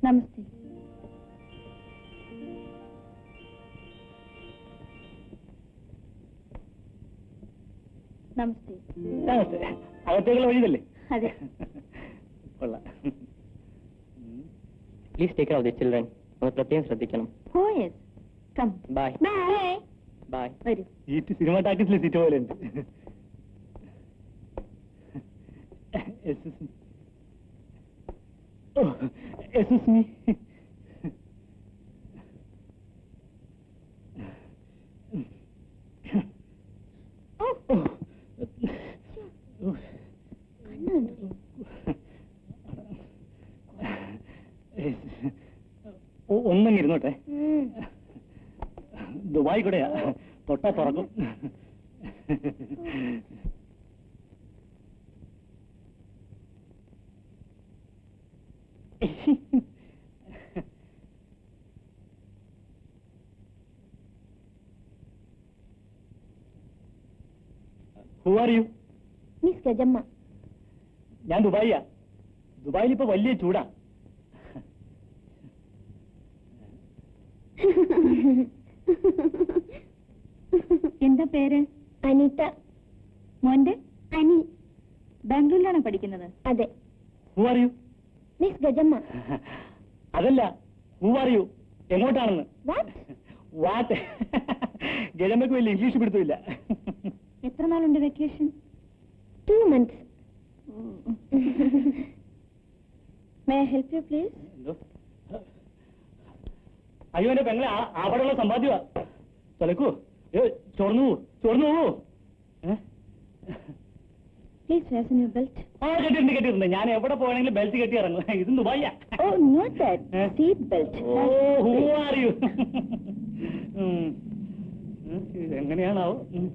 നമസ്തേ നമസ്തേ നമസ്തേ അകത്തേക്കുള്ള വഴിയതല്ലേ അതെ കൊള്ളാം please take care of the children ഒന്ന് പ്രത്യേകം ശ്രദ്ധിക്കണം oh yes come bye bye bye വരൂ സീറ്റ് സിനിമ ടാക്കീസിലെ സീറ്റ് പോലെ ഉണ്ട് എക്സ്ക്യൂസ് മീ ഒന്നങ്ങ് ഇരുന്നോട്ടെ ദുബായ് കൂടെയാ തൊട്ടാ തുറക്കും who are you miss Gajamma ഞാൻ ദുബായിയാ ദുബായിൽ ഇപ്പൊ വലിയ ചൂടാ എന്താ പേര് അനിത മോന്റെ അനി ബാംഗ്ലൂരിലാണോ പഠിക്കുന്നത് അതെ who are you miss Gajamma അതല്ല ഹു ആർ യു എങ്ങോട്ടാണെന്ന് വാട്ട് വാട്ട് ഗജമ്മക്ക് വലിയ ഇംഗ്ലീഷ് പിടുത്തമില്ല എത്ര നാളുണ്ട് vacation two months may I help you please എന്തോ അയ്യോ എന്റെ പെങ്ങളെ ആ- അവിടെയുള്ള സമ്പാദ്യമാ തുലക്കൂ ഏ ചോർന്നു പോവൂ ചോർന്നു പോവൂ ഏ? പ്ലീസ് ഫാസൻ യുവർ ബെൽറ്റ് ആ കെട്ടിയിട്ടുണ്ട് കെട്ടിയിട്ടുണ്ട് ഞാൻ എവിടെ പോകണമെങ്കിലും ബെൽറ്റ് കെട്ടി ഇറങ്ങും ഇത് ദുബായിയാ oh not that Eh? Seat belt oh who are you എങ്ങനെയാണാവോ ഉം.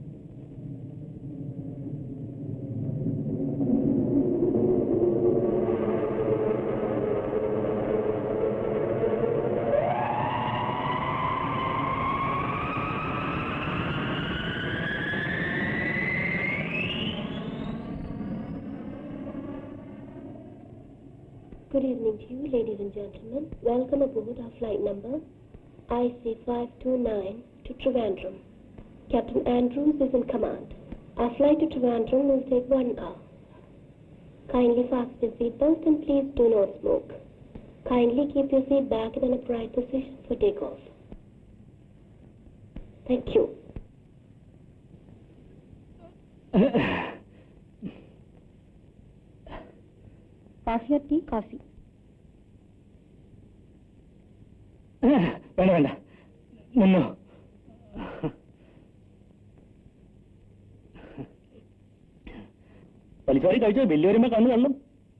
Good evening to you, ladies and gentlemen. Welcome aboard our flight number IC529 to Trivandrum. Captain Andrews is in command. Our flight to Trivandrum will take one hour. Kindly fasten your seatbelt and please do not smoke. Kindly keep your seat back in an upright position for takeoff. Thank you. Coffee tea coffee വേണ്ട വേണ്ട നിന്നോ പലിശാരി കഴിച്ചോ bill വരുമ്പോ കണ്ണു കള്ളും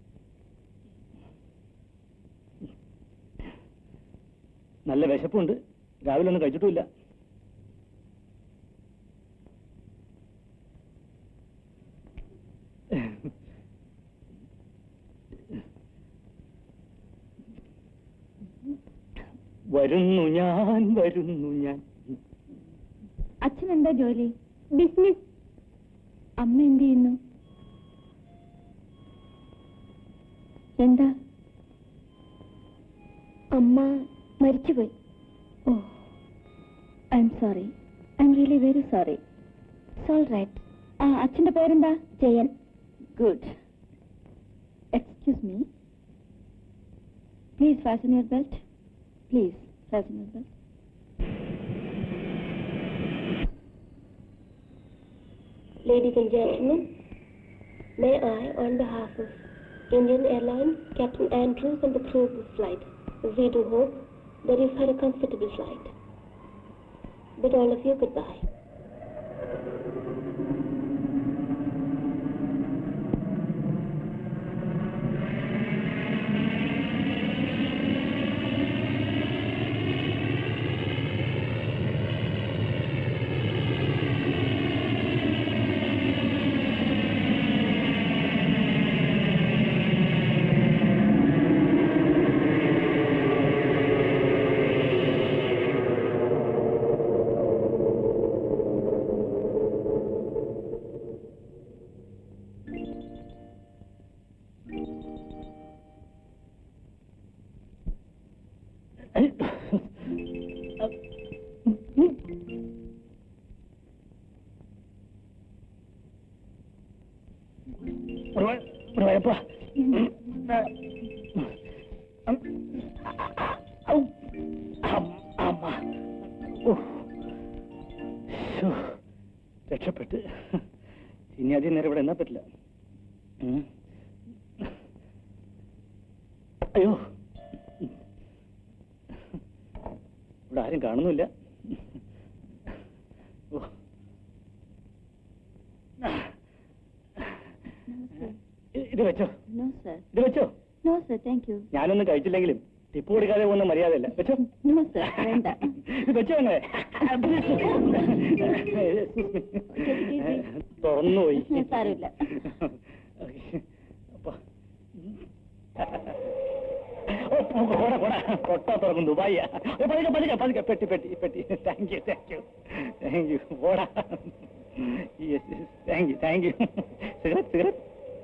നല്ല വിശപ്പുണ്ട് രാവിലെ ഒന്നും കഴിച്ചിട്ടുമില്ല വരുന്നു ഞാൻ വരുന്നു ഞാൻ അച്ഛൻ എന്താ ജോലി ബിസിനസ് അമ്മ എന്ത് ചെയ്യുന്നു എന്താ അമ്മ മരിച്ചുപോയി oh I'm sorry I'm really very sorry സോൾ റൈറ്റ് ആ അച്ഛന്റെ പേരെന്താ Jayan good excuse me please fasten your belt please fasten your belt Ladies and gentlemen, may I, on behalf of Indian Airlines, Captain Andrews and the crew of this flight, we do hope that you've had a comfortable flight. Bid all of you goodbye. ഗുരുവായപ്പ അമ്മ ഓ. ശ്ശോ. രക്ഷപ്പെട്ട് ഇനി അധികം നേരം ഇവിടെ എന്നാ പറ്റില്ല ഉം. അയ്യോ ഇവിടെ ആരും കാണുന്നില്ല ഓ. ഇ- ഇത് വെച്ചോ നോ സർ ഇത് വെച്ചോ നോ സർ താങ്ക് യു ഞാനൊന്നും കഴിച്ചില്ലെങ്കിലും ടിപ്പ് കൊടുക്കാതെ പോകുന്ന മര്യാദയില്ല വെച്ചോ നോ സർ വേണ്ട ഇത് വെച്ചോ അങ്ങനെ തുറന്നുപോയി സാരമില്ല. അപ്പൊ. ഓ, പോടാ പോടാ കൊട്ടാ തുറക്കും ദുബായിയാ ഓ, പതുക്കെ പതുക്കെ പതുക്കെ പെട്ടി പെട്ടി പെട്ടി thank you thank you thank you പോടാ yes thank you thank you cigarette cigarette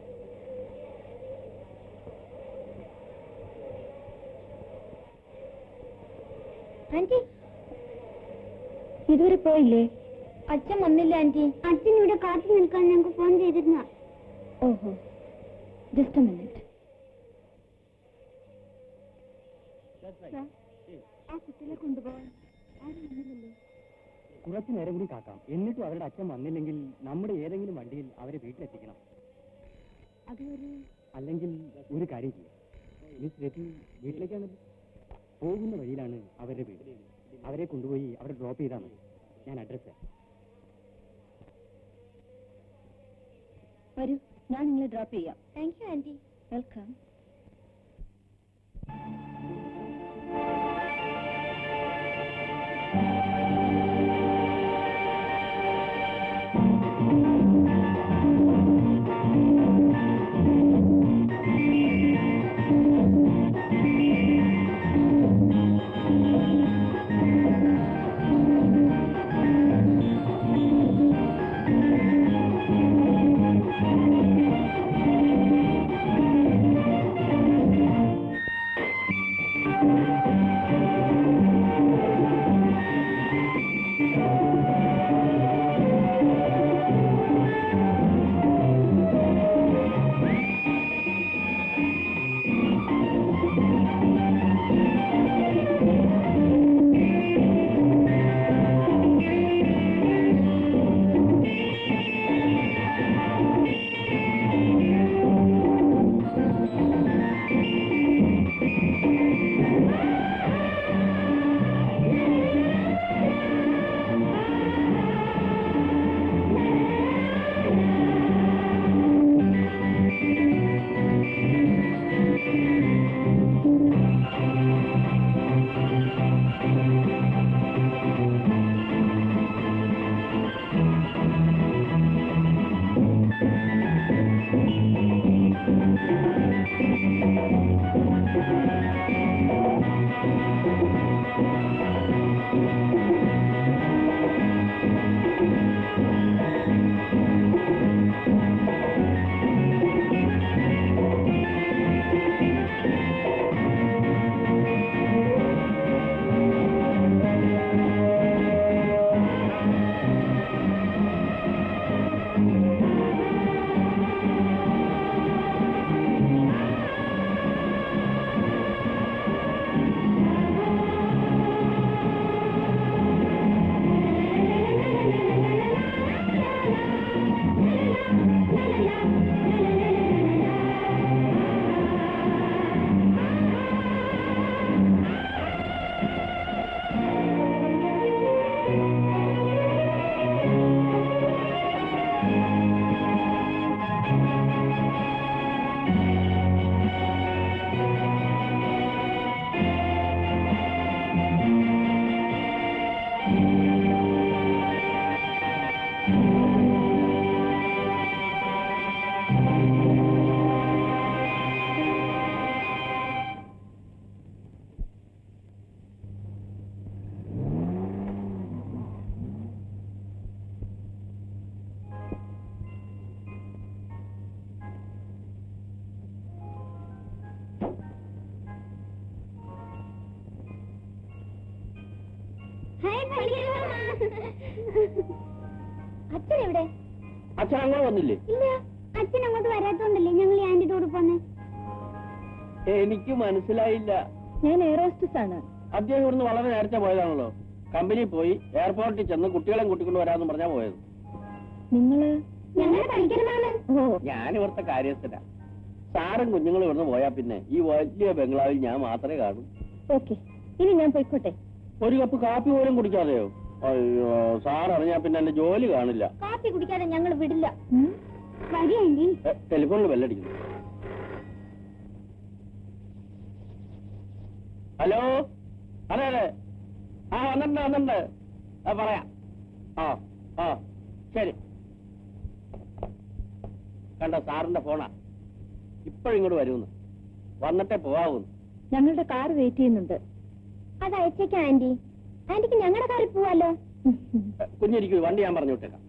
aunty ഇതുവരെ പോയില്ലേ അച്ഛൻ വന്നില്ല ആന്റി അച്ഛൻ ഇവിടെ കാത്തു നിൽക്കാൻ ഞങ്ങൾക്ക് ഫോൺ ചെയ്തിരുന്ന ഓഹോ ജസ്റ്റ് മിനിറ്റ് ആ കുട്ടികളെ കൊണ്ടുപോകാൻ ആരും വന്നില്ലല്ലോ കുറച്ചു നേരം കൂടി കാക്കാം എന്നിട്ടും അവരുടെ അച്ഛൻ വന്നില്ലെങ്കിൽ നമ്മുടെ ഏതെങ്കിലും വണ്ടിയിൽ അവരെ വീട്ടിലെത്തിക്കണം അതൊരു അല്ലെങ്കിൽ ഒരു കാര്യം ചെയ്യാം മിസ് രതി വീട്ടിലേക്കാണല്ലോ പോകുന്ന വഴിയിലാണ് അവരുടെ വീട് അവരെ കൊണ്ടുപോയി അവിടെ ഡ്രോപ്പ് ചെയ്താൽ മതി ഞാൻ അഡ്രസ്സ് വരൂ ഞാൻ നിങ്ങളെ ഡ്രോപ്പ് ചെയ്യാം താങ്ക് യു ആന്റി വെൽക്കം ആ അച്ഛൻ എവിടെ അച്ഛൻ അങ്ങനെ വന്നില്ലേ ഇല്ല അച്ഛൻ അങ്ങോട്ട് വരാത്തോണ്ടല്ലേ ഞങ്ങൾ ഈ ആന്റിയുടെ കൂടെ പോന്നെ എനിക്ക് മനസ്സിലായില്ല ഞാൻ എയറോസ്റ്റസ് ആണ് അദ്ദേഹം ഇവിടുന്ന് വളരെ നേരത്തെ പോയതാണല്ലോ കമ്പനി പോയി എയർപോർട്ടിൽ ചെന്ന് കുട്ടികളെ കൂട്ടിക്കൊണ്ട് വരാമെന്ന് പറഞ്ഞാ പോയത് നിങ്ങള് ഞങ്ങൾ പഠിക്കണമാണ് ഓ ഞാൻ ഇവിടുത്തെ കാര്യസ്ഥന സാറും കുഞ്ഞുങ്ങളും ഇവിടുന്ന് പോയാ പിന്നെ ഈ വലിയ ബംഗ്ലാവിൽ ഞാൻ മാത്രമേ കാണൂ ഓക്കെ ഇനി ഞാൻ പോയിക്കോട്ടെ ഒരു കപ്പ് കാപ്പി പോലും കുടിക്കാതെയോ അയ്യോ സാർ അറിഞ്ഞാ പിന്നെ എന്റെ ജോലി കാണില്ല കാപ്പി കുടിക്കാതെ ഞങ്ങൾ വിടില്ല ഉം? വരി ആന്റി എ, ടെലിഫോണിൽ ബെല്ലടിക്കുന്നു ഹലോ അതെ അതെ ആ വന്നിട്ടുണ്ട് വന്നിട്ടുണ്ട് ആ പറയാം ആ ആ ശരി കണ്ട സാറിന്റെ ഫോണാ ഇപ്പോഴിങ്ങോട്ട് വരുമെന്ന് വന്നിട്ടേ പോവാകുന്നു ഞങ്ങളുടെ കാർ വെയിറ്റ് ചെയ്യുന്നുണ്ട് അത് അയച്ചേക്കാം ആന്റി ആന്റിക്ക് ഞങ്ങളുടെ കാറിൽ പോവാലോ കുഞ്ഞിരിക്കൂ വണ്ടി ഞാൻ പറഞ്ഞു വിട്ടേക്കാം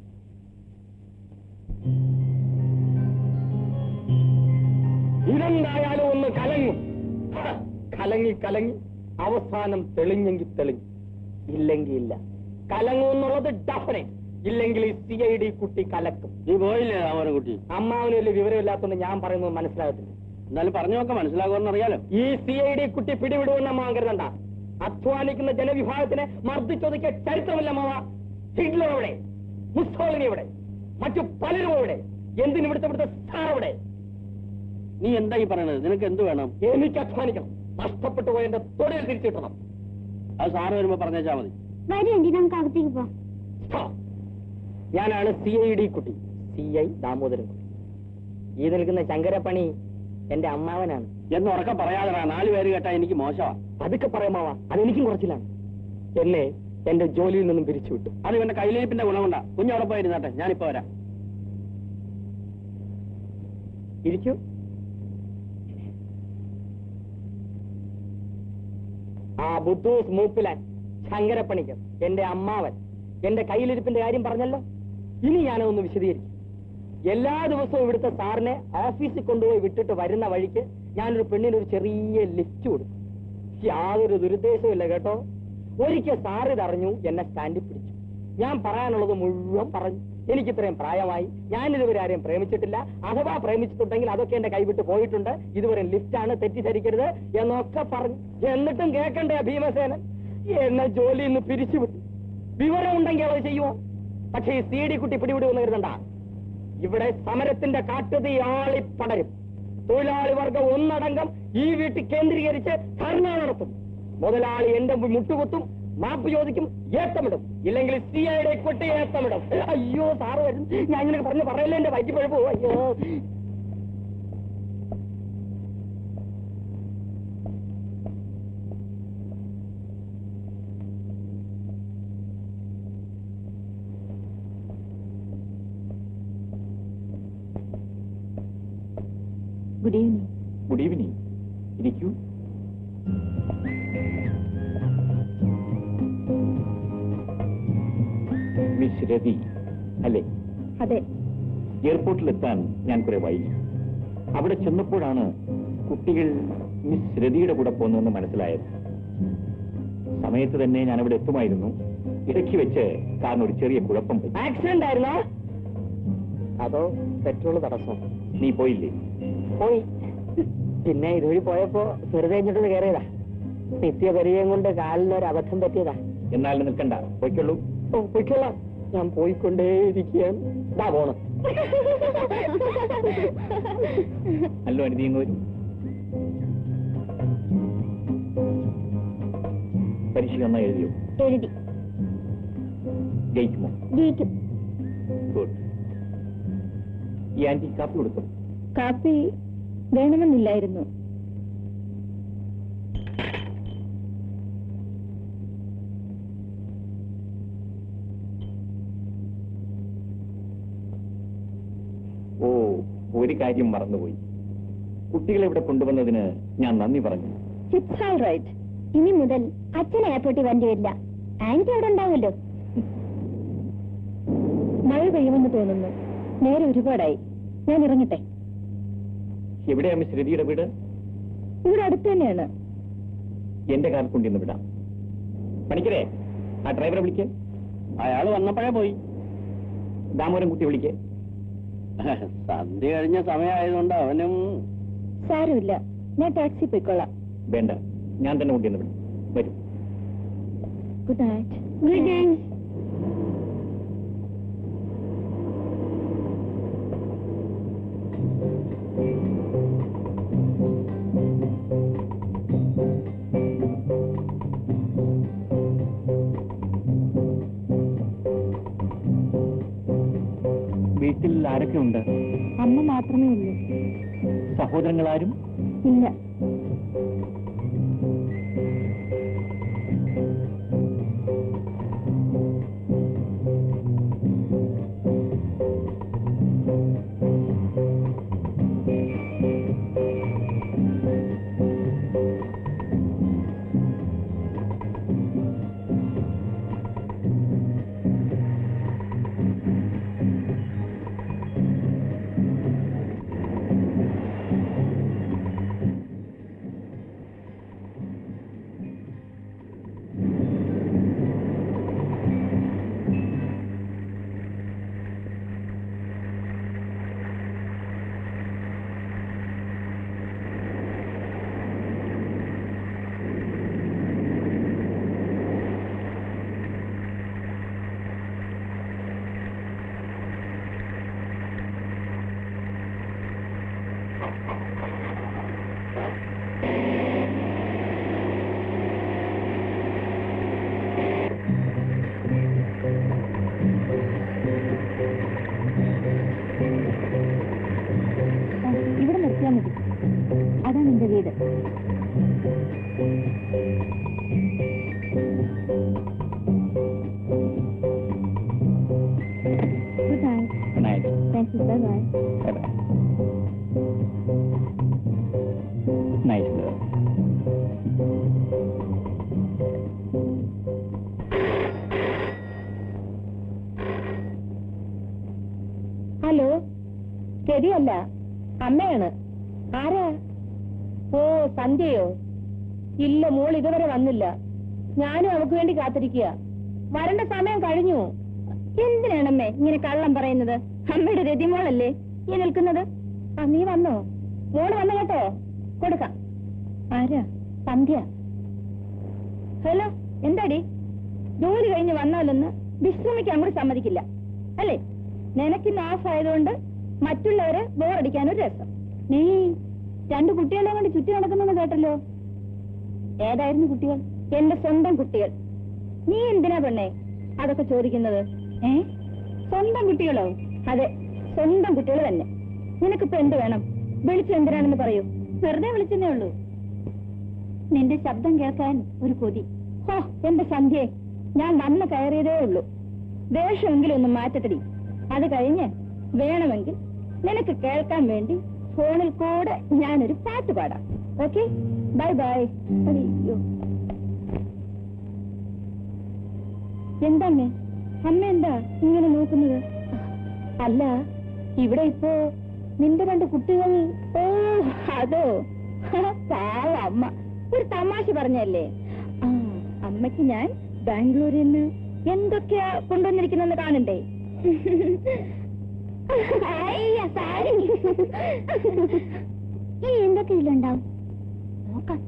ഇതെന്തായാലും ഒന്ന് കലങ്ങും കലങ്ങി കലങ്ങി അവസാനം തെളിഞ്ഞെങ്കിൽ തെളിഞ്ഞു ഇല്ലെങ്കിൽ ഇല്ല കലങ്ങും എന്നുള്ളത് ഡെഫിനറ്റ് ഇല്ലെങ്കിൽ ഈ സി ഐ ഡി കുട്ടി കലക്കും നീ പോയില്ലേ രാമോനെ കുട്ടി അമ്മാവിന് വലിയ വിവരമില്ലാത്തതുകൊണ്ട് ഞാൻ പറയുന്നത് മനസ്സിലാകത്തില്ല എന്നാലും പറഞ്ഞൊക്കെ മനസ്സിലാകുമെന്ന് അറിയാലോ ഈ സി ഐ ഡി കുട്ടി പിടിവിടുമെന്ന് അമ്മ കരുതണ്ട അധ്വാനിക്കുന്ന ജനവിഭാഗത്തിനെ മർദ്ദിച്ചൊതുക്കിയ ചരിത്രമില്ല മാവ ഹിറ്റ്ലർ എവിടെ മുസ്സോളിനി എവിടെ മറ്റു പലരും എവിടെ എന്തിന് ഇവിടുത്തെ ഇവിടുത്തെ സാർ എവിടെ നീ എന്താ ഈ പറയണത് നിനക്ക് എന്ത് വേണം എനിക്ക് അധ്വാനിക്കണം നഷ്ടപ്പെട്ടു പോയ എന്റെ തൊഴിൽ തിരിച്ചു കിട്ടണം അത് സാറ് വരുമ്പോ പറഞ്ഞേച്ചാ മതി വരി ആന്റി നമുക്ക് അകത്തേക്ക് പോവാം Stop. ഞാനാണ് സി ഐ ഡി കുട്ടി സി ഐ ദാമോദരൻ കുട്ടി ഈ നിൽക്കുന്ന ശങ്കരപ്പണി എന്റെ അമ്മാവനാണ് എന്ന് ഉറക്കം പറയാതെ നാല് പേര് കേട്ടാ എനിക്ക് മോശമാ അതൊക്കെ പറയാമാവാ അതെനിക്കും കുറച്ചിലാണ് എന്നെ എന്റെ ജോലിയിൽ നിന്നും പിരിച്ചുവിട്ടു അത് ഇവന്റെ കയ്യിലിരിപ്പിന്റെ ഗുണമുണ്ടാ കുഞ്ഞവിടെ പോയിരുന്നാട്ടെ ഞാനിപ്പോ വരാം ഇരിക്കൂ ആ ബുദ്ധൂസ് മൂപ്പിലാൻ ശങ്കരപ്പണിക്കർ എന്റെ അമ്മാവൻ എന്റെ കയ്യിലിരിപ്പിന്റെ കാര്യം പറഞ്ഞല്ലോ ഇനി ഞാനതൊന്ന് വിശദീകരിക്കും എല്ലാ ദിവസവും ഇവിടുത്തെ സാറിനെ ഓഫീസിൽ കൊണ്ടുപോയി വിട്ടിട്ട് വരുന്ന വഴിക്ക് ഞാനൊരു പെണ്ണിന് ഒരു ചെറിയ ലിഫ്റ്റ് കൊടുത്തു യാതൊരു ദുരുദ്ദേശവും ഇല്ല കേട്ടോ ഒരിക്കൽ സാർ ഇതറിഞ്ഞു എന്നെ സ്റ്റാൻഡിൽ പിടിച്ചു ഞാൻ പറയാനുള്ളത് മുഴുവൻ പറഞ്ഞു എനിക്ക് ഇത്രയും പ്രായമായി ഞാൻ ഇതുവരെ ആരെയും പ്രേമിച്ചിട്ടില്ല അഥവാ പ്രേമിച്ചിട്ടുണ്ടെങ്കിൽ അതൊക്കെ എന്റെ കൈവിട്ട് പോയിട്ടുണ്ട് ഇതുവരെ ലിഫ്റ്റാണ് തെറ്റിദ്ധരിക്കരുത് എന്നൊക്കെ പറഞ്ഞു എന്നിട്ടും കേൾക്കണ്ടേ ഭീമസേനൻ എന്നെ ജോലിയിൽ നിന്ന് പിരിച്ചുവിട്ടു വിവരം ഉണ്ടെങ്കിൽ അത് ചെയ്യുമോ പക്ഷേ ഈ സി ഡി കുട്ടി പിടിവിടുമെന്ന് കരുതണ്ട ഇവിടെ സമരത്തിന്റെ കാട്ടുതീ ആളിപ്പടരും തൊഴിലാളി വർഗം ഒന്നടങ്കം ഈ വീട്ടിൽ കേന്ദ്രീകരിച്ച് ധർണ നടത്തും മുതലാളി എന്റെ മുട്ടുകുത്തും മാപ്പ് ചോദിക്കും ഏത്തമിടും ഇല്ലെങ്കിൽ സി ഐയുടെ കുട്ടി ഏത്തമിടും അയ്യോ സാറ് വരും ഞാൻ ഇങ്ങനെ പറഞ്ഞു പറയല്ലേ എന്റെ വയറ്റിപ്പഴപ്പ് അയ്യോ ഗുഡ് ഈവനിങ് ഗുഡ് ഈവനിങ് ഇരിക്കൂ മിസ് രതി അല്ലേ അതെ എയർപോർട്ടിലെത്താൻ ഞാൻ കുറെ വൈകി അവിടെ ചെന്നപ്പോഴാണ് കുട്ടികൾ മിസ് രതിയുടെ കൂടെ പോകുന്നതെന്ന് മനസ്സിലായത് സമയത്ത് തന്നെ ഞാൻ അവിടെ എത്തുമായിരുന്നു ഇടയ്ക്ക് വെച്ച് കാരണം ഒരു ചെറിയ കുഴപ്പം പറ്റി ആക്സിഡന്റ് ആയിരുന്നോ അതോ പെട്രോൾ തടസ്സം നീ പോയില്ലേ പോയി പിന്നെ ഇതുവഴി പോയപ്പോ വെറുതെ കഴിഞ്ഞിട്ട് കയറിയതാ നിത്യപരിചയം കൊണ്ട് കാലിനൊരു അബദ്ധം പറ്റിയതാ എന്നാൽ നിൽക്കണ്ട പോയിക്കൊള്ളൂ ഓ, പൊയ്ക്കോളാം ഞാൻ പോയിക്കൊണ്ടേയിരിക്കുകയാണ് ദാ പോണം അല്ലോ അനുതി ഇങ്ങ് വരൂ പരീക്ഷ നന്നായി എഴുതിയോ എഴുതി ജയിക്കുമോ ജയിക്കും ഗുഡ് ഈ ആന്റി കാപ്പി കൊടുക്കും കാപ്പി വേണമെന്നില്ലായിരുന്നു ഓ ഒരു കാര്യം മറന്നുപോയി കുട്ടികളെ ഇവിടെ കൊണ്ടുവന്നതിന് ഞാൻ നന്ദി പറഞ്ഞു ഇറ്റ്സ് ഓൾ റൈറ്റ് ഇനി മുതൽ അച്ഛൻ എയർപോർട്ടിൽ വരേണ്ടി വരില്ല ആന്റി അവിടെ ഉണ്ടാവുമല്ലോ മഴ പെയ്യുമെന്ന് തോന്നുന്നു നേരെ ഒരുപാടായി ഞാൻ ഇറങ്ങട്ടെ എവിടെയാ മിസ് രതിയുടെ വീട് ഇവിടെ അടുത്ത് തന്നെയാണ് എന്റെ കാർ കൊണ്ടിന്ന് വിടാം പണിക്കരെ ആ ഡ്രൈവറെ വിളിക്കേ അയാൾ വന്നപ്പോഴേ പോയി ദാമോദരൻ കുട്ടി വിളിക്കേ സന്ധ്യ കഴിഞ്ഞ സമയമായതുകൊണ്ട് അവനും സാരമില്ല ഞാൻ ടാക്സി പോയിക്കൊള്ളാം വേണ്ട ഞാൻ തന്നെ കൊണ്ടുവന്ന് വിടും വരും ഗുഡ് നൈറ്റ് ഗുഡ് നൈറ്റ് വീട്ടിൽ ആരൊക്കെ ഉണ്ട് അമ്മ മാത്രമേ ഉള്ളൂ സഹോദരങ്ങളാരും ഇല്ല ഇവിടെ നിർത്തിയാൽ മതി അതാണ് എന്റെ വീട് good night night thank you bye bye Bye bye. Nice girl. Hello ശരിയല്ല അമ്മയാണ് ആരാ ഓ സന്ധ്യയോ ഇല്ല മോൾ ഇതുവരെ വന്നില്ല ഞാനും അവൾക്ക് വേണ്ടി കാത്തിരിക്കുക വരേണ്ട സമയം കഴിഞ്ഞു എന്തിനാണമ്മേ ഇങ്ങനെ കള്ളം പറയുന്നത് അമ്മയുടെ രതിമോളല്ലേ ഈ നിൽക്കുന്നത് ആ നീ വന്നോ മോള് വന്നു കേട്ടോ കൊടുക്കാം ആരാ സന്ധ്യ ഹലോ എന്താടി ജോലി കഴിഞ്ഞ് വന്നാലൊന്ന് വിശ്രമിക്കാൻ കൂടി സമ്മതിക്കില്ല അല്ലേ നിനക്കിന്ന് ഓഫ് ആയതുകൊണ്ട് മറ്റുള്ളവരെ ബോറടിക്കാൻ ഒരു രസം നീ രണ്ടു കുട്ടികളെ കൊണ്ട് ചുറ്റി നടക്കുന്നെന്ന് കേട്ടല്ലോ ഏതായിരുന്നു കുട്ടികൾ എന്റെ സ്വന്തം കുട്ടികൾ നീ എന്തിനാ പെണ്ണേ അതൊക്കെ ചോദിക്കുന്നത് ഏ സ്വന്തം കുട്ടികളോ അതെ സ്വന്തം കുട്ടികൾ തന്നെ നിനക്കിപ്പോ എന്ത് വേണം വിളിച്ചു എന്തിനാണെന്ന് പറയൂ വെറുതെ വിളിച്ചെന്നേ ഉള്ളൂ നിന്റെ ശബ്ദം കേൾക്കാൻ ഒരു കൊതി ഹോ എന്റെ സന്ധ്യേ ഞാൻ വന്ന് കയറിയതേ ഉള്ളൂ വേഷമെങ്കിലും ഒന്ന് മാറ്റത്തടി അത് കഴിഞ്ഞ് വേണമെങ്കിൽ നിനക്ക് കേൾക്കാൻ വേണ്ടി ഫോണിൽ കൂടെ ഞാനൊരു പാട്ട് പാടാം ഓക്കെ ബൈ ബൈ അയ്യോ എന്താമ്മേ അമ്മ എന്താ ഇങ്ങനെ നോക്കുന്നത് അല്ല ഇവിടെ ഇപ്പോ നിന്റെ രണ്ട് കുട്ടികൾ ഓ അതോ പാവ അമ്മ ഒരു തമാശ പറഞ്ഞല്ലേ ആ അമ്മയ്ക്ക് ഞാൻ ബാംഗ്ലൂരിൽ നിന്ന് എന്തൊക്കെയാ കൊണ്ടുവന്നിരിക്കുന്നെന്ന് കാണണ്ടേ ഇനി എന്തൊക്കെ ഇതിലുണ്ടാവും നോക്കാം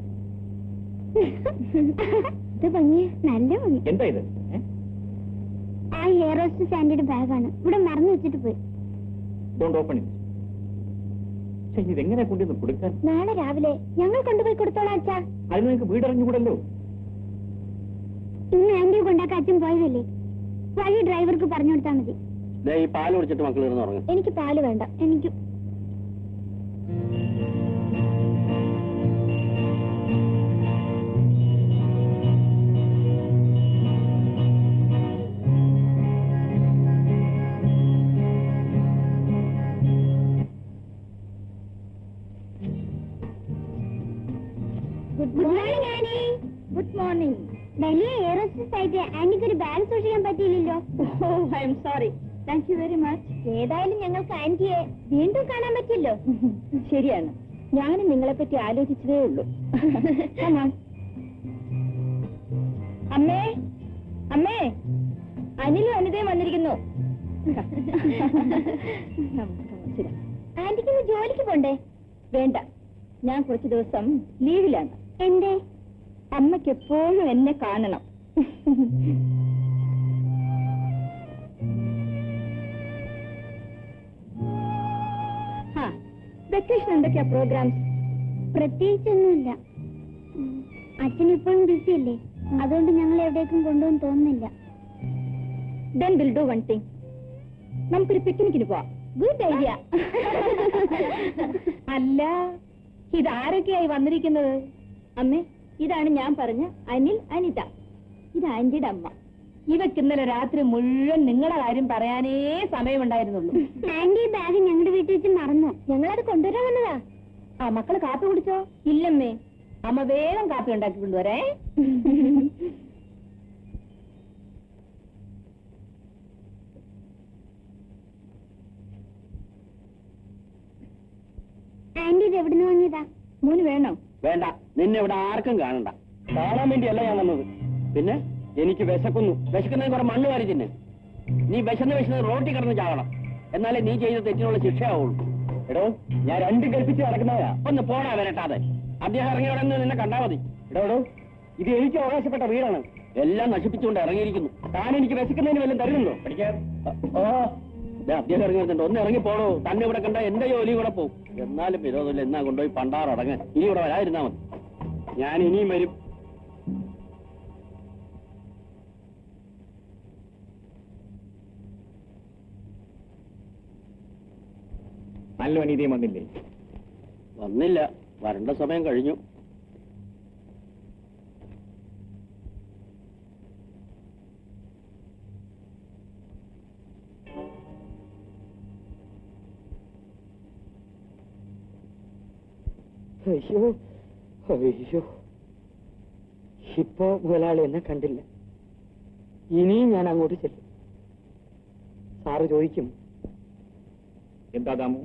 ഇത് ഭംഗി നല്ല ഭംഗി എന്താ ഇത് ഏ? ആ ഹെയർ ഹോസ്റ്റ് സാൻഡിയുടെ ബാഗാണ് ഇവിടെ മറന്നു വെച്ചിട്ട് പോയി Don't open it. ഛെ, ഇതെങ്ങനെ കൊണ്ടുവന്ന് കൊടുക്കാൻ നാളെ രാവിലെ ഞങ്ങൾ കൊണ്ടുപോയി കൊടുത്തോളാം അച്ഛാ അതിന് നിങ്ങൾക്ക് വീടറിഞ്ഞുകൂടല്ലോ ഇന്ന് ആന്റി കൊണ്ടാക്കാൻ അച്ഛൻ പോയതല്ലേ വഴി ഡ്രൈവർക്ക് പറഞ്ഞു കൊടുത്താൽ മതി ദേ ഈ പാൽ കുടിച്ചിട്ട് മക്കൾ ഇരുന്ന് ഉറങ്ങും എനിക്ക് പാല് വേണ്ട എനിക്ക് good morning aunty good morning വലിയ എയറോസ്പേസ് ആയിട്ട് ആന്റിക്ക് ഒരു ബാഗ് സൂക്ഷിക്കാൻ പറ്റിയില്ലല്ലോ oh I'm sorry thank you very much ഏതായാലും ഞങ്ങൾക്ക് ആന്റിയെ വീണ്ടും കാണാൻ പറ്റില്ലോ ശരിയാണ് ഞാനും നിങ്ങളെ പറ്റി ആലോചിച്ചതേ ഉള്ളൂ Come on. അമ്മേ അമ്മേ അനിലും അനിതയും വന്നിരിക്കുന്നു ആന്റിക്ക് ഇന്ന് ജോലിക്ക് പോണ്ടേ വേണ്ട ഞാൻ കുറച്ച് ദിവസം ലീവിലാണ് എന്തേ അമ്മയ്ക്ക് എപ്പോഴും എന്നെ കാണണം വെക്കേഷൻ എന്തൊക്കെയാ പ്രോഗ്രാംസ് പ്രത്യേകിച്ചൊന്നുമില്ല അച്ഛൻ ഇപ്പോഴും ബിസി അല്ലേ അതുകൊണ്ട് ഞങ്ങൾ എവിടേക്കും കൊണ്ടുപോകാൻ തോന്നുന്നില്ല then will do one thing നമുക്കൊരു പിക്നിക്കിന് പോവാം ഗുഡ് ഐഡിയ അല്ല ഇതാരൊക്കെയായി വന്നിരിക്കുന്നത് അമ്മേ ഇതാണ് ഞാൻ പറഞ്ഞ അനിൽ അനിത ഇത് ആന്റിയുടെ അമ്മ ഇവക്ക് ഇന്നലെ രാത്രി മുഴുവൻ നിങ്ങളുടെ കാര്യം പറയാനേ സമയമുണ്ടായിരുന്നുള്ളൂ ആന്റി ബാഗ് ഞങ്ങളുടെ വീട്ടിൽ വെച്ച് മറന്നു ഞങ്ങളത് കൊണ്ടുവരാൻ വന്നതാ ആ മക്കള് കാപ്പി കുടിച്ചോ ഇല്ലമ്മേ അമ്മ വേഗം കാപ്പി ഉണ്ടാക്കി കൊണ്ടുവരേ ആന്റി ഇത് എവിടുന്ന് വാങ്ങിയതാ മൂന്ന് വേണോ വേണ്ട നിന്നെ ഇവിടെ ആർക്കും കാണണ്ട കാണാൻ വേണ്ടിയല്ല ഞാൻ വന്നത് പിന്നെ എനിക്ക് വിശക്കുന്നു വിശക്കുന്നതിന് കുറെ മണ്ണ് വാരി തിന്നെ നീ വിശന്ന് വിശന്ന് റോട്ടി കിടന്ന് ചാവണം എന്നാലേ നീ ചെയ്ത തെറ്റിനുള്ള ശിക്ഷയാവുള്ളൂ എടോ ഞാൻ രണ്ടും കൽപ്പിച്ച് നടക്കുന്നവരാ ഒന്ന് പോടാ വരട്ടാതെ അദ്ദേഹം ഇറങ്ങിയോടെ നിന്നെ കണ്ടാ മതി എടോ എടോ ഇത് എനിക്ക് അവകാശപ്പെട്ട വീടാണ് എല്ലാം നശിപ്പിച്ചുകൊണ്ട് ഇറങ്ങിയിരിക്കുന്നു താൻ എനിക്ക് വിശക്കുന്നതിന് വല്ലതും തരുന്നുണ്ടോ പഠിക്കാൻ ഓ ദേ, അദ്ദേഹം ഇറങ്ങി വരുന്നുണ്ട് ഒന്ന് ഇറങ്ങി പോടോ തന്നെ ഇവിടെ കണ്ട എന്റെ ജോലി കൂടെ പോകും എന്നാലും വിരോധമില്ല എന്നാ കൊണ്ടുപോയി പണ്ടാറടങ്ങ് ഇനി ഇവിടെ വരാതിരുന്നാ മതി ഞാൻ ഇനിയും വരും നല്ല അനീതിയും വന്നില്ലേ വന്നില്ല വരേണ്ട സമയം കഴിഞ്ഞു അയ്യോ അയ്യോ ഇപ്പൊ മുതലാളി എന്നെ കണ്ടില്ല ഇനിയും ഞാൻ അങ്ങോട്ട് ചെല്ലും സാറ് ചോദിക്കും എന്താ ദാമു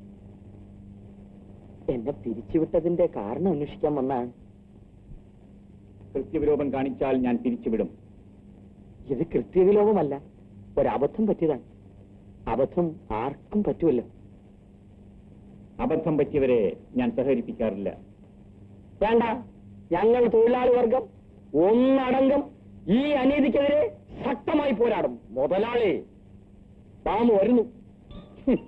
എന്നെ പിരിച്ചുവിട്ടതിന്റെ കാരണം അന്വേഷിക്കാൻ വന്നാണ് കൃത്യവിലോപം കാണിച്ചാൽ ഞാൻ പിരിച്ചുവിടും ഇത് കൃത്യവിലോപമല്ല ഒരബദ്ധം പറ്റിയതാണ് അബദ്ധം ആർക്കും പറ്റുമല്ലോ അബദ്ധം പറ്റിയവരെ ഞാൻ സഹകരിപ്പിക്കാറില്ല വേണ്ട ഞങ്ങൾ തൊഴിലാളി വർഗം ഒന്നടങ്കം ഈ അനീതിക്കെതിരെ ശക്തമായി പോരാടും മുതലാളി താമ വരുന്നു ഹും.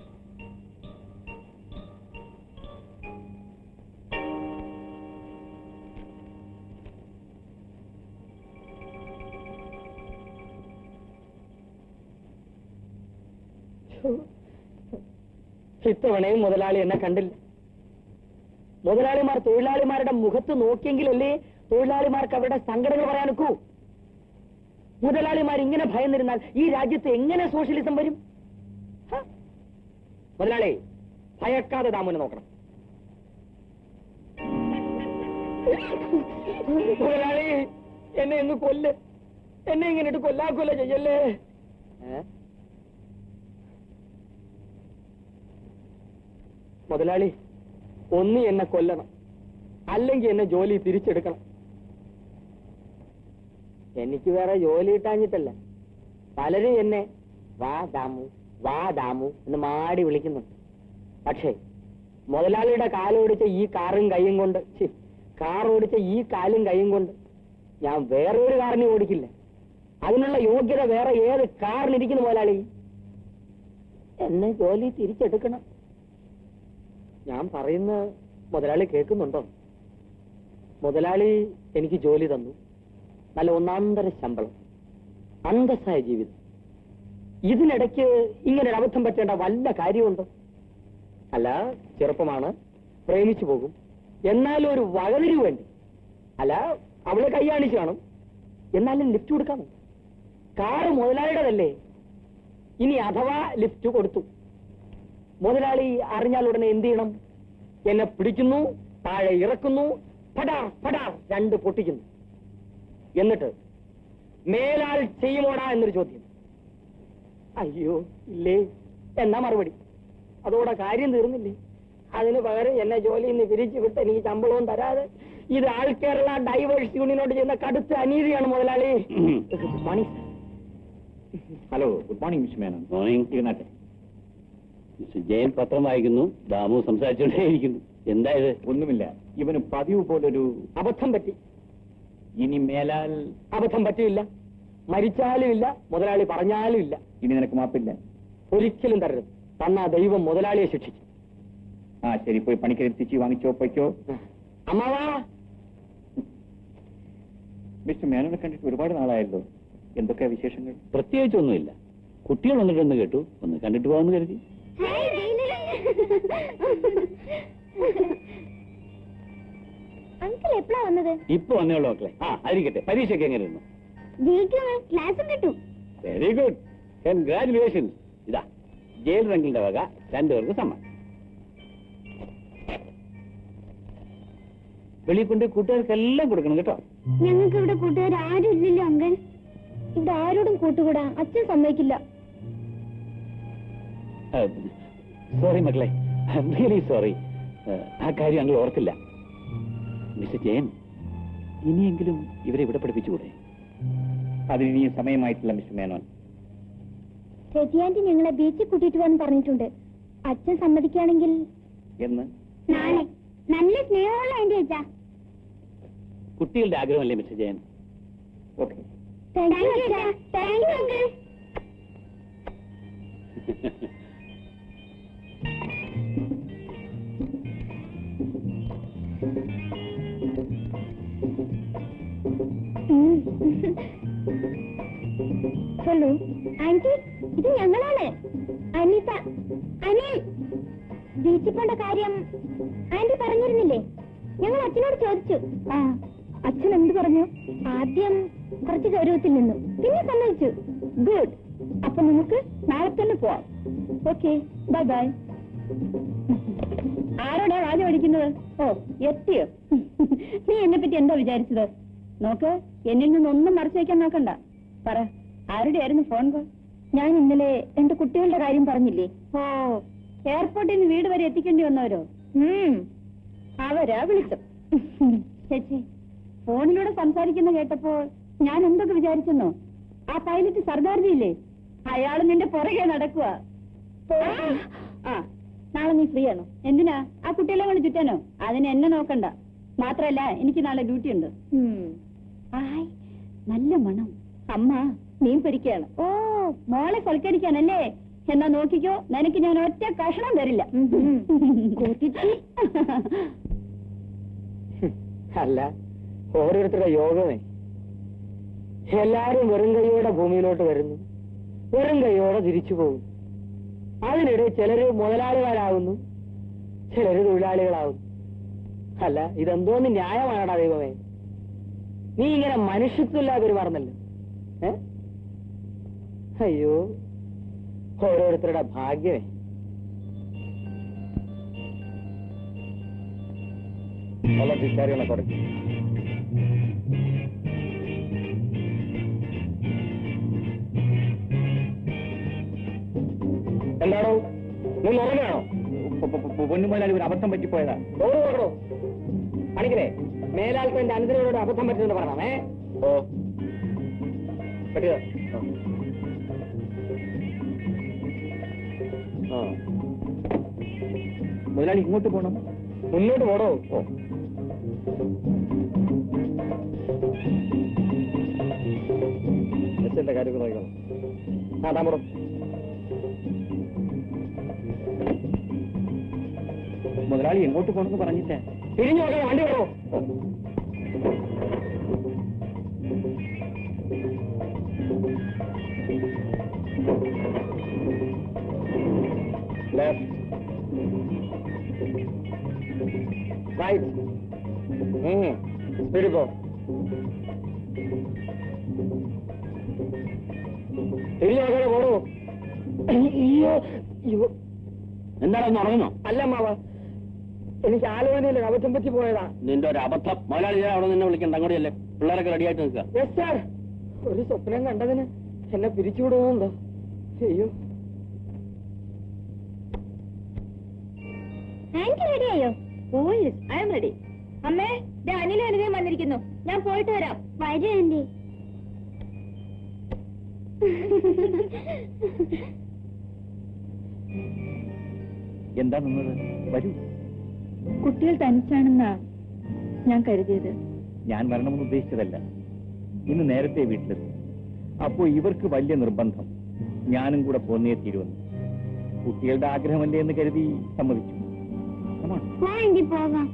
ഇത്തവണയും മുതലാളി എന്നെ കണ്ടില്ല മുതലാളിമാർ തൊഴിലാളിമാരുടെ മുഖത്ത് നോക്കിയെങ്കിലല്ലേ തൊഴിലാളിമാർക്ക് അവരുടെ സങ്കടങ്ങൾ പറയാൻ ഒക്കൂ മുതലാളിമാർ ഇങ്ങനെ ഭയന്നിരുന്നാൽ ഈ രാജ്യത്ത് എങ്ങനെ സോഷ്യലിസം വരും ഹ? മുതലാളി ഭയക്കാതെ ദാമുനെ നോക്കണം മുതലാളി എന്നെ ഇന്ന് കൊല്ല് എന്നെ ഇങ്ങനെ ഇട്ട് കൊല്ലാക്കൊല്ല ചെയ്യല്ലേ മുതലാളി ഒന്ന് എന്നെ കൊല്ലണം അല്ലെങ്കിൽ എന്നെ ജോലി തിരിച്ചെടുക്കണം എനിക്ക് വേറെ ജോലി കിട്ടാഞ്ഞിട്ടല്ല പലരും എന്നെ വാ ദാമു വാ ദാമു എന്ന് മാടി വിളിക്കുന്നുണ്ട് പക്ഷേ മുതലാളിയുടെ കാലോടിച്ച ഈ കാറും കൈയും കൊണ്ട് ഛി, കാർ ഓടിച്ച ഈ കാലും കൈയും കൊണ്ട് ഞാൻ വേറെ ഒരു കാറിനെ ഓടിക്കില്ല അതിനുള്ള യോഗ്യത വേറെ ഏത് കാറിനിരിക്കുന്നു മുതലാളി എന്നെ ജോലി തിരിച്ചെടുക്കണം ഞാൻ പറയുന്ന മുതലാളി കേൾക്കുന്നുണ്ടോ മുതലാളി എനിക്ക് ജോലി തന്നു നല്ല ഒന്നാന്തര ശമ്പളം അന്തസ്സായ ജീവിതം ഇതിനിടയ്ക്ക് ഇങ്ങനെ ഒരു അബദ്ധം പറ്റേണ്ട വല്ല കാര്യമുണ്ടോ അല്ല ചെറുപ്പമാണ് പ്രേമിച്ചു പോകും എന്നാലും ഒരു വകതിരിവ് വേണ്ടി അല്ല അവളെ കൈയാണിച്ച് കാണും എന്നാലും ലിഫ്റ്റ് കൊടുക്കാമോ കാറ് മുതലാളിയുടേതല്ലേ ഇനി അഥവാ ലിഫ്റ്റ് കൊടുത്തു മുതലാളി അറിഞ്ഞാൽ ഉടനെ എന്ത് ചെയ്യണം എന്നെ പിടിക്കുന്നു താഴെ ഇറക്കുന്നു പടാർ പടാർ രണ്ട് പൊട്ടിക്കുന്നു എന്നിട്ട് മേലാൽ ചെയ്യുമോടാ എന്നൊരു ചോദ്യം അയ്യോ ഇല്ലേ എന്നാ മറുപടി അതോടെ കാര്യം തീർന്നില്ലേ അതിന് പകരം എന്നെ ജോലിയിൽ നിന്ന് പിരിച്ചു വിട്ട് എനിക്ക് ശമ്പളവും തരാതെ ഇത് ആൾ കേരള ഡൈവേഴ്സ് യൂണിയനോട് ചെയ്യുന്ന കടുത്ത അനീതിയാണ് മുതലാളി Mani hello good morning miss Menon morning ഇരുന്നാട്ടെ മിസ്റ്റർ ജയൻ പത്രം വായിക്കുന്നു ദാമു സംസാരിച്ചുകൊണ്ടേയിരിക്കുന്നു എന്താ ഇത് ഒന്നുമില്ല ഇവന് പതിവ് പോലൊരു അബദ്ധം പറ്റി ഇനി മേലാൽ അബദ്ധം പറ്റിയില്ല മരിച്ചാലും ഇല്ല മുതലാളി പറഞ്ഞാലും ഇല്ല ഇനി നിനക്ക് മാപ്പില്ല ഒരിക്കലും തരരുത് തന്നാ ദൈവം മുതലാളിയെ ശിക്ഷിച്ചു ആ ശരി പോയി പണിക്കരുത്തിച്ച് വാങ്ങിച്ചോ പൊയ്ക്കോ അമ്മാവാ മിസ്റ്റർ മേനോനെ കണ്ടിട്ട് ഒരുപാട് നാളായല്ലോ എന്തൊക്കെയാ വിശേഷങ്ങൾ പ്രത്യേകിച്ചൊന്നുമില്ല കുട്ടികൾ വന്നിട്ടെന്ന് കേട്ടു ഒന്ന് കണ്ടിട്ട് പോകാമെന്ന് കരുതി അങ്കിൾ എപ്പോഴാ വന്നത് ഇപ്പൊ വന്നേ ഉള്ളൂ മക്കളെ ആ ആയിരിക്കട്ടെ പരീക്ഷയ്ക്ക് എങ്ങനെ ഇരുന്നു ജയിക്കുമോ ക്ലാസ്സും കിട്ടും വെരി ഗുഡ് കൺഗ്രാറ്റുലേഷൻസ് ഇതാ ജയിൽ റങ്കിന്റെ വക രണ്ടുപേർക്ക് സമ്മാനം വെളിയിൽ കൊണ്ട് കൂട്ടുകാർക്കെല്ലാം കൊടുക്കണം കേട്ടോ ഞങ്ങൾക്ക് ഇവിടെ കൂട്ടുകാർ ആരും ഇല്ലല്ലോ അങ്കിൾ ഇവിടെ ആരോടും കൂട്ടുകൂടാ അച്ഛൻ സമ്മതിക്കില്ല സോറി മക്കളെ റിയലി സോറി ആ കാര്യം ഞങ്ങൾ ഓർത്തില്ല മിസ്റ്റർ ജയൻ ഇനിയെങ്കിലും ഇവരെ ഇവിടെ പഠിപ്പിച്ചുകൂടെ അതിനിയും സമയമായിട്ടില്ല മിസ്റ്റർ മേനോൻ രതിയാന്റി ഞങ്ങളെ ബീച്ചിൽ കൂട്ടിയിട്ട് പോകാൻ പറഞ്ഞിട്ടുണ്ട് അച്ഛൻ സമ്മതിക്കുകയാണെങ്കിൽ എന്ന് നാളെ നല്ല സ്നേഹമുള്ള ആന്റി അച്ഛാ കുട്ടികളുടെ ആഗ്രഹമല്ലേ mister Jayan okay thank you അച്ഛാ thank you uncle hello aunty ഇത് ഞങ്ങളാണ് അനിത അനിൽ ബീച്ചിൽ പോണ്ട കാര്യം ആന്റി പറഞ്ഞിരുന്നില്ലേ ഞങ്ങൾ അച്ഛനോട് ചോദിച്ചു ആ അച്ഛൻ എന്ത് പറഞ്ഞു ആദ്യം കുറച്ച് ഗൗരവത്തിൽ നിന്നു പിന്നെ സമ്മതിച്ചു ഗുഡ് അപ്പൊ നമുക്ക് നാളെ തന്നെ പോവാം ഓക്കെ ബൈ ബൈ ആരോടാ വാചം അടിക്കുന്നത് ഓ എത്തിയോ നീ എന്നെ പറ്റി എന്താ വിചാരിച്ചത് നോക്ക് എന്നിൽ നിന്നൊന്നും മറച്ചു വയ്ക്കാൻ നോക്കണ്ട പറ ആരുടെയായിരുന്നു ഫോൺ കോൾ ഞാൻ ഇന്നലെ എന്റെ കുട്ടികളുടെ കാര്യം പറഞ്ഞില്ലേ ഓ എയർപോർട്ടിൽ നിന്ന് വീട് വരെ എത്തിക്കേണ്ടി വന്നവരോ ഉം അവരാ വിളിച്ചത് ചേച്ചി ഫോണിലൂടെ സംസാരിക്കുന്ന കേട്ടപ്പോൾ ഞാൻ എന്തൊക്കെ വിചാരിച്ചെന്നോ ആ പൈലറ്റ് സർദാർജി ഇല്ലേ അയാൾ നിന്റെ പുറകെ നടക്കുക ആ നാളെ നീ ഫ്രീ ആണോ എന്തിനാ ആ കുട്ടികളെ കൊണ്ട് ചുറ്റാനോ അതിന് എന്നെ നോക്കണ്ട മാത്രല്ല എനിക്ക് നാളെ ഡ്യൂട്ടി ഉണ്ട് ആയ് നല്ല മണം അമ്മ മീൻ പിടിക്കാണ് ഓ മോളെ സൽക്കരിക്കാനല്ലേ എന്നാ നോക്കിക്കോ നിനക്ക് ഞാൻ ഒറ്റ കഷണം തരില്ല അല്ല ഓരോരുത്തരുടെ യോഗമേ എല്ലാരും വെറും കൈയോടെ ഭൂമിയിലോട്ട് വരുന്നു വെറും കൈയോടെ തിരിച്ചു പോകും അതിനിടെ ചിലര് മുതലാളിമാരാകുന്നു ചിലര് തൊഴിലാളികളാകുന്നു അല്ല ഇതെന്തോന്ന് ന്യായമാണടാ ദൈവമേ നീ ഇങ്ങനെ മനുഷ്യത്വമില്ലാതെ പെരുമാറുന്നല്ലോ ഏ അയ്യോ ഓരോരുത്തരുടെ ഭാഗ്യമേ All of this carry on accordingly. എന്താണോ നീ ഉറങ്ങാണോ പൊന്നുമുതലാളി ഒരു അബദ്ധം പറ്റിപ്പോയതാ ഡോറ് തുറക്കണോ പണിക്കരെ മേലാൽക്ക് എന്റെ അനുദിനോട് അബദ്ധം പറ്റുമെന്ന് പറയണമേ ഓ പറ്റുക മുതലാളി ഇങ്ങോട്ട് പോകണം മുന്നോട്ട് പോടോ ഓ എന്റെ കാര്യങ്ങൾ നോക്കണം ആ താമ്പടം മുതലാളി എങ്ങോട്ട് പോകണമെന്ന് പറഞ്ഞിട്ടേ തിരിഞ്ഞു നോക്കണം വണ്ടി വിടണോ ലെഫ്റ്റ് റൈറ്റ് സ്പീഡിൽ പോ തിരിഞ്ഞു നോക്കാതെ പോടൂ അയ്യോ അയ്യോ എന്താണ് ഒന്ന് ഉറങ്ങുന്നോ അല്ല മാവ എനിക്ക് ആലോചനയില്ല അബദ്ധം പറ്റി പോയതാ നിന്റെ ഒരു അബദ്ധം മുതലാളി ഞാൻ അവിടെ നിന്നെ വിളിക്കണ്ട അങ്ങോട്ടല്ലേ പിള്ളേരൊക്കെ റെഡിയായിട്ട് നിൽക്കുക യെസ് സാർ ഒരു സ്വപ്നം കണ്ടതിന് എന്നെ പിരിച്ചുവിടുന്നുണ്ടോ അയ്യോ ആന്റി റെഡിയായോ oh yes I'm ready അമ്മേ ദേ അനിലും അനിതയും വന്നിരിക്കുന്നു ഞാൻ പോയിട്ട് വരാം വരൂ ആന്റി എന്താ നിന്നത് വരൂ കുട്ടികൾ തനിച്ചാണെന്നാ ഞാൻ കരുതിയത് ഞാൻ വരണമെന്ന് ഉദ്ദേശിച്ചതല്ല ഇന്ന് നേരത്തെ വീട്ടിലെത്തി അപ്പോ ഇവർക്ക് വലിയ നിർബന്ധം ഞാനും കൂടെ പോന്നേ തീരുവന്നു കുട്ടികളുടെ ആഗ്രഹമല്ലേ എന്ന് കരുതി സമ്മതിച്ചു Come on. എങ്കിൽ പോകാം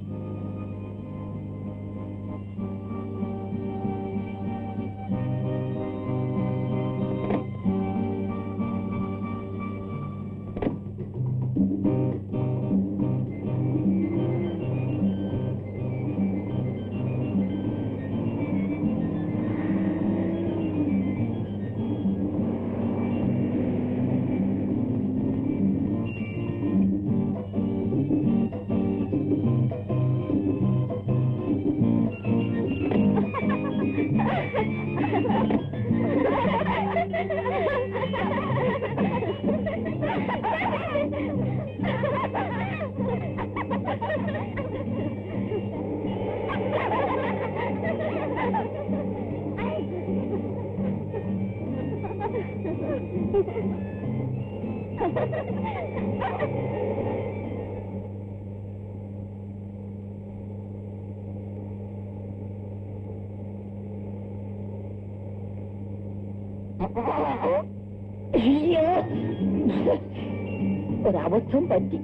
ഒരബദ്ധം പറ്റി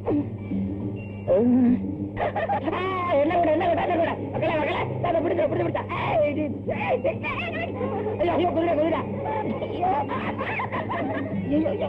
എന്നെ കൂടെ എന്നെ കൂടെ എന്നെ കൂടെ മക്കളെ മക്കളെ ദാ പിടിച്ചോ പിടിച്ചോ പിടിച്ചോ ഏയ്, ഇത്, ഏയ്, ഇത്, ഏയ്, അയ്യോ അയ്യോ കുതിര കുതിര അയ്യോ അയ്യോ അയ്യോ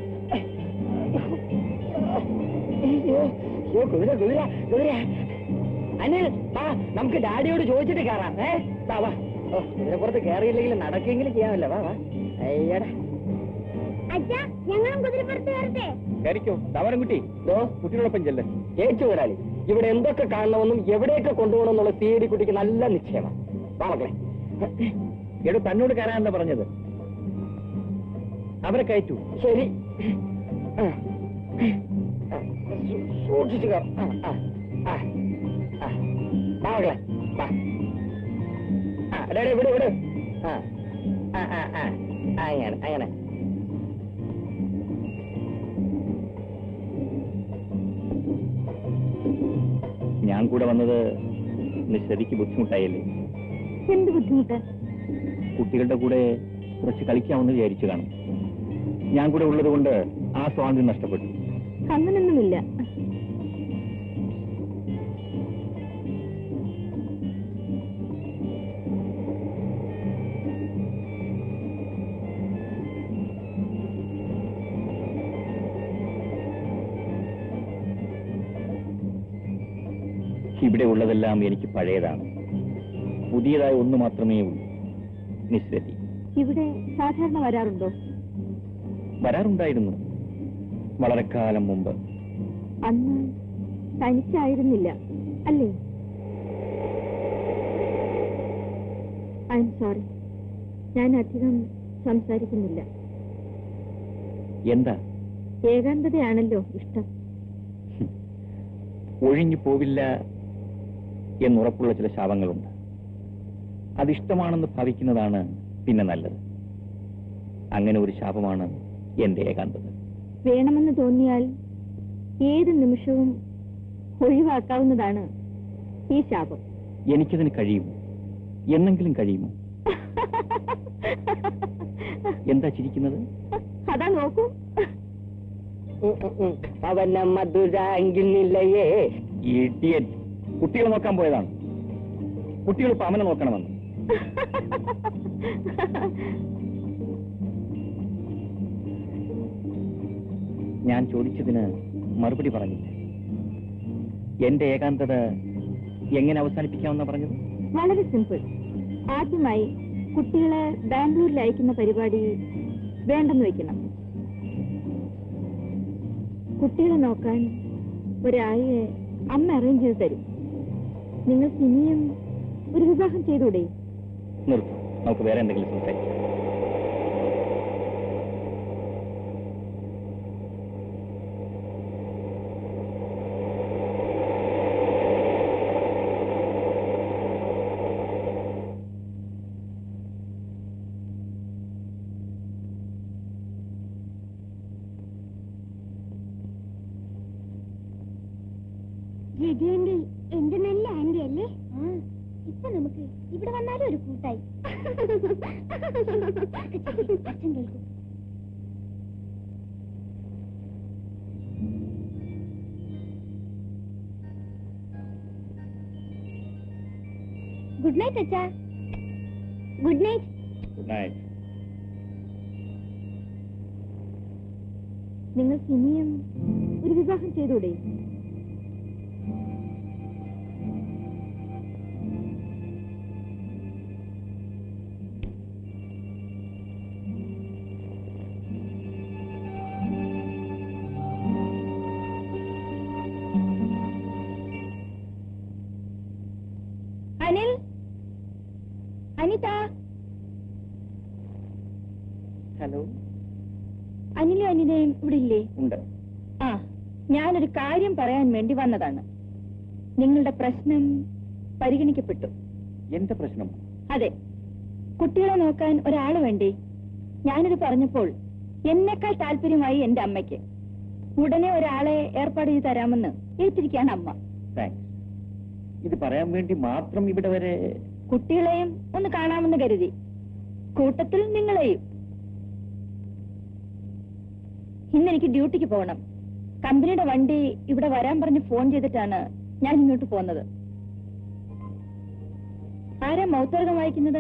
അയ്യോ അയ്യോ കുതിര കുതിര കുതിര അനിൽ വാ നമുക്ക് ഡാഡിയോട് ചോദിച്ചിട്ട് കയറാം ഏ വാ വാ ഓ ഇതിനെപ്പുറത്ത് കയറിയില്ലെങ്കിൽ നടക്കെങ്കിലും ചെയ്യാമല്ലോ വാ വാ അയ്യടാ അച്ഛാ ഞങ്ങളും കുതിരപ്പുറത്ത് കയറട്ടെ കയറിക്കോ തവരൻകുട്ടി ഓ കുട്ടികളൊപ്പം ചെല്ല് ഏറ്റു മുതലാളി ഇവിടെ എന്തൊക്കെ കാണണമെന്നും എവിടെയൊക്കെ കൊണ്ടുപോകണം എന്നുള്ള സി ഡി കുട്ടിക്ക് നല്ല നിശ്ചയമാണ് വാ മക്കളെ എടോ തന്നോട് കയറാനല്ല പറഞ്ഞത് അവരെ കയറ്റു ശരി ആ. ആ. സൂ- സൂക്ഷിച്ച് കയറ്. ആ, ആ, ആ, ആ. വാ മക്കളെ വാ ആ എടാ, എടാ, വിട് വിട് ആ ആ ആ ആ ആ, അങ്ങനെ അങ്ങനെ ഞാൻ കൂടെ വന്നത് നിശ്ചതിക്ക് ബുദ്ധിമുട്ടായില്ലേ എന്ത് ബുദ്ധിമുട്ട് കുട്ടികളുടെ കൂടെ കുറച്ച് കളിക്കാമെന്ന് വിചാരിച്ചു കാണും ഞാൻ കൂടെ ഉള്ളത് കൊണ്ട് ആ സ്വാതന്ത്ര്യം നഷ്ടപ്പെട്ടു അങ്ങനൊന്നുമില്ല ഇവിടെ ഉള്ളതെല്ലാം എനിക്ക് പഴയതാണ് പുതിയതായ ഒന്ന് മാത്രമേ ഉള്ളൂ നിശ്ചതി ഇവിടെ സാധാരണ വരാറുണ്ടോ വരാറുണ്ടായിരുന്നു വളരെ കാലം മുമ്പ് അന്ന് തനിച്ചായിരുന്നില്ല അല്ലേ ഐ എം സോറി ഞാൻ അധികം സംസാരിക്കുന്നില്ല എന്താ ഏകാന്തതയാണല്ലോ ഇഷ്ടം ഒഴിഞ്ഞു പോവില്ല എന്നുറപ്പുള്ള ചില ശാപങ്ങളുണ്ട് അതിഷ്ടമാണെന്ന് ഭാവിക്കുന്നതാണ് പിന്നെ നല്ലത് അങ്ങനെ ഒരു ശാപമാണ് എന്റെ ഏകാന്തത വേണമെന്ന് തോന്നിയാൽ ഏത് നിമിഷവും ഒഴിവാക്കാവുന്നതാണ് ഈ ശാപം എനിക്കതിന് കഴിയുമോ എന്നെങ്കിലും കഴിയുമോ എന്താ ചിരിക്കുന്നത് അതാ നോക്കൂ അവന മധുരാങ്കിന്നില്ലയേ ഇഡിയറ്റ് കുട്ടികൾ നോക്കാൻ പോയതാണ് കുട്ടികൾ ഇപ്പൊ അവനെ നോക്കണമെന്ന് ഞാൻ ചോദിച്ചതിന് മറുപടി പറഞ്ഞില്ല എന്റെ ഏകാന്തത എങ്ങനെ അവസാനിപ്പിക്കാമെന്ന പറഞ്ഞത് വളരെ സിമ്പിൾ ആദ്യമായി കുട്ടികളെ ബാംഗ്ലൂരിൽ അയക്കുന്ന പരിപാടി വേണ്ടെന്ന് വെക്കണം കുട്ടികളെ നോക്കാൻ ഒരായെ അമ്മ അറേഞ്ച് ചെയ്ത് തരും നിങ്ങൾക്ക് ഇനിയും ഒരു വിവാഹം ചെയ്തൂടെ നിർത്തും നമുക്ക് വേറെ എന്തെങ്കിലും സംസാരിക്കാം രജയന്റെ എന്റെ നല്ല ആന്റി അല്ലേ ഇപ്പൊ നമുക്ക് ഇവിടെ വന്നാലും ഒരു കൂട്ടായി അച്ഛൻ കേൾക്കും ഗുഡ് നൈറ്റ് അച്ഛാ ഗുഡ് നൈറ്റ് ഗുഡ് നൈറ്റ് നിങ്ങൾക്ക് ഇനിയും ഒരു വിവാഹം ചെയ്തൂടെ അനിൽ അനിത ഹലോ അനിലും അനിതയും ഇവിടെ ഇല്ലേ ഉണ്ട് ആ ഞാനൊരു കാര്യം പറയാൻ വേണ്ടി വന്നതാണ് നിങ്ങളുടെ പ്രശ്നം പരിഗണിക്കപ്പെട്ടു എന്റെ പ്രശ്നം അതെ കുട്ടികളെ നോക്കാൻ ഒരാള് വേണ്ടി ഞാനിത് പറഞ്ഞപ്പോൾ എന്നെക്കാൾ താല്പര്യമായി എന്റെ അമ്മയ്ക്ക് ഉടനെ ഒരാളെ ഏർപ്പാട് ചെയ്ത് തരാമെന്ന് ഏറ്റിരിക്കുകയാണ് അമ്മ താങ്ക്സ് ഇത് പറയാൻ വേണ്ടി മാത്രം ഇവിടെ വരെ കുട്ടികളെയും ഒന്ന് കാണാമെന്ന് കരുതി കൂട്ടത്തിൽ നിങ്ങളെയും ഇന്ന് എനിക്ക് ഡ്യൂട്ടിക്ക് പോകണം കമ്പനിയുടെ വണ്ടി ഇവിടെ വരാൻ പറഞ്ഞ് ഫോൺ ചെയ്തിട്ടാണ് ഞാൻ ഇങ്ങോട്ട് പോകുന്നത് ആരാ മൗത്തർഗം വായിക്കുന്നത്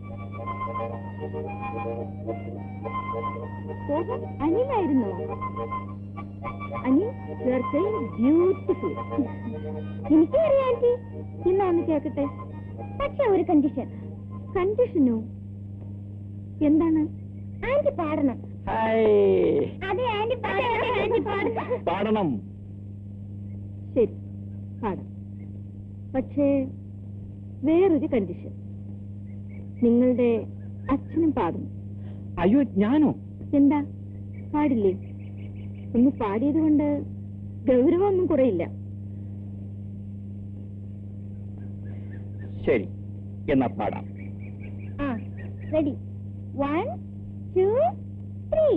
ഓഹോ, അനിലായിരുന്നോ അനിൽ ബ്യൂട്ടിഫുൾ എനിക്കറിയാം ആന്റി ഇന്നാന്ന് കേക്കട്ടെ പക്ഷെ ഒരു കണ്ടീഷൻ കണ്ടീഷനോ എന്താണ് ആന്റി പാടണം ഹായ് അതെ ആന്റി പാടണം ആന്റി പാടണം പാടണം ശരി പാടാം പക്ഷേ വേറൊരു കണ്ടീഷൻ നിങ്ങളുടെ അച്ഛനും പാടുന്നു അയ്യോ ഞാനോ എന്താ പാടില്ലേ ഒന്ന് പാടിയത് കൊണ്ട് ഗൗരവമൊന്നും കുറയില്ല ശരി എന്നാ പാടാം ആ റെഡി വൺ ടു ത്രീ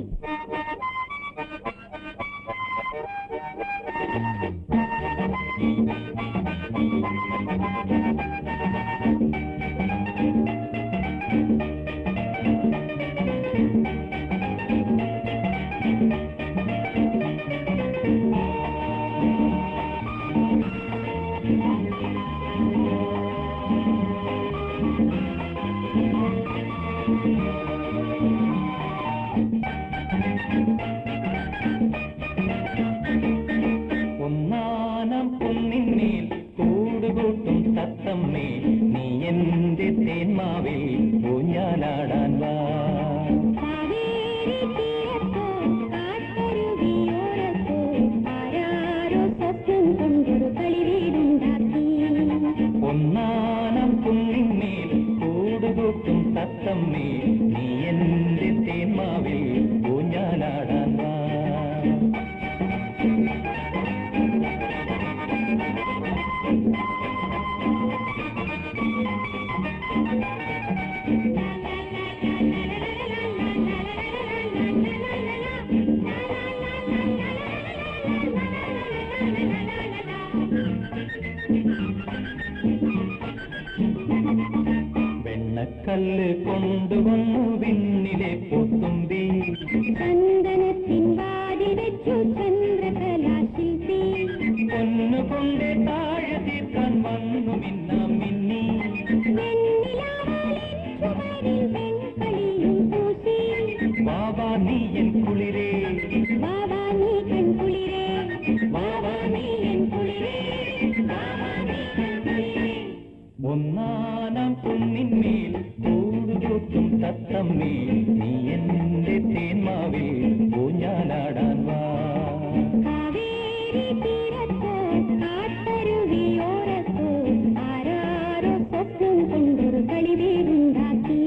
ഒന്നാനം കുന്നിന്മേൽ കൂടുകൂട്ടും തത്തമ്മേ നീ എന്റെ തേന്മാവിൽ ഊഞ്ഞാലാടാൻ വാ കാവേരി തീരത്തോ കാട്ടരുവിയോരത്തോ ആരാരോ സ്വപ്നം കൊണ്ടൊരു കളിവീടുണ്ടാക്കി ഒന്നാനം കുന്നിന്മേൽ കൂടുകൂട്ടും തത്തമ്മേ നീ എന്റെ തേന്മാവിൽ ഊഞ്ഞാലാടാൻ വാ വെണ്ണക്കല്ല് കൊണ്ടുവന്നു വിണ്ണിലെ പൂത്തുമ്പി ചന്ദനത്തിൻ വാതിൽ വെച്ചു ചന്ദ്രകലാശില്പി പൊന്നുകൊണ്ട് താഴെ തീർക്കാൻ വന്നു മിന്നാം മിന്നി വെണ്ണിലാവാലിൻ ചുമരിൽ വെൺകളിയും പൂശി ബാബാ നീ എൻ കുളിരേ ബാബാ നീ കൺകുളിരേ ബാബാ നീ എൻ കുളിരേ ബാബാ നീ കൺകുളിരേ ഒന്നാനാം കുന്നിന്മേൽ കൂടുകൂട്ടും തത്തമ്മേ നീ എന്റെ തേന്മാവിൽ ഊഞ്ഞാലാടാൻ വാ കാവേരി തീരത്തോ കാട്ടരുവിയോരത്തോ ആരാരോ സ്വപ്നം കൊണ്ടൊരു കളിവീടുണ്ടാക്കി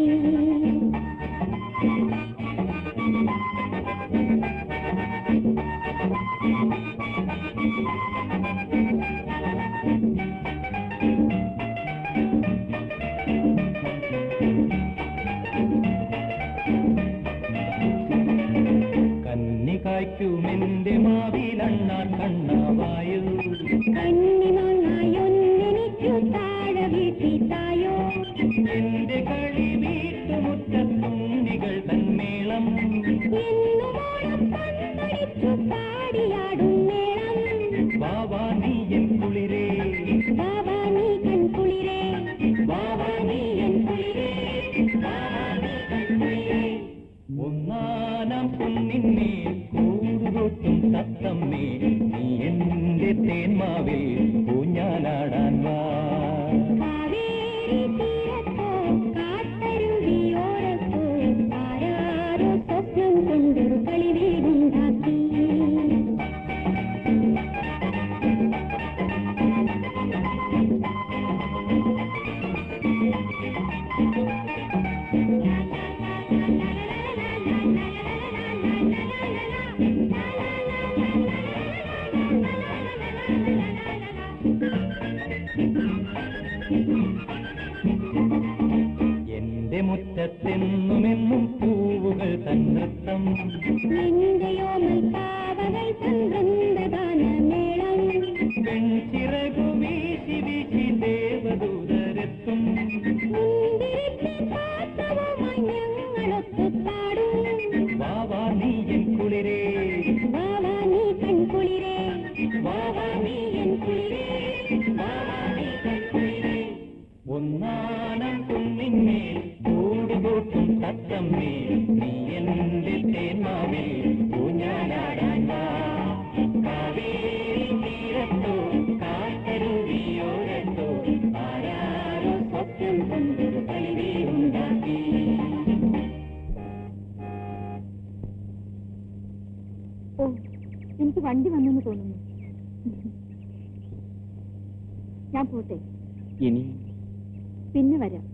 വീട്ടിത്തായോ എന്റെ കളി വീട്ടുമുറ്റത്തുണ്ണികൾ തന്മേളം പാടിയാടും മേളം ബാബാ നീ എൻ കുളിരേ ബാബാ നീ കൺ കുളിരേ ബാബാ നീ എൻ കുളിരേ ബാബാ നീ കൺ കുളിരേ ഒന്നാനാം കുന്നിന്മേൽ കൂടുകൊട്ടും തത്തമ്മേ നീ എന്റെ തേന്മാവിൽ ഊഞ്ഞാലാടാൻ വാ കാവേരി തീരത്തോ കാട്ടരുവിയോരത്തോ ആരാരോ സ്വപ്നം കൊണ്ടൊരു കളിവീടുണ്ടാക്കി എന്റെ മുറ്റത്തെന്നുമെന്നും പൂവുകൾ തന്നൃത്തം നിന്റെയോമൽ പാവകൾ ചന്ദ്രന്ദഗാനമേളം പെൺചിറകു വീശി വീശി ദേവദൂതരെത്തും മുന്തിരിക്ക് പാത്രവുമായി ഞങ്ങളൊത്തു പാടും ബാബാ നീ എൻ കുളിരേ വാവാ നീ കൺകുളിരേ ബാബാ നീ എൻ കുളിരേ ബാബാ നീ എൻ കുളിരേ ഒന്നാനം കുന്നിന്മേൽ കൂടുകൂട്ടും തത്തമ്മേ നീ എന്റെ തേന്മാവിൽ ഊഞ്ഞാലാടാൻ വാ കാവേരി തീരത്തോ കാട്ടരുവിയോരത്തോ ആരാരോ സ്വപ്നം കൊണ്ടൊരു കളിവീടുണ്ടാക്കി ഓ എനിക്ക് വണ്ടി വന്നെന്ന് തോന്നുന്നു ഞാൻ പോട്ടെ ഇനി പിന്നെ വരാം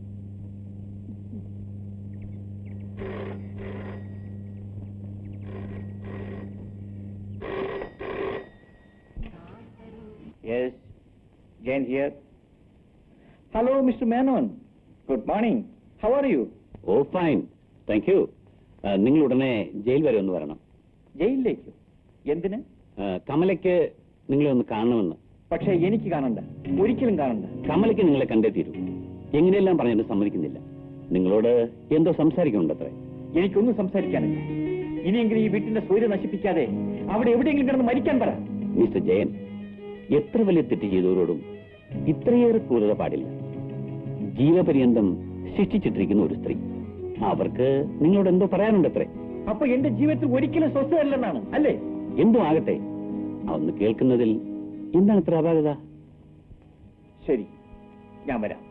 yes Jayan here hello mister Menon good morning how are you oh fine thank you നിങ്ങൾ ഉടനെ ജയിൽ വരെ ഒന്ന് വരണം ജയിലിലേക്കോ എന്തിന് ആ, കമലയ്ക്ക് നിങ്ങളെ ഒന്ന് കാണണമെന്ന് പക്ഷേ എനിക്ക് കാണണ്ട ഒരിക്കലും കാണണ്ട കമലയ്ക്ക് നിങ്ങളെ കണ്ടേ തീരൂ എങ്ങനെയെല്ലാം പറഞ്ഞിട്ട് സമ്മതിക്കുന്നില്ല നിങ്ങളോട് എന്തോ സംസാരിക്കുന്നുണ്ടത്രേ എനിക്കൊന്നും സംസാരിക്കാനില്ല ഇനിയെങ്കിലും ഈ വീട്ടിന്റെ സൂര്യ നശിപ്പിക്കാതെ അവിടെ എവിടെയെങ്കിലും കിടന്ന് മരിക്കാൻ പറ മിസ്റ്റർ ജയൻ എത്ര വലിയ തെറ്റ് ചെയ്തവരോടും ഇത്രയേറെ ക്രൂരത പാടില്ല ജീവപര്യന്തം ശിക്ഷിച്ചിട്ടിരിക്കുന്ന ഒരു സ്ത്രീ അവർക്ക് നിങ്ങളോട് എന്തോ പറയാനുണ്ടത്രേ അപ്പൊ എന്റെ ജീവിതത്തിൽ ഒരിക്കലും സ്വസ്ഥമല്ലെന്നാണ് അല്ലേ എന്തോ ആകട്ടെ അതൊന്ന് കേൾക്കുന്നതിൽ എന്താണ് ഇത്ര അപാകത ശരി ഞാൻ വരാം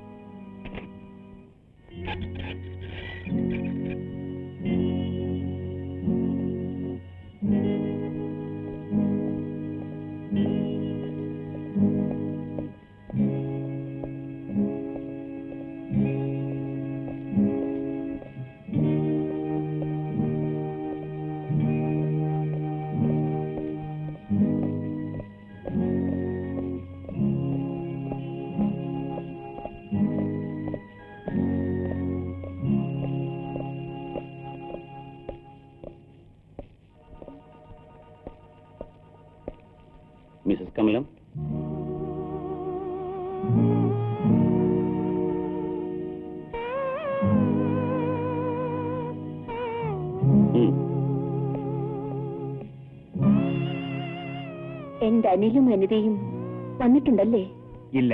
മിസസ് കമലം ഉം. എന്റെ അനിലും അനിതയും വന്നിട്ടുണ്ടല്ലേ ഇല്ല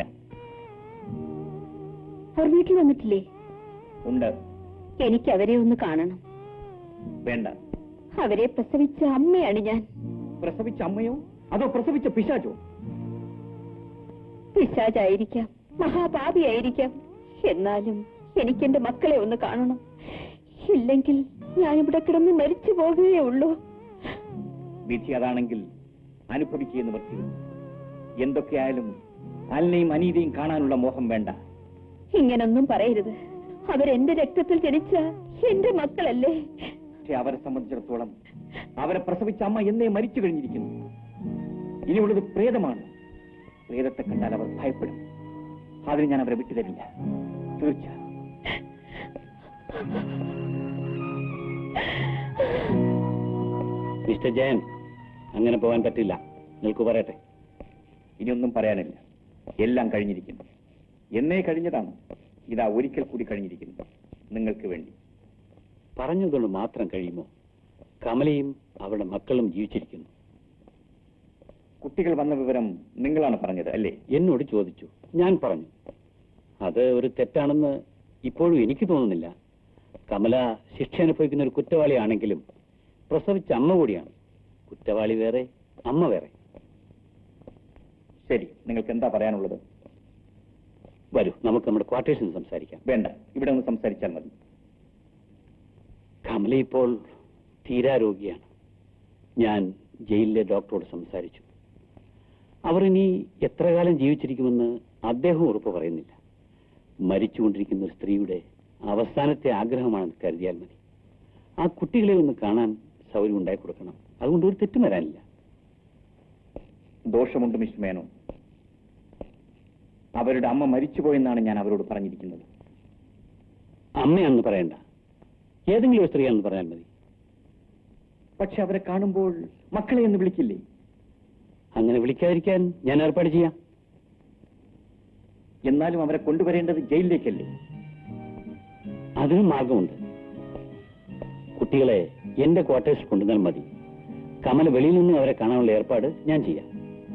അവർ വീട്ടിൽ വന്നിട്ടില്ലേ ഉണ്ട് എനിക്ക് അവരെ ഒന്ന് കാണണം വേണ്ട അവരെ പ്രസവിച്ച അമ്മയാണ് ഞാൻ പ്രസവിച്ച അമ്മയോ അതോ പ്രസവിച്ച പിശാചോ പിശാചായിരിക്കാം മഹാപാപിയായിരിക്കാം എന്നാലും എനിക്കെന്റെ മക്കളെ ഒന്ന് കാണണം ഇല്ലെങ്കിൽ ഞാനിവിടെ കിടന്ന് മരിച്ചു പോകുകയേ ഉള്ളൂ വിധി അതാണെങ്കിൽ അനുഭവിക്കുകയെന്ന് വൃത്തി എന്തൊക്കെയായാലും അലിനെയും അനീതിയും കാണാനുള്ള മോഹം വേണ്ട ഇങ്ങനൊന്നും പറയരുത് അവരെന്റെ രക്തത്തിൽ ജനിച്ച എന്റെ മക്കളല്ലേ പക്ഷെ അവരെ സംബന്ധിച്ചിടത്തോളം അവരെ പ്രസവിച്ച അമ്മ എന്നേ മരിച്ചു കഴിഞ്ഞിരിക്കുന്നു ഇനിയുള്ളത് പ്രേതമാണ് പ്രേതത്തെ കണ്ടാൽ അവർ ഭയപ്പെടും അതിന് ഞാൻ അവരെ വിട്ടുതരില്ല തീർച്ച മിസ്റ്റർ ജയൻ അങ്ങനെ പോകാൻ പറ്റില്ല നിങ്ങൾക്ക് പറയട്ടെ ഇനിയൊന്നും പറയാനില്ല എല്ലാം കഴിഞ്ഞിരിക്കുന്നു എന്നേ കഴിഞ്ഞതാണ് ഇതാ ഒരിക്കൽ കൂടി കഴിഞ്ഞിരിക്കുന്നു നിങ്ങൾക്ക് വേണ്ടി പറഞ്ഞതുകൊണ്ട് മാത്രം കഴിയുമോ കമലയും അവളുടെ മക്കളും ജീവിച്ചിരിക്കുന്നു കുട്ടികൾ വന്ന വിവരം നിങ്ങളാണ് പറഞ്ഞത് അല്ലേ എന്നോട് ചോദിച്ചു ഞാൻ പറഞ്ഞു അത് ഒരു തെറ്റാണെന്ന് ഇപ്പോഴും എനിക്ക് തോന്നുന്നില്ല കമല ശിക്ഷ അനുഭവിക്കുന്ന ഒരു കുറ്റവാളിയാണെങ്കിലും പ്രസവിച്ച അമ്മ കൂടിയാണ് കുറ്റവാളി വേറെ അമ്മ വേറെ ശരി നിങ്ങൾക്ക് എന്താ പറയാനുള്ളത് വരൂ നമുക്ക് നമ്മുടെ ക്വാർട്ടേഴ്സിൽ സംസാരിക്കാം വേണ്ട ഇവിടെ ഒന്ന് സംസാരിച്ചാൽ മതി കമല ഇപ്പോൾ തീരാരോഗിയാണ് ഞാൻ ജയിലിലെ ഡോക്ടറോട് സംസാരിച്ചു അവർ ഇനി എത്ര കാലം ജീവിച്ചിരിക്കുമെന്ന് അദ്ദേഹം ഉറപ്പ് പറയുന്നില്ല മരിച്ചുകൊണ്ടിരിക്കുന്ന ഒരു സ്ത്രീയുടെ അവസാനത്തെ ആഗ്രഹമാണെന്ന് കരുതിയാൽ മതി ആ കുട്ടികളെ ഒന്ന് കാണാൻ സൗകര്യം ഉണ്ടായി കൊടുക്കണം അതുകൊണ്ട് ഒരു തെറ്റും വരാനില്ല ദോഷമുണ്ട് മിസ്റ്റർ മേനോൻ അവരുടെ അമ്മ മരിച്ചുപോയെന്നാണ് ഞാൻ അവരോട് പറഞ്ഞിരിക്കുന്നത് അമ്മയാണെന്ന് പറയണ്ട ഏതെങ്കിലും ഒരു സ്ത്രീയാണെന്ന് പറഞ്ഞാൽ മതി പക്ഷെ അവരെ കാണുമ്പോൾ മക്കളെ എന്ന് വിളിക്കില്ലേ അങ്ങനെ വിളിക്കാതിരിക്കാൻ ഞാൻ ഏർപ്പാട് ചെയ്യാം എന്നാലും അവരെ കൊണ്ടുവരേണ്ടത് ജയിലിലേക്കല്ലേ അതിനും മാർഗമുണ്ട് കുട്ടികളെ എന്റെ ക്വാർട്ടേഴ്സിൽ കൊണ്ടുവന്നാൽ മതി കമല വെളിയിൽ നിന്നും അവരെ കാണാനുള്ള ഏർപ്പാട് ഞാൻ ചെയ്യാം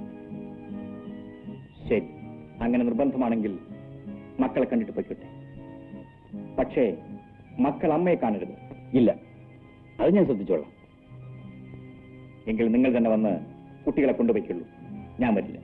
ശരി അങ്ങനെ നിർബന്ധമാണെങ്കിൽ മക്കളെ കണ്ടിട്ട് പൊയ്ക്കട്ടെ പക്ഷേ മക്കൾ അമ്മയെ കാണരുത് ഇല്ല അത് ഞാൻ ശ്രദ്ധിച്ചോളാം എങ്കിൽ നിങ്ങൾ തന്നെ വന്ന് കുട്ടികളെ കൊണ്ടുപോയിക്കുള്ളൂ ഞാൻ വരില്ല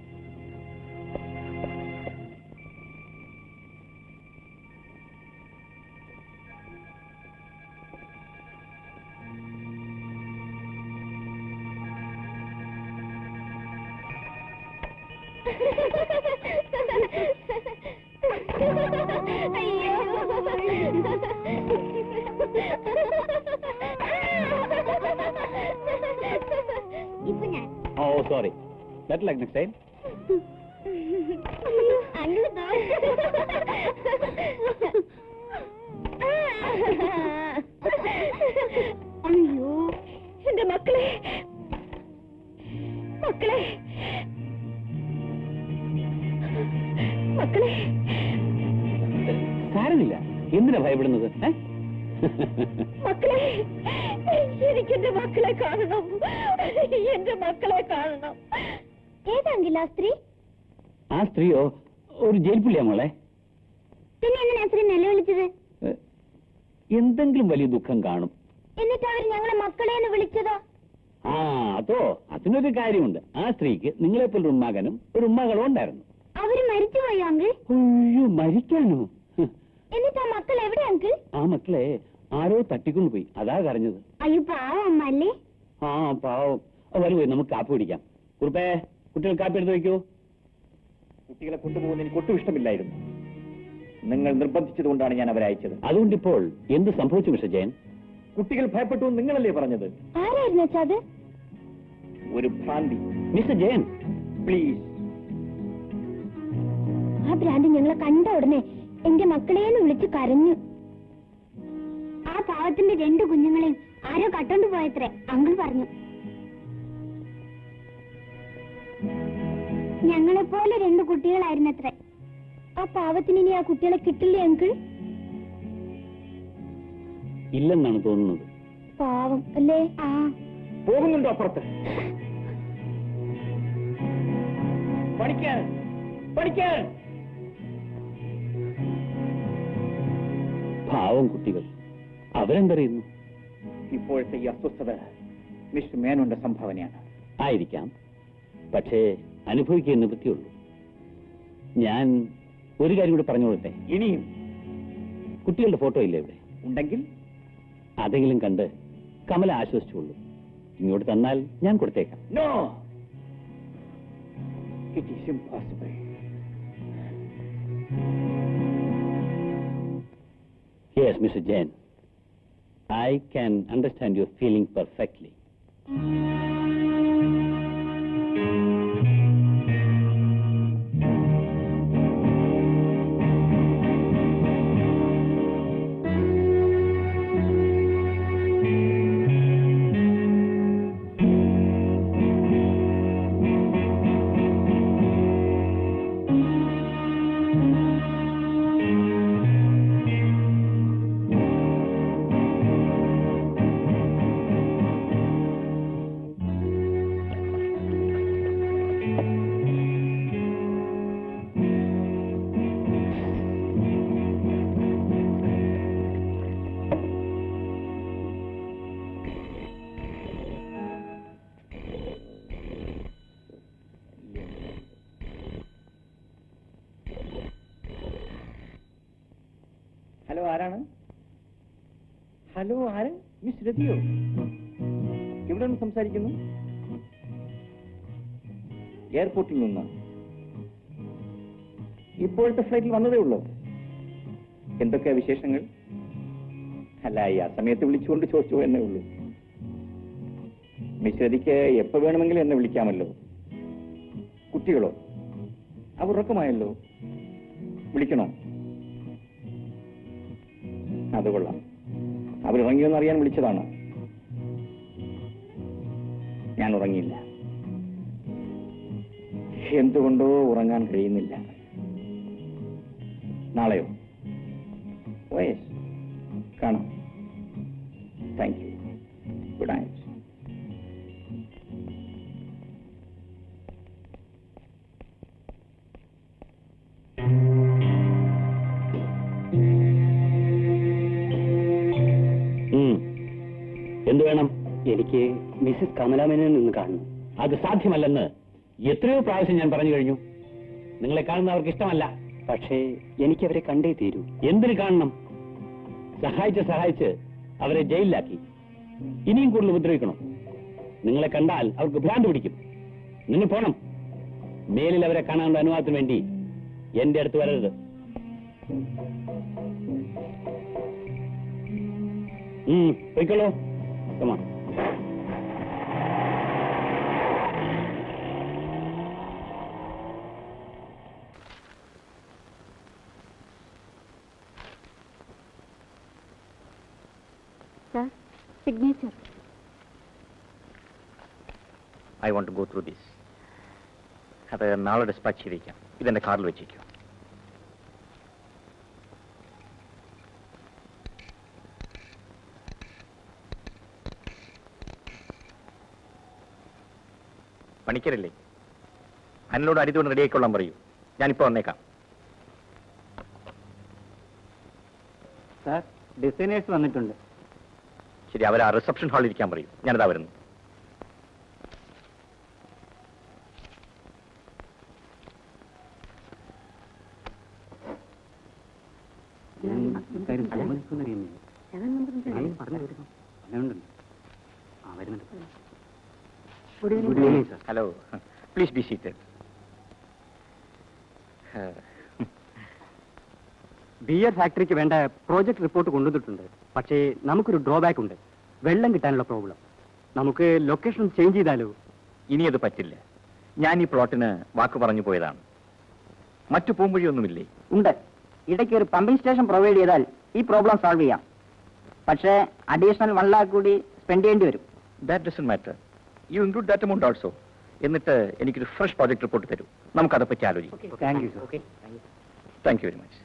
ഇപ്പൊ ഞാൻ oh sorry better like next time അങ്ങ് ദാ. അയ്യോ എന്റെ മക്കളെ മക്കളെ മക്കളെ സാരമില്ല എന്തിനാ ഭയപ്പെടുന്നത് ഏ? മക്കളെ എനിക്കെന്റെ മക്കളെ കാണണം എന്റെ മക്കളെ കാണണം ഏതാങ്കില്ല സ്ത്രീ ആ സ്ത്രീയോ ഒരു ജയിൽ പുള്ളിയാ മോളെ പിന്നെ എന്തിനാ സ്ത്രീ നിലവിളിച്ചത് ഏ, എന്തെങ്കിലും വലിയ ദുഃഖം കാണും എന്നിട്ട് അവർ ഞങ്ങളെ മക്കളെ എന്ന് വിളിച്ചതോ ആ അതോ അതിനൊരു കാര്യമുണ്ട് ആ സ്ത്രീക്ക് നിങ്ങളെപ്പോലെ ഒരു മകനും ഒരു മകളും ഉണ്ടായിരുന്നു അവര് മരിച്ചുപോയോ അങ്കിൾ അയ്യോ മരിക്കാനോ ഹ്, എന്നിട്ട് ആ മക്കൾ എവിടെ അങ്കിൾ ആ മക്കളെ ആരോ തട്ടിക്കൊണ്ടുപോയി അതാ കരഞ്ഞത് അയ്യോ പാവം അമ്മ അല്ലേ ആ പാവം ആ, വരൂ വരൂ, നമുക്ക് കാപ്പി കുടിക്കാം കുറുപ്പേ കുട്ടികൾ കാപ്പി എടുത്ത് വെക്കൂ കുട്ടികളെ കൊണ്ടുപോകുന്ന എനിക്ക് ഒട്ടും ഇഷ്ടമില്ലായിരുന്നു നിങ്ങൾ നിർബന്ധിച്ചതുകൊണ്ടാണ് ഞാൻ അവരെ അയച്ചത് അതുകൊണ്ടിപ്പോൾ എന്ത് സംഭവിച്ചു മിസ്റ്റർ ജയൻ കുട്ടികൾ ഭയപ്പെട്ടു എന്ന് നിങ്ങളല്ലേ പറഞ്ഞത് ആരായിരുന്നു അച്ഛാ അത് ഒരു ഭ്രാന്തി മിസ്റ്റർ ജയൻ പ്ലീസ് ആ ഭ്രാന്തി ഞങ്ങളെ കണ്ട ഉടനെ എന്റെ മക്കളേന്ന് വിളിച്ച് കരഞ്ഞു ആ പാവത്തിന്റെ രണ്ടു കുഞ്ഞുങ്ങളെയും ആരോ കട്ടോണ്ട് പോയത്രേ അങ്കിൾ പറഞ്ഞു ഞങ്ങളെപ്പോലെ രണ്ട് കുട്ടികളായിരുന്നത്രേ ആ പാവത്തിന് ഇനി ആ കുട്ടികളെ കിട്ടില്ലേ അങ്കിൾ ഇല്ലെന്നാണ് തോന്നുന്നത് പാവം അല്ലേ ആ പോകുന്നുണ്ടോ അപ്പുറത്ത് പഠിക്കാൻ പഠിക്കാൻ പാവം കുട്ടികൾ അവരെന്തറിയുന്നു ഇപ്പോഴത്തെ ഈ അസ്വസ്ഥത മിസ്റ്റർ മേനോന്റെ സംഭാവനയാണ് ആയിരിക്കാം പക്ഷേ അനുഭവിക്കാൻ നിവൃത്തിയുള്ളൂ ഞാൻ ഒരു കാര്യം കൂടി പറഞ്ഞു കൊടുത്തേ ഇനിയും കുട്ടികളുടെ ഫോട്ടോ ഇല്ലേ ഇവിടെ ഉണ്ടെങ്കിൽ അതെങ്കിലും കണ്ട് കമല ആശ്വസിച്ചുള്ളൂ ഇങ്ങോട്ട് തന്നാൽ ഞാൻ കൊടുത്തേക്കാം no it is impossible yes mister Jayan I can understand your feeling perfectly ആരാണ് ഹലോ ആര് മിസ് രതിയോ എവിടെ നിന്ന് സംസാരിക്കുന്നു എയർപോർട്ടിൽ നിന്ന് ഇപ്പോഴത്തെ ഫ്ലൈറ്റിൽ വന്നതേ ഉള്ളൂ എന്തൊക്കെയാ വിശേഷങ്ങൾ അല്ല ഈ ആ സമയത്ത് വിളിച്ചുകൊണ്ട് ചോദിച്ചു എന്നേ ഉള്ളൂ മിസ് രതിക്ക് എപ്പോ വേണമെങ്കിലും എന്നെ വിളിക്കാമല്ലോ കുട്ടികളോ അവർ ഉറക്കമായല്ലോ വിളിക്കണോ അത് കൊള്ളാം അവരുറങ്ങിയെന്ന് അറിയാൻ വിളിച്ചതാണ് ഞാൻ ഉറങ്ങിയില്ല എന്തുകൊണ്ടോ ഉറങ്ങാൻ കഴിയുന്നില്ല നാളെയോ വയസ് കാണാം താങ്ക് യു ഗുഡ് നൈറ്റ് എന്ത് വേണം എനിക്ക് മിസ്സിസ് കമലാമനെ നിന്ന് കാണണം അത് സാധ്യമല്ലെന്ന് എത്രയോ പ്രാവശ്യം ഞാൻ പറഞ്ഞു കഴിഞ്ഞു നിങ്ങളെ കാണുന്ന അവർക്ക് ഇഷ്ടമല്ല പക്ഷേ എനിക്കവരെ കണ്ടേ തീരൂ എന്തിന് കാണണം സഹായിച്ച് സഹായിച്ച് അവരെ ജയിലിലാക്കി ഇനിയും കൂടുതൽ ഉപദ്രവിക്കണം നിങ്ങളെ കണ്ടാൽ അവർക്ക് ഭ്രാന്ത് പിടിക്കും നിങ്ങൾ പോണം മേലിൽ അവരെ കാണാനുള്ള അനുവാദത്തിന് വേണ്ടി എന്റെ അടുത്ത് വരരുത് ഉം, പോയിക്കോളൂ കമാ sir signature I want to go through this അത് നാളെ ഡിസ്പാച്ച് ചെയ്തേക്കാം ഇതെന്റെ കാറിൽ വെച്ചേക്കും പണിക്കരല്ലേ അന്നോട് അരിതുകൊണ്ട് റെഡിയായിക്കൊള്ളാൻ പറയൂ ഞാനിപ്പോ വന്നേക്കാം സാർ ഡിസൈനേഴ്സ് വന്നിട്ടുണ്ട് ശരി അവർ ആ റിസപ്ഷൻ ഹാളിൽ ഇരിക്കാൻ പറയൂ ഞാനിതാ വരുന്നു ഇക്കാര്യം സമ്മതിക്കുന്ന രീതിയിൽ പറഞ്ഞു കൊടുക്കാം അങ്ങനെയുണ്ട് ആ വരുന്നുണ്ട് good evening sir hello please be seated beer ഫാക്ടറിക്ക് വേണ്ട പ്രോജക്ട് റിപ്പോർട്ട് കൊണ്ടുവന്നിട്ടുണ്ട് പക്ഷേ നമുക്കൊരു ഡ്രോബാക്ക് ഉണ്ട് വെള്ളം കിട്ടാനുള്ള പ്രോബ്ലം നമുക്ക് ലൊക്കേഷൻ ചേഞ്ച് ചെയ്താലോ ഇനി അത് പറ്റില്ല ഞാൻ ഈ പ്ലോട്ടിന് വാക്ക് പറഞ്ഞു പോയതാണ് മറ്റു പൂമ്പൊഴിയൊന്നുമില്ലേ ഉണ്ട് ഇടയ്ക്ക് ഒരു പമ്പിംഗ് സ്റ്റേഷൻ പ്രൊവൈഡ് ചെയ്താൽ ഈ പ്രോബ്ലം സോൾവ് ചെയ്യാം പക്ഷേ അഡീഷണൽ വൺ ലാക്ക് കൂടി സ്പെൻഡ് ചെയ്യേണ്ടി വരും that doesn't matter you include that amount also എന്നിട്ട് എനിക്കൊരു ഫ്രഷ് പ്രോജക്ട് റിപ്പോർട്ട് തരൂ നമുക്കതെപ്പറ്റി ആലോചിക്കാം thank you sir thank you very much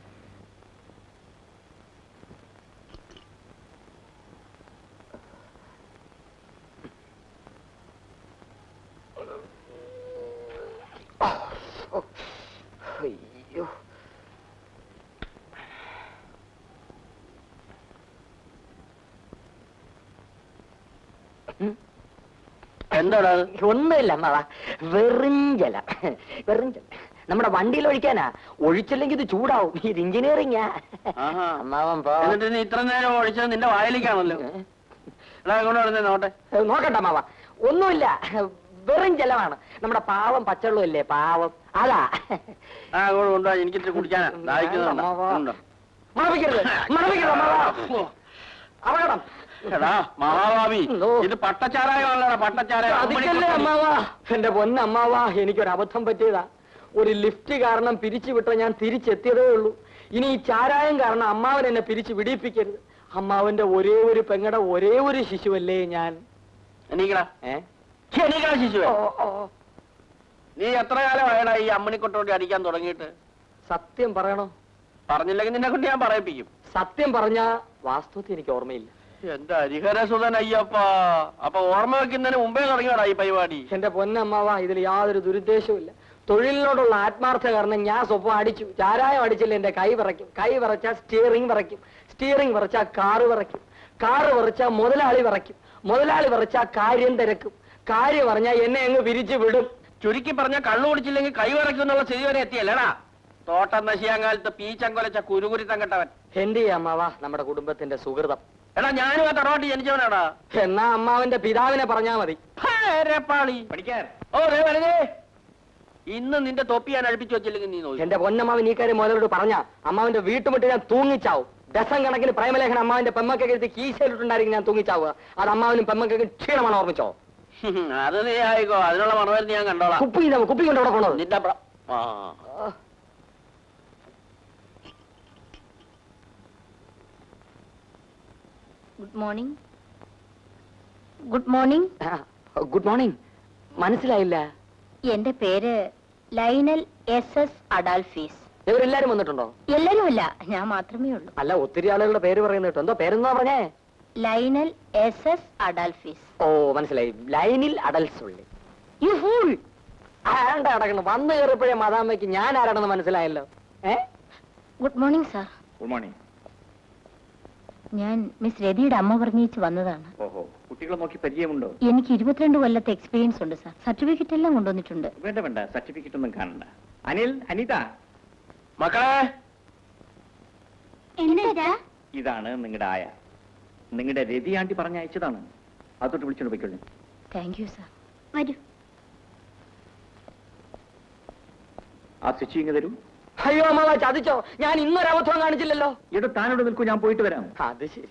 എന്താടാ ഒന്നുമില്ല അമ്മാവാ വെറിഞ്ചല വെറിഞ്ചല നമ്മുടെ വണ്ടിയിൽ ഒഴിക്കാനാ ഒഴിച്ചില്ലെങ്കിൽ ഇത് ചൂടാവും ഇത് എഞ്ചിനീയറിംഗാ അമ്മാവൻ പോ എന്നിട്ട് നീ ഇത്ര നേരം ഒഴിച്ചത് നിന്റെ വായിലേക്കാണല്ലോ എടാ കൊണ്ട് വരുന്നേ നോട്ടെ ഏ, നോക്കട്ടെ അമ്മാവ ഒന്നുമില്ല വെറും ജലമാണ് നമ്മുടെ പാവം പച്ചവെള്ളം ഇല്ലേ പാവം അതാ ആ അങ്ങോട്ട് കൊണ്ടുപോവാ എനിക്ക് ഇത്തിരി കുടിക്കാനാ ദാഹിക്കുന്നുണ്ടോ അമ്മാവാ. ഉണ്ടോ? മണപ്പിക്കരുത് മണപ്പിക്കരുത് അമ്മാവാ അപകടം എടാ മഹാഭാവി ഓ. ഇത് പട്ടച്ചാരായമാണല്ലോടാ പട്ടച്ചാരായം അതിക്കല്ലേ അമ്മാവാ എന്റെ പൊന്ന അമ്മാവാ എനിക്കൊരു അബദ്ധം പറ്റിയതാ ഒരു ലിഫ്റ്റ് കാരണം പിരിച്ചു വിട്ട ഞാൻ തിരിച്ചെത്തിയതേ ഉള്ളൂ ഇനി ഈ ചാരായം കാരണം അമ്മാവൻ എന്നെ പിരിച്ചു വിടിയിപ്പിക്കരുത് അമ്മാവന്റെ ഒരേ ഒരു പെങ്ങടെ ഒരേ ഒരു ശിശുവല്ലേ ഞാൻ എണീക്കടാ ഏ എണീക്കടാ ശിശുവേ ഓ, ഓ, ഓ. നീ എത്ര കാലമായടാ ഈ അമ്മണിക്കൊട്ടോടി അടിക്കാൻ തുടങ്ങിയിട്ട് സത്യം പറയണോ പറഞ്ഞില്ലെങ്കിൽ നിന്നെ കൊണ്ട് ഞാൻ പറയിപ്പിക്കും സത്യം പറഞ്ഞ വാസ്തവത്തിൽ എനിക്ക് ഓർമ്മയില്ല എന്റെ ഹരിഹരസുതൻ അയ്യപ്പ അപ്പൊ ഓർമ്മ വെക്കുന്നതിന് മുമ്പേ തുടങ്ങിയോടാ ഈ പരിപാടി എന്റെ പൊന്നമ്മാവ ഇതിൽ യാതൊരു ദുരുദ്ദേശവുമില്ല തൊഴിലിനോടുള്ള ആത്മാർത്ഥ കാരണം ഞാൻ സ്വപ്പം അടിച്ചു ചാരായം അടിച്ചില്ല എന്റെ കൈ വിറയ്ക്കും കൈ വിറച്ചാൽ സ്റ്റിയറിംഗ് വിറയ്ക്കും സ്റ്റിയറിംഗ് വിറച്ചാൽ കാറ് വിറയ്ക്കും കാറ് വിറച്ചാൽ മുതലാളി വിറയ്ക്കും മുതലാളി വിറച്ചാൽ കാര്യം തിരക്കും കാര്യം പറഞ്ഞാൽ എന്നെ അങ്ങ് പിരിച്ചു വിടും ചുരുക്കി പറഞ്ഞ കള്ളു കുടിച്ചില്ലെങ്കിൽ കൈ വിറയ്ക്കും എന്നുള്ള സ്ഥിതി വരെ എത്തിയല്ലേടാ തോട്ടം നശിയാൻ കാലത്ത് പീച്ചങ്കൊലച്ച കുരുകുരുത്തം കെട്ടവൻ എന്റെ അമ്മാവ നമ്മുടെ കുടുംബത്തിന്റെ സുഹൃതം എടാ ഞാനും ആ തറവാട്ടി ജനിച്ചവനാടാ എന്നാ അമ്മാവന്റെ പിതാവിനെ പറഞ്ഞാ മതി പാളി പഠിക്കാൻ ഓ ദേ വരുന്നേ ഇന്ന് നിന്റെ തൊപ്പി ഞാൻ അഴിപ്പിച്ചു വെച്ചില്ലെങ്കിൽ നീ നോക്കി എന്റെ പൊന്നമ്മാവൻ ഈ കാര്യം മുതലോട് പറഞ്ഞ അമ്മാവന്റെ വീട്ടുമുട്ട് ഞാൻ തൂങ്ങിച്ചാവും ഡസൻ കണക്കിന് പ്രേമലേഖനം അമ്മാവന്റെ പെമ്മക്കൊക്കെ എടുത്ത് കീശയിലിട്ടുണ്ടായിരിക്കും ഞാൻ തൂങ്ങിച്ചാവുക അത് അമ്മാവനും പെമ്മക്കൊക്കെ ക്ഷീണമാണ് ഓർമ്മിച്ചോ അത് നീ ആയിക്കോ അതിനുള്ള മണവരുന്ന് ഞാൻ കണ്ടോളാം കുപ്പി ഇതാ, കുപ്പി കൊണ്ട് അവിടെ കൊണ്ടത് നിന്റെ പ്ര- ആ. Good morning good morning good morning മനസ്സിലായില്ല എന്റെ പേര് ലൈനൽ എസ് എസ് അഡാൽഫീസ് ഇവരെല്ലാരും വന്നിട്ടുണ്ടോ എല്ലാരുമല്ല ഞാൻ മാത്രമേ ഉള്ളൂ അല്ല ഒത്തിരി ആളുകളുടെ പേര് പറയുന്ന കേട്ടോ എന്തോ പേരെന്നാ പറഞ്ഞേ ലൈനൽ എസ് എസ് അഡാൽഫീസ് ഓ മനസ്സിലായി ലൈനിൽ അടൽസ് ഉള്ളി യു ഫൂൾ ആരാണ്ട് അടക്കണം വന്നു കയറിയപ്പോഴേ മതാമ്മയ്ക്ക് ഞാൻ ആരാണെന്ന് മനസ്സിലായല്ലോ ഏ good morning sir good morning ഞാൻ മിസ് രതിയുടെ അമ്മ പറഞ്ഞേച്ച് വന്നതാണ് ഓഹോ കുട്ടികളെ നോക്കി പരിചയമുണ്ടോ എനിക്ക് ഇരുപത്തിരണ്ട് കൊല്ലത്തെ എക്സ്പീരിയൻസ് ഉണ്ട് സാർ സർട്ടിഫിക്കറ്റ് എല്ലാം കൊണ്ടുവന്നിട്ടുണ്ട് വേണ്ട വേണ്ട സർട്ടിഫിക്കറ്റ് ഒന്നും കാണണ്ട അനിൽ അനിത മക്കളെ എന്താ ഇതാണ് നിങ്ങളുടെ ആയ നിങ്ങളുടെ രതി ആണ്ടി പറഞ്ഞയച്ചതാണ് അതോട്ട് വിളിച്ചോണ്ട് പോയിക്കൊള്ളു താങ്ക് യു സാർ വരൂ ആ സ്വിച്ച് ഇങ്ങ് തരൂ അയ്യോ അമ്മാവ ചതിച്ചോ ഞാൻ ഇന്നൊരു അബദ്ധം കാണിച്ചില്ലല്ലോ ഇവിടെ താനോട് നിൽക്കൂ ഞാൻ പോയിട്ട് വരാം അത് ശരി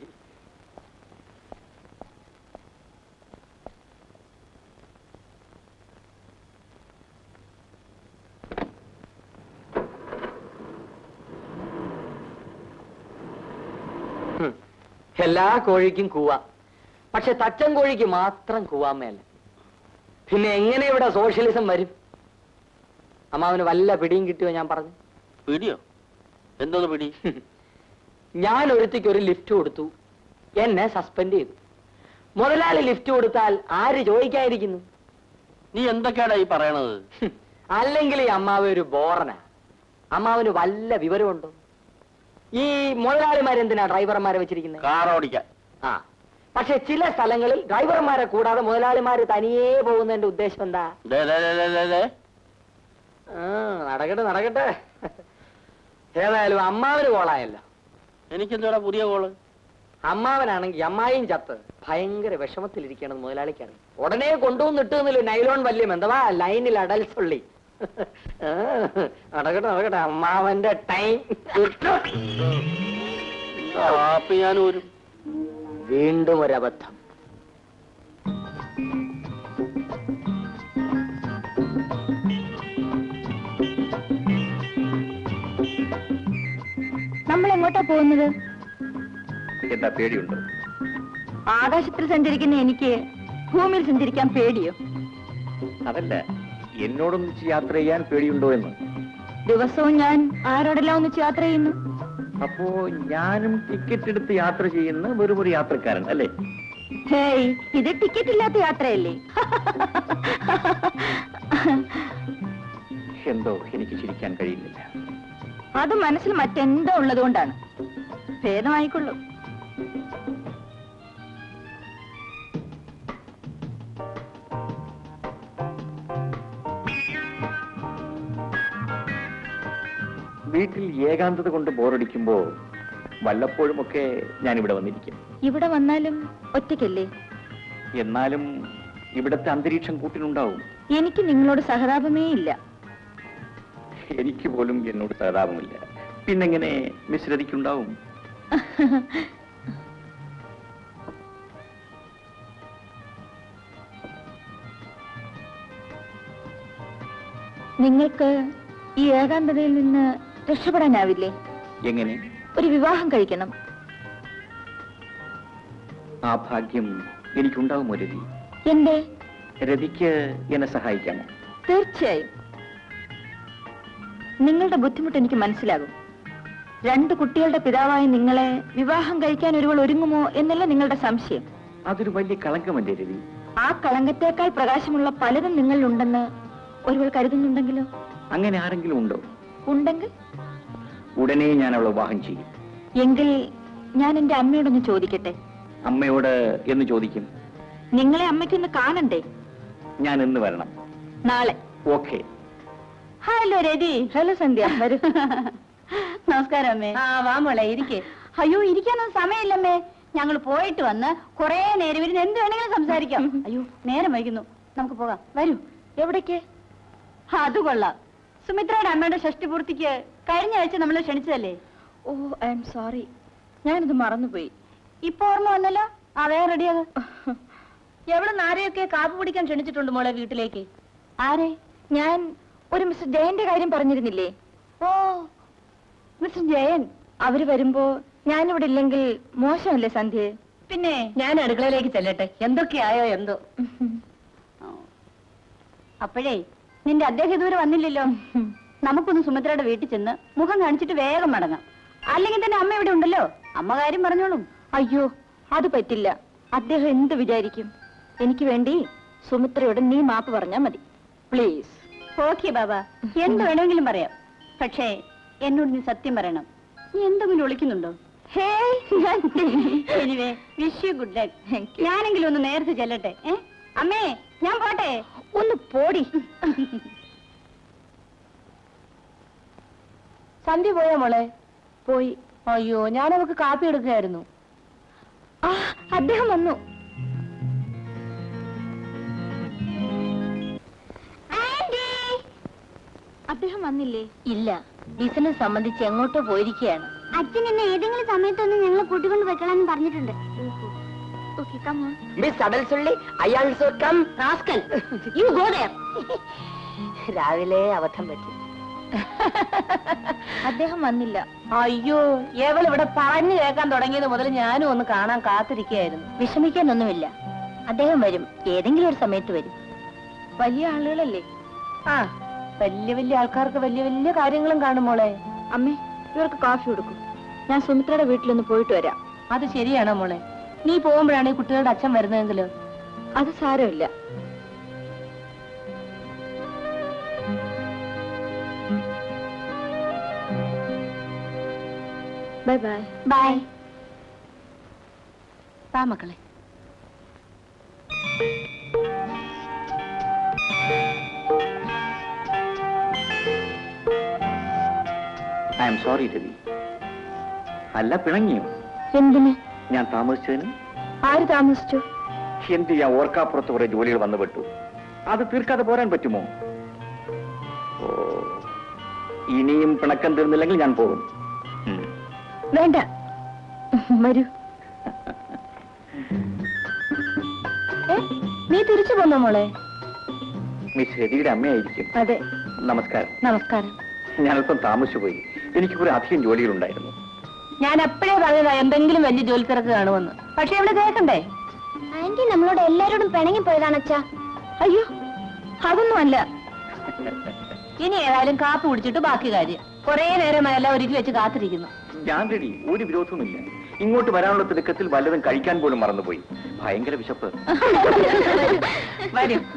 ഹും. എല്ലാ കോഴിക്കും കൂവ പക്ഷെ തച്ചൻ കോഴിക്ക് മാത്രം കൂവാമേല പിന്നെ എങ്ങനെ ഇവിടെ സോഷ്യലിസം വരും അമ്മാവന് വല്ല പിടിയും കിട്ടിയോ ഞാൻ പറഞ്ഞു പിടിയോ എന്തോന്ന് പിടി ഞാൻ ഒരുത്തിക്ക് ഒരു ലിഫ്റ്റ് കൊടുത്തു എന്നെ സസ്പെൻഡ് ചെയ്തു മുതലാളി ലിഫ്റ്റ് കൊടുത്താൽ ആര് ചോദിക്കാതിരിക്കുന്നു നീ എന്തൊക്കെയാടാ ഈ പറയണത് ഹും, അല്ലെങ്കിൽ ഈ അമ്മാവ് ഒരു ബോറനാ അമ്മാവിന് വല്ല വിവരമുണ്ടോ ഈ മുതലാളിമാരെന്തിനാ ഡ്രൈവർമാരെ വെച്ചിരിക്കുന്നത് കാർ ഓടിക്കാൻ ആ പക്ഷെ ചില സ്ഥലങ്ങളിൽ ഡ്രൈവർമാരെ കൂടാതെ മുതലാളിമാര് തനിയേ പോകുന്നതിന്റെ ഉദ്ദേശം എന്താ ദേ, ദേ, ദേ, ദേ, ദേ, ദേ. ആ, നടക്കട്ടെ നടക്കട്ടെ ഏതായാലും അമ്മാവന് കോളായല്ലോ എനിക്കെന്തോടാ പുതിയ കോള് അമ്മാവനാണെങ്കിൽ അമ്മായിയും ചത്ത് ഭയങ്കര വിഷമത്തിലിരിക്കണമെന്ന് മുതലാളിക്കറിയാം ഉടനെ കൊണ്ടുവന്നിട്ടുന്നില്ല നൈലോൺ വല്യം എന്തുവാ ലൈനിൽ അടൽസുള്ളി ആ, നടക്കട്ടെ നടക്കട്ടെ അമ്മാവന്റെ ടൈം അപ്പൊ ഞാൻ ഒരു വീണ്ടും ഒരബദ്ധം നമ്മൾ എങ്ങോട്ടാ പോകുന്നത് എന്താ പേടിയുണ്ടോ ആകാശത്തിൽ സഞ്ചരിക്കുന്ന എനിക്ക് ഭൂമിയിൽ സഞ്ചരിക്കാൻ പേടിയോ അതല്ല എന്നോടൊന്നിച്ച് യാത്ര ചെയ്യാൻ പേടിയുണ്ടോ എന്ന് ദിവസവും ഞാൻ ആരോടെല്ലാം ഒന്നിച്ച് യാത്ര ചെയ്യുന്നു അപ്പോ ഞാനും ടിക്കറ്റ് എടുത്ത് യാത്ര ചെയ്യുന്ന വെറും ഒരു യാത്രക്കാരൻ അല്ലേ ഹേയ് ഇത് ടിക്കറ്റ് ഇല്ലാത്ത യാത്രയല്ലേ എന്തോ എനിക്ക് ചിരിക്കാൻ കഴിയുന്നില്ല അത് മനസ്സിൽ മറ്റെന്തോ ഉള്ളതുകൊണ്ടാണ് ഭേദമായിക്കൊള്ളൂ വീട്ടിൽ ഏകാന്തത കൊണ്ട് ബോറടിക്കുമ്പോ വല്ലപ്പോഴുമൊക്കെ ഞാൻ ഇവിടെ വന്നിരിക്കും ഇവിടെ വന്നാലും ഒറ്റയ്ക്കല്ലേ എന്നാലും ഇവിടത്തെ അന്തരീക്ഷം കൂട്ടിനുണ്ടാവും എനിക്ക് നിങ്ങളോട് സഹതാപമേ ഇല്ല എനിക്ക് പോലും എന്നോട് സഹതാപമില്ല പിന്നെങ്ങനെ മിശ്രതിക്കുണ്ടാവും നിങ്ങൾക്ക് ഈ ഏകാന്തതയിൽ നിന്ന് രക്ഷപ്പെടാനാവില്ലേ എങ്ങനെ ഒരു വിവാഹം കഴിക്കണം ആ ഭാഗ്യം എനിക്കുണ്ടാവുമോ രതി എന്തേ രതിക്ക് എന്നെ സഹായിക്കാമോ തീർച്ചയായും നിങ്ങളുടെ ബുദ്ധിമുട്ട് എനിക്ക് മനസ്സിലാകും രണ്ട് കുട്ടികളുടെ പിതാവായ നിങ്ങളെ വിവാഹം കഴിക്കാൻ ഒരുവൾ ഒരുങ്ങുമോ എന്നല്ല നിങ്ങളുടെ സംശയം അതൊരു വലിയ കളങ്കമല്ലേ രവി ആ കളങ്കത്തേക്കാൾ പ്രകാശമുള്ള പലതും നിങ്ങളിലുണ്ടെന്ന് ഒരുവൾ കരുതുന്നുണ്ടെങ്കിലോ അങ്ങനെ ആരെങ്കിലും ഉണ്ടോ ഉണ്ടെങ്കിൽ ഉടനെ ഞാൻ അവളെ വിവാഹം ചെയ്യും എങ്കിൽ ഞാൻ എന്റെ അമ്മയോടൊന്ന് ചോദിക്കട്ടെ അമ്മയോട് എന്ന് ചോദിക്കും നിങ്ങളെ അമ്മയ്ക്കൊന്ന് കാണണ്ടേ ഞാൻ എന്ന് വരണം നാളെ okay hello Rathi hello Sandhya വരൂ നമസ്കാരം അമ്മേ ആ വാ മോളെ ഇരിക്കേ അയ്യോ ഇരിക്കാനൊന്നും സമയമില്ലമ്മേ ഞങ്ങൾ പോയിട്ട് വന്ന് കുറേ നേരം ഇരുന്ന് എന്ത് വേണമെങ്കിലും സംസാരിക്കാം അയ്യോ നേരം വൈകുന്നു നമുക്ക് പോകാം വരൂ എവിടേക്ക് അത് കൊള്ളാം സുമിത്രയുടെ അമ്മയുടെ ഷഷ്ടി പൂർത്തിക്ക് കഴിഞ്ഞ ആഴ്ച നമ്മൾ ക്ഷണിച്ചതല്ലേ ഓ ഐ എം സോറി ഞാനിത് മറന്നുപോയി ഇപ്പൊ ഓർമ്മ വന്നല്ലോ ആ വേറെ റെഡിയാക എവിടെ ആരെയൊക്കെ കാപ്പ് പിടിക്കാൻ ക്ഷണിച്ചിട്ടുണ്ട് മോളെ വീട്ടിലേക്ക് ആരെ ഞാൻ ഒരു മിസ്റ്റർ ജയന്റെ കാര്യം പറഞ്ഞിരുന്നില്ലേ ഓ മിസ്റ്റർ ജയൻ അവര് വരുമ്പോ ഞാനിവിടെ ഇല്ലെങ്കിൽ മോശമല്ലേ സന്ധ്യ പിന്നെ ഞാൻ അടുക്കളയിലേക്ക് ചെല്ലട്ടെ എന്തൊക്കെയായോ എന്തോ അപ്പോഴേ നിന്റെ അദ്ദേഹം ഇതുവരെ വന്നില്ലല്ലോ നമുക്കൊന്ന് സുമിത്രയുടെ വീട്ടിൽ ചെന്ന് മുഖം കാണിച്ചിട്ട് വേഗം മടങ്ങാം അല്ലെങ്കിൽ തന്നെ അമ്മ ഇവിടെ ഉണ്ടല്ലോ അമ്മ കാര്യം പറഞ്ഞോളും അയ്യോ അത് പറ്റില്ല അദ്ദേഹം എന്ത് വിചാരിക്കും എനിക്ക് വേണ്ടി സുമിത്രയോട് നീ മാപ്പ് പറഞ്ഞാ മതി പ്ലീസ് ഓക്കെ ബാബ എന്ത് വേണമെങ്കിലും പറയാം പക്ഷേ എന്നോട് നീ സത്യം പറയണം നീ എന്തെങ്കിലും ഒളിക്കുന്നുണ്ടോ anyway wish you good luck ഞാനെങ്കിലും ഒന്ന് നേരത്തെ ചെല്ലട്ടെ ഏ അമ്മേ ഞാൻ പോട്ടെ ഒന്ന് പോടി സന്ധ്യ പോയോ മോളെ പോയി അയ്യോ ഞാൻ അവക്ക് കാപ്പി എടുക്കുകയായിരുന്നു ആ അദ്ദേഹം വന്നു അദ്ദേഹം വന്നില്ലേ ഇല്ല ബിസിനസ് സംബന്ധിച്ച് എങ്ങോട്ടോ പോയിരിക്കുകയാണ് അച്ഛൻ എന്നെ ഏതെങ്കിലും സമയത്തൊന്ന് ഞങ്ങളെ കൂട്ടിക്കൊണ്ട് വെക്കണമെന്ന് പറഞ്ഞിട്ടുണ്ട് ഓക്കെ കമോൺ മിസ് അടൽസുള്ളി I also come rascal you go there രാവിലെ അബദ്ധം പറ്റി അദ്ദേഹം വന്നില്ല അയ്യോ എവൾ ഇവിടെ പറഞ്ഞു കേൾക്കാൻ തുടങ്ങിയത് മുതൽ ഞാനും ഒന്ന് കാണാൻ കാത്തിരിക്കുകയായിരുന്നു വിഷമിക്കാനൊന്നുമില്ല അദ്ദേഹം വരും ഏതെങ്കിലും ഒരു സമയത്ത് വരും വലിയ ആളുകളല്ലേ ആ വലിയ വലിയ ആൾക്കാർക്ക് വലിയ വലിയ കാര്യങ്ങളും കാണും മോളെ അമ്മേ ഇവർക്ക് കാഫി കൊടുക്കും ഞാൻ സുമിത്രയുടെ വീട്ടിലൊന്ന് പോയിട്ട് വരാം അത് ശരിയാണോ മോളെ നീ പോകുമ്പോഴാണ് ഈ കുട്ടികളുടെ അച്ഛൻ വരുന്നതെങ്കിലോ അത് സാരമില്ല ബൈ ബൈ ബൈ താ മക്കളെ ഐ എം സോറി രവി അല്ല പിണങ്ങിയോ എന്തിന് ഞാൻ താമസിച്ചതിന് ആര് താമസിച്ചു എന്ത് ചെയ്യാൻ ഓർക്കാപ്പുറത്ത് കുറെ ജോലികൾ വന്നുപെട്ടു അത് തീർക്കാതെ പോരാൻ പറ്റുമോ ഓ ഇനിയും പിണക്കം തീർന്നില്ലെങ്കിൽ ഞാൻ പോകും ഉം. വേണ്ട വരൂ ഏ, നീ തിരിച്ചു പോന്നോ മോളെ മിസ് രതിയുടെ അമ്മയായിരിക്കും അതെ നമസ്കാരം നമസ്കാരം ഞാൻ അല്പം താമസിച്ചു പോയി എനിക്ക് കുറെ അധികം ജോലികളുണ്ടായിരുന്നു ഞാൻ എപ്പോഴേ പറഞ്ഞതാ എന്തെങ്കിലും വലിയ ജോലി തിരക്ക് കാണുമെന്ന് പക്ഷെ ഇവിടെ കേൾക്കണ്ടേ ആന്റി നമ്മളോട് എല്ലാരോടും പിണങ്ങി പോയതാണ് അച്ഛാ അയ്യോ അതൊന്നും അല്ല ഇനി ഏതായാലും കാപ്പി കുടിച്ചിട്ട് ബാക്കി കാര്യം കുറേ നേരമായല്ല ഒരുക്കി വെച്ച് കാത്തിരിക്കുന്നു ഞാൻ റെഡി ഒരു വിരോധവുമില്ല ഇങ്ങോട്ട് വരാനുള്ള തിടുക്കത്തിൽ വല്ലതും കഴിക്കാൻ പോലും മറന്നുപോയി ഭയങ്കര വിശപ്പ് വരൂ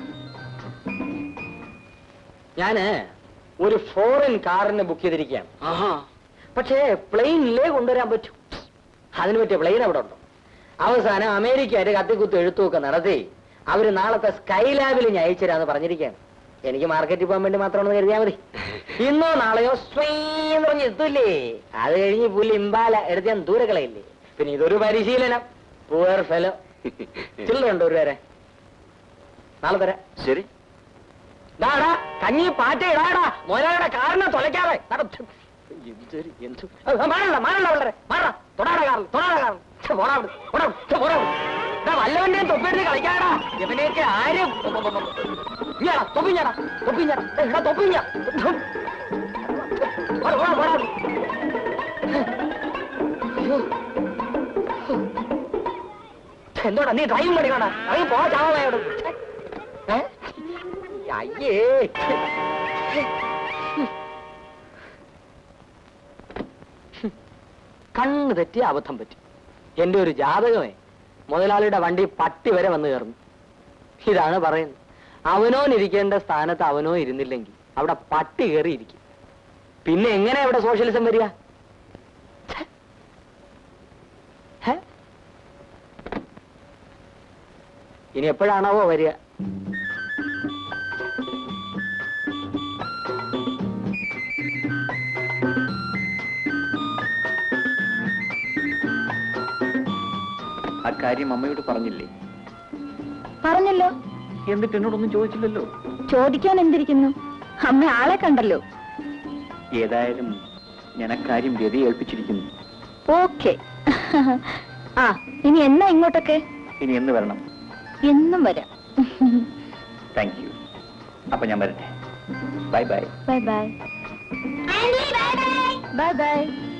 ഞാന് ഒരു ഫോറിൻ കാറിന് ബുക്ക് ചെയ്തിരിക്കുകയാണ് പക്ഷേ പ്ലെയിനിലേ കൊണ്ടുവരാൻ പറ്റൂ അതിന് പറ്റിയ പ്ലെയിൻ അവിടെ ഉണ്ടോ അവസാനം അമേരിക്കക്കാര് കത്തിക്കുത്ത് എഴുത്തുമൊക്കെ നടത്തി അവര് നാളത്തെ സ്കൈ ലാബിൽ ഞാൻ അയച്ചുതരാന്ന് പറഞ്ഞിരിക്കുകയാണ് എനിക്ക് മാർക്കറ്റിൽ പോകാൻ വേണ്ടി മാത്രമാണെന്ന് കരുതിയാൽ മതി ഇന്നോ നാളെയോ സ്വയം പറഞ്ഞ് എത്തൂലേ അത് കഴിഞ്ഞ് പുല്ലി ഇമ്പാല എടുത്ത് ഞാൻ ദൂരെ കളയില്ലേ പിന്നെ ഇതൊരു പരിശീലനം പുവർ ഫെലോ ചില്ലറുണ്ടോ ഒരു വരെ നാളെ തരാം ശരി ഡാടാ കഞ്ഞി പാറ്റ ഇടാടാ മോനാടെ കാറിനെ തുലയ്ക്കാതെ നട, ഛ്, എന്തൊരു എന്തു ആ, മാറണ്ട മാറണ്ട വളരെ മാറാ തൊടാടാ കാറിൽ തൊടാടാ കാറിൽ ഛെ, പോടാ അവിടുന്ന്, പോടാ അവിടുന്ന്, ഛെ, പോടാ അവിടുന്ന്. ഡാ, വല്ലവന്റെയും തൊപ്പിയെടുത്ത് കളിക്കാടാ ഇവനെയൊക്കെ ആരും ഇഞ്ഞാടാ തൊപ്പിഞ്ഞാടാ തൊപ്പിഞ്ഞാടാ ഏ, ഇടാ തൊപ്പിഞ്ഞ പോടാ പോടാ പോടാ അവിടുന്ന്. അയ്യോ. ഛെ, എന്തോടാ നീ ഡ്രൈവിംഗ് പഠിക്കണ ഇറങ്ങി പോവാ ചാവായോട് ഏ അയ്യേ കണ്ണ് തെറ്റി അബദ്ധം പറ്റി എന്റെ ഒരു ജാതകമേ മുതലാളിയുടെ വണ്ടി പട്ടി വരെ വന്നു കയറുന്നു ഇതാണ് പറയുന്നത് അവനോൻ ഇരിക്കേണ്ട സ്ഥാനത്ത് അവനോ ഇരുന്നില്ലെങ്കിൽ അവിടെ പട്ടി കയറി ഇരിക്കും പിന്നെ എങ്ങനെ ഇവിടെ സോഷ്യലിസം വരിക ഛെ. ഹെ? ഇനി എപ്പോഴാണാവോ വരിക അക്കാര്യം അമ്മയോട് പറഞ്ഞില്ലേ പറഞ്ഞല്ലോ എന്നിട്ട് എന്നോടൊന്നും ചോദിച്ചില്ലല്ലോ ചോദിക്കാൻ എന്തിരിക്കുന്നു അമ്മ ആളെ കണ്ടല്ലോ ഏതായാലും ഞാൻ അക്കാര്യം ഗതി ഏൽപ്പിച്ചിരിക്കുന്നു ഓക്കെ ആ ഇനി എന്നാ ഇങ്ങോട്ടൊക്കെ ഇനി എന്ന് വരണം എന്നും വരാം താങ്ക് യു അപ്പൊ ഞാൻ വരട്ടെ bye bye bye bye bye bye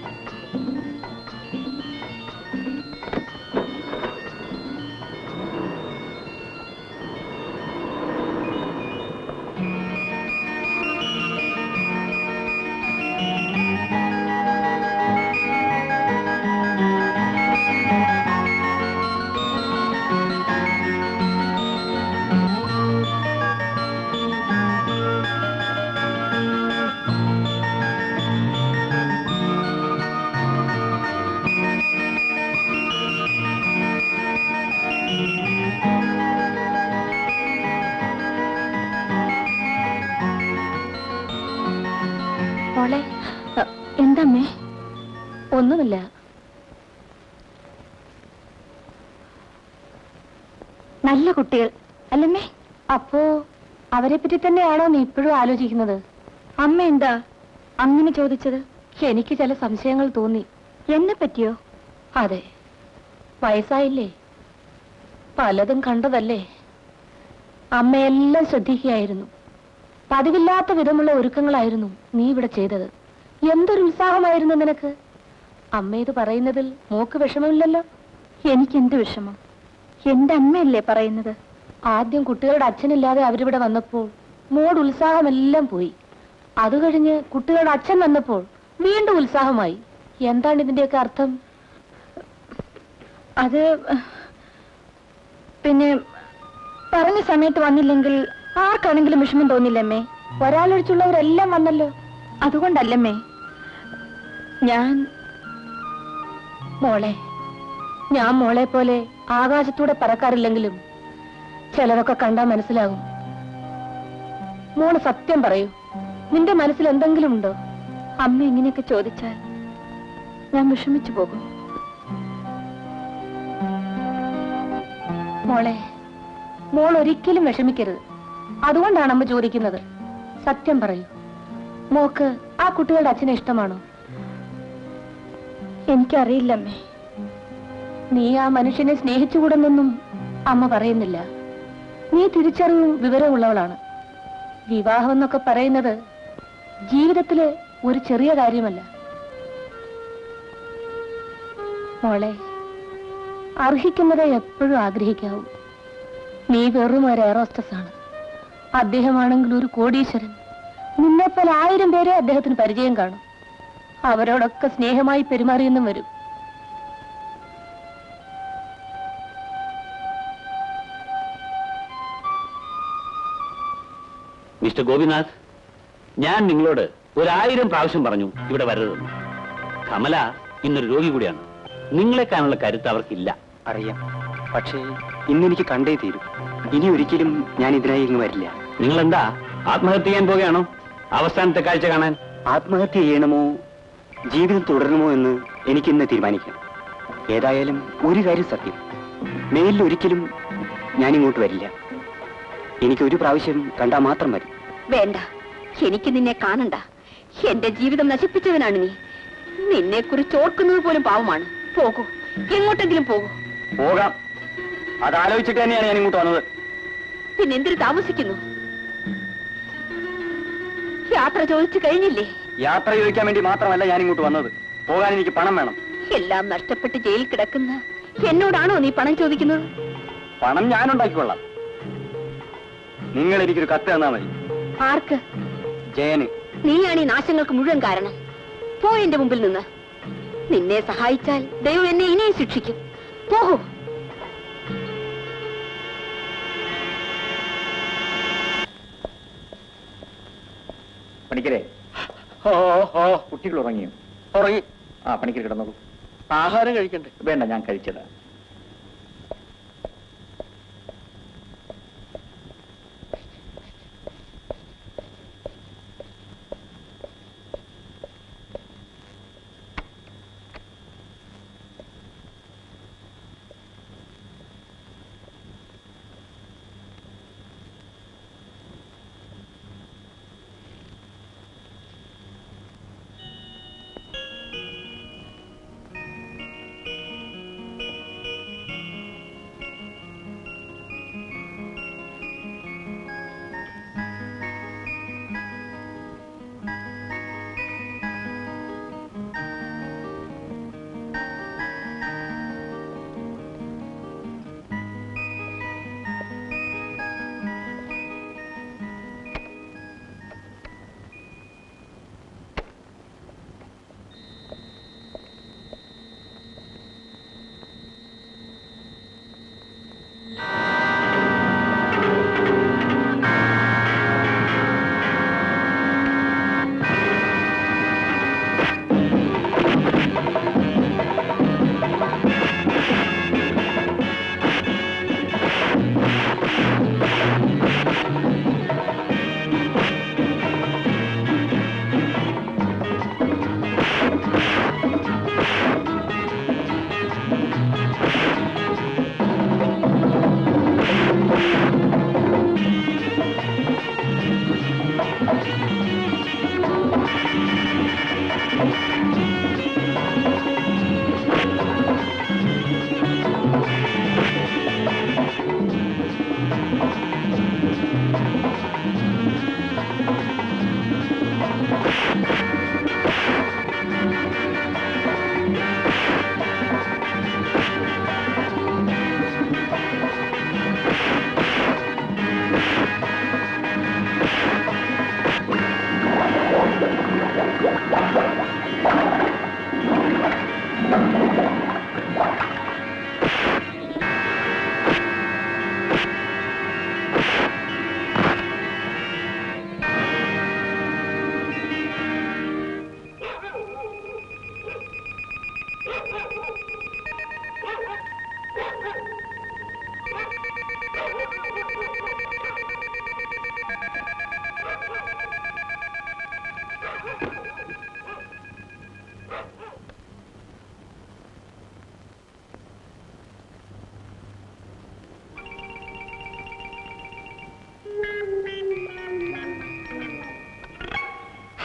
മോളെ അ, എന്താമ്മേ ഒന്നുമില്ല നല്ല കുട്ടികൾ അല്ലമ്മേ അപ്പോ അവരെ പറ്റി തന്നെയാണോ നീ ഇപ്പോഴും ആലോചിക്കുന്നത് അമ്മ എന്താ അങ്ങനെ ചോദിച്ചത് എനിക്ക് ചില സംശയങ്ങൾ തോന്നി എന്നെ പറ്റിയോ അതെ വയസ്സായില്ലേ പലതും കണ്ടതല്ലേ അമ്മയെല്ലാം ശ്രദ്ധിക്കുകയായിരുന്നു പതിവില്ലാത്ത വിധമുള്ള ഒരുക്കങ്ങളായിരുന്നു നീ ഇവിടെ ചെയ്തത് എന്തൊരു ഉത്സാഹമായിരുന്നു നിനക്ക് അമ്മ ഇത് പറയുന്നതിൽ മോക്ക് വിഷമമില്ലല്ലോ എനിക്ക് എന്ത് വിഷമം എന്റെ അമ്മയല്ലേ പറയുന്നത് ആദ്യം കുട്ടികളുടെ അച്ഛനില്ലാതെ അവരിവിടെ വന്നപ്പോൾ മോട് ഉത്സാഹമെല്ലാം പോയി അത് കഴിഞ്ഞ് കുട്ടികളുടെ അച്ഛൻ വന്നപ്പോൾ വീണ്ടും ഉത്സാഹമായി എന്താണ് ഇതിന്റെയൊക്കെ അർത്ഥം അത് പിന്നെ പറഞ്ഞ സമയത്ത് വന്നില്ലെങ്കിൽ ആർക്കാണെങ്കിലും വിഷമം തോന്നില്ലമ്മേ ഒരാളൊഴിച്ചുള്ളവരെല്ലാം വന്നല്ലോ അതുകൊണ്ടല്ലമ്മേ ഞാൻ മോളെ ഞാൻ മോളെ പോലെ ആകാശത്തൂടെ പറക്കാറില്ലെങ്കിലും ചിലതൊക്കെ കണ്ടാ മനസ്സിലാകും മോള് സത്യം പറയൂ നിന്റെ മനസ്സിൽ എന്തെങ്കിലും ഉണ്ടോ അമ്മ ഇങ്ങനെയൊക്കെ ചോദിച്ചാൽ ഞാൻ വിഷമിച്ചു പോകും മോളെ മോൾ ഒരിക്കലും വിഷമിക്കരുത് അതുകൊണ്ടാണ് അമ്മ ചോദിക്കുന്നത് സത്യം പറയൂ മോക്ക് ആ കുട്ടികളുടെ അച്ഛനെ ഇഷ്ടമാണോ എനിക്കറിയില്ലമ്മേ നീ ആ മനുഷ്യനെ സ്നേഹിച്ചുകൂടെന്നൊന്നും അമ്മ പറയുന്നില്ല നീ തിരിച്ചറിവും വിവരമുള്ളവളാണ് വിവാഹം എന്നൊക്കെ പറയുന്നത് ജീവിതത്തിലെ ഒരു ചെറിയ കാര്യമല്ല മോളെ അർഹിക്കുന്നതേ എപ്പോഴും ആഗ്രഹിക്കാവൂ നീ വെറും ഒരു എയറോസ്റ്റസ് ആണ് അദ്ദേഹമാണെങ്കിൽ ഒരു കോടീശ്വരൻ നിന്നെപ്പോലെ ആയിരം പേരെ അദ്ദേഹത്തിന് പരിചയം കാണും അവരോടൊക്കെ സ്നേഹമായി പെരുമാറിയെന്നും വരും മിസ്റ്റർ ഗോപിനാഥ് ഞാൻ നിങ്ങളോട് ഒരായിരം പ്രാവശ്യം പറഞ്ഞു ഇവിടെ വരരുതെന്ന് കമല ഇന്നൊരു രോഗി കൂടിയാണ് നിങ്ങളെ കാണാനുള്ള കരുത്ത് അവർക്കില്ല അറിയാം പക്ഷേ ഇന്നെനിക്ക് കണ്ടേ തീരും ഇനി ഒരിക്കലും ഞാൻ ഇതിനായി ഇങ്ങ് വരില്ല നിങ്ങൾ എന്താ ആത്മഹത്യ ചെയ്യാൻ പോകുകയാണോ അവസാനത്തെ കാഴ്ച കാണാൻ ആത്മഹത്യ ചെയ്യണമോ ജീവിതം തുടരണമോ എന്ന് എനിക്ക് ഇന്ന് തീരുമാനിക്കാം ഏതായാലും ഒരു കാര്യം സത്യം മേലിൽ ഒരിക്കലും ഞാൻ ഇങ്ങോട്ട് വരില്ല എനിക്ക് ഒരു പ്രാവശ്യം കണ്ടാൽ മാത്രം മതി വേണ്ട എനിക്ക് നിന്നെ കാണണ്ട എന്റെ ജീവിതം നശിപ്പിച്ചവനാണ് നീ നിന്നെ കുറിച്ച് ഓർക്കുന്നത് പോലും പാവമാണ് പോകൂ എങ്ങോട്ടെങ്കിലും പോകൂ പോകാം അതാലോചിച്ചിട്ട് തന്നെയാണ് ഞാൻ ഇങ്ങോട്ട് വന്നത് പിന്നെ എന്തിനു താമസിക്കുന്നു യാത്ര ചോദിച്ചു കഴിഞ്ഞില്ലേ യാത്ര ചോദിക്കാൻ വേണ്ടി മാത്രമല്ല ഞാൻ ഇങ്ങോട്ട് വന്നത് പോകാൻ എനിക്ക് പണം വേണം എല്ലാം നഷ്ടപ്പെട്ട് ജയിലിൽ കിടക്കുന്ന എന്നോടാണോ നീ പണം ചോദിക്കുന്നത് പണം ഞാൻ ഉണ്ടാക്കിക്കൊള്ളാം നിങ്ങൾ എനിക്കൊരു കത്ത് തന്നാ മതി ആർക്ക് ജയന് നീയാണ് ഈ നാശങ്ങൾക്ക് മുഴുവൻ കാരണം പോ എന്റെ മുമ്പിൽ നിന്ന് നിന്നെ സഹായിച്ചാൽ ദൈവം എന്നെ ഇനിയും ശിക്ഷിക്കും പോകൂ പണിക്കരെ ഓ ഓ കുട്ടികൾ ഉറങ്ങിയോ ഉറങ്ങി ആ പണിക്കർ കിടന്നോളൂ ആഹാരം കഴിക്കണ്ടേ വേണ്ട ഞാൻ കഴിച്ചതാ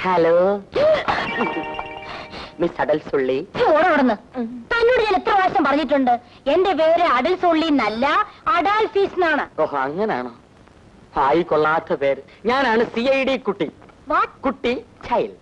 ഹലോ മിസ് അടൽ സുള്ളി ഓടോടന്ന് തന്നോട് ഞാൻ എത്ര പ്രാവശ്യം പറഞ്ഞിട്ടുണ്ട് എന്റെ പേര് അടൽ സൊള്ളി എന്നല്ല അഡാൽ ഫീസ് എന്നാണ് ഓഹോ അങ്ങനാണോ ആയി കൊള്ളാത്ത പേര് ഞാനാണ് സി ഐ ഡി കുട്ടി കുട്ടി ചൈൽഡ്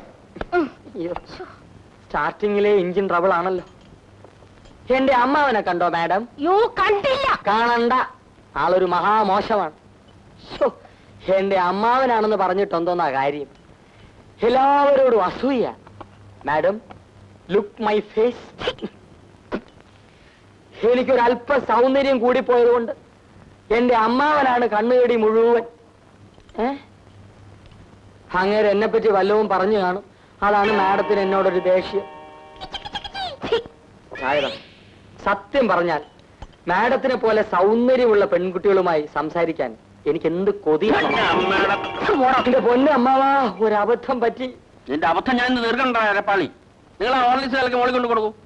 സ്റ്റാർട്ടിങ്ങിലെ എഞ്ചിൻ ട്രബിൾ ആണല്ലോ എന്റെ അമ്മാവനെ കണ്ടോ മാഡം യോ കണ്ടില്ല കാണണ്ട ആളൊരു മഹാമോശമാണ് ശ്ശോ, എന്റെ അമ്മാവനാണെന്ന് പറഞ്ഞിട്ടെന്തോന്നാ കാര്യം എല്ലാവരോടും അസൂയ മാഡം ലുക്ക് മൈ ഫേസ് എനിക്കൊരു അല്പ സൗന്ദര്യം കൂടിപ്പോയതുകൊണ്ട് എന്റെ അമ്മാവനാണ് കണ്ണുകടി മുഴുവൻ ഏ അങ്ങേര് എന്നെ പറ്റി വല്ലവും പറഞ്ഞു കാണും അതാണ് മാഡത്തിന് എന്നോടൊരു ദേഷ്യം ആയതാ സത്യം പറഞ്ഞാൽ മാഡത്തിനെ പോലെ സൗന്ദര്യമുള്ള പെൺകുട്ടികളുമായി സംസാരിക്കാൻ എനിക്ക് എന്ത് കൊതിയാണ് എന്റെ പൊന്നെ അമ്മാവാ ഒരു അബദ്ധം പറ്റി നിന്റെ അബദ്ധം ഞാൻ ഇന്ന് തീർക്കണ്ട അരപ്പാളി നിങ്ങൾ ആ ഓർലിസ് കലക്ക് മോളിൽ കൊണ്ട് കൊടുക്കൂ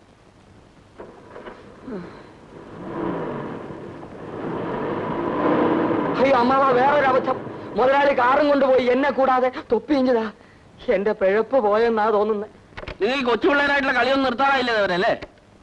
അയ്യോ അമ്മാവാ വേറൊരു അബദ്ധം മുതലാളി കാറും കൊണ്ടുപോയി എന്നെ കൂടാതെ തൊപ്പിയിഞ്ചതാ എന്റെ പിഴപ്പ് പോയെന്നാ തോന്നുന്നത് നിങ്ങൾ ഈ കൊച്ചു പിള്ളേരായിട്ടുള്ള കളിയൊന്നും നിർത്താറായില്ലേ അവരല്ലേ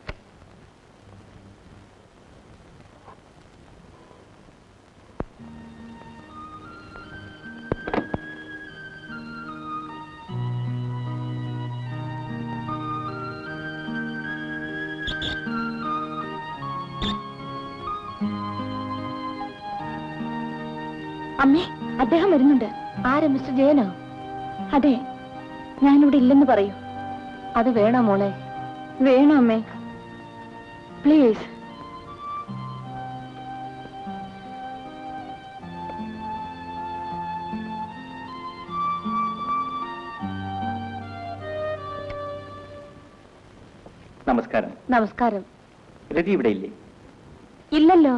അമ്മേ അദ്ദേഹം വരുന്നുണ്ട് ആരാ മിസ്റ്റർ ജയനോ അതെ ഞാനിവിടെ ഇല്ലെന്ന് പറയൂ അത് വേണോ മോളെ വേണോ അമ്മേ പ്ലീസ് നമസ്കാരം നമസ്കാരം രതി ഇവിടെ ഇല്ലേ ഇല്ലല്ലോ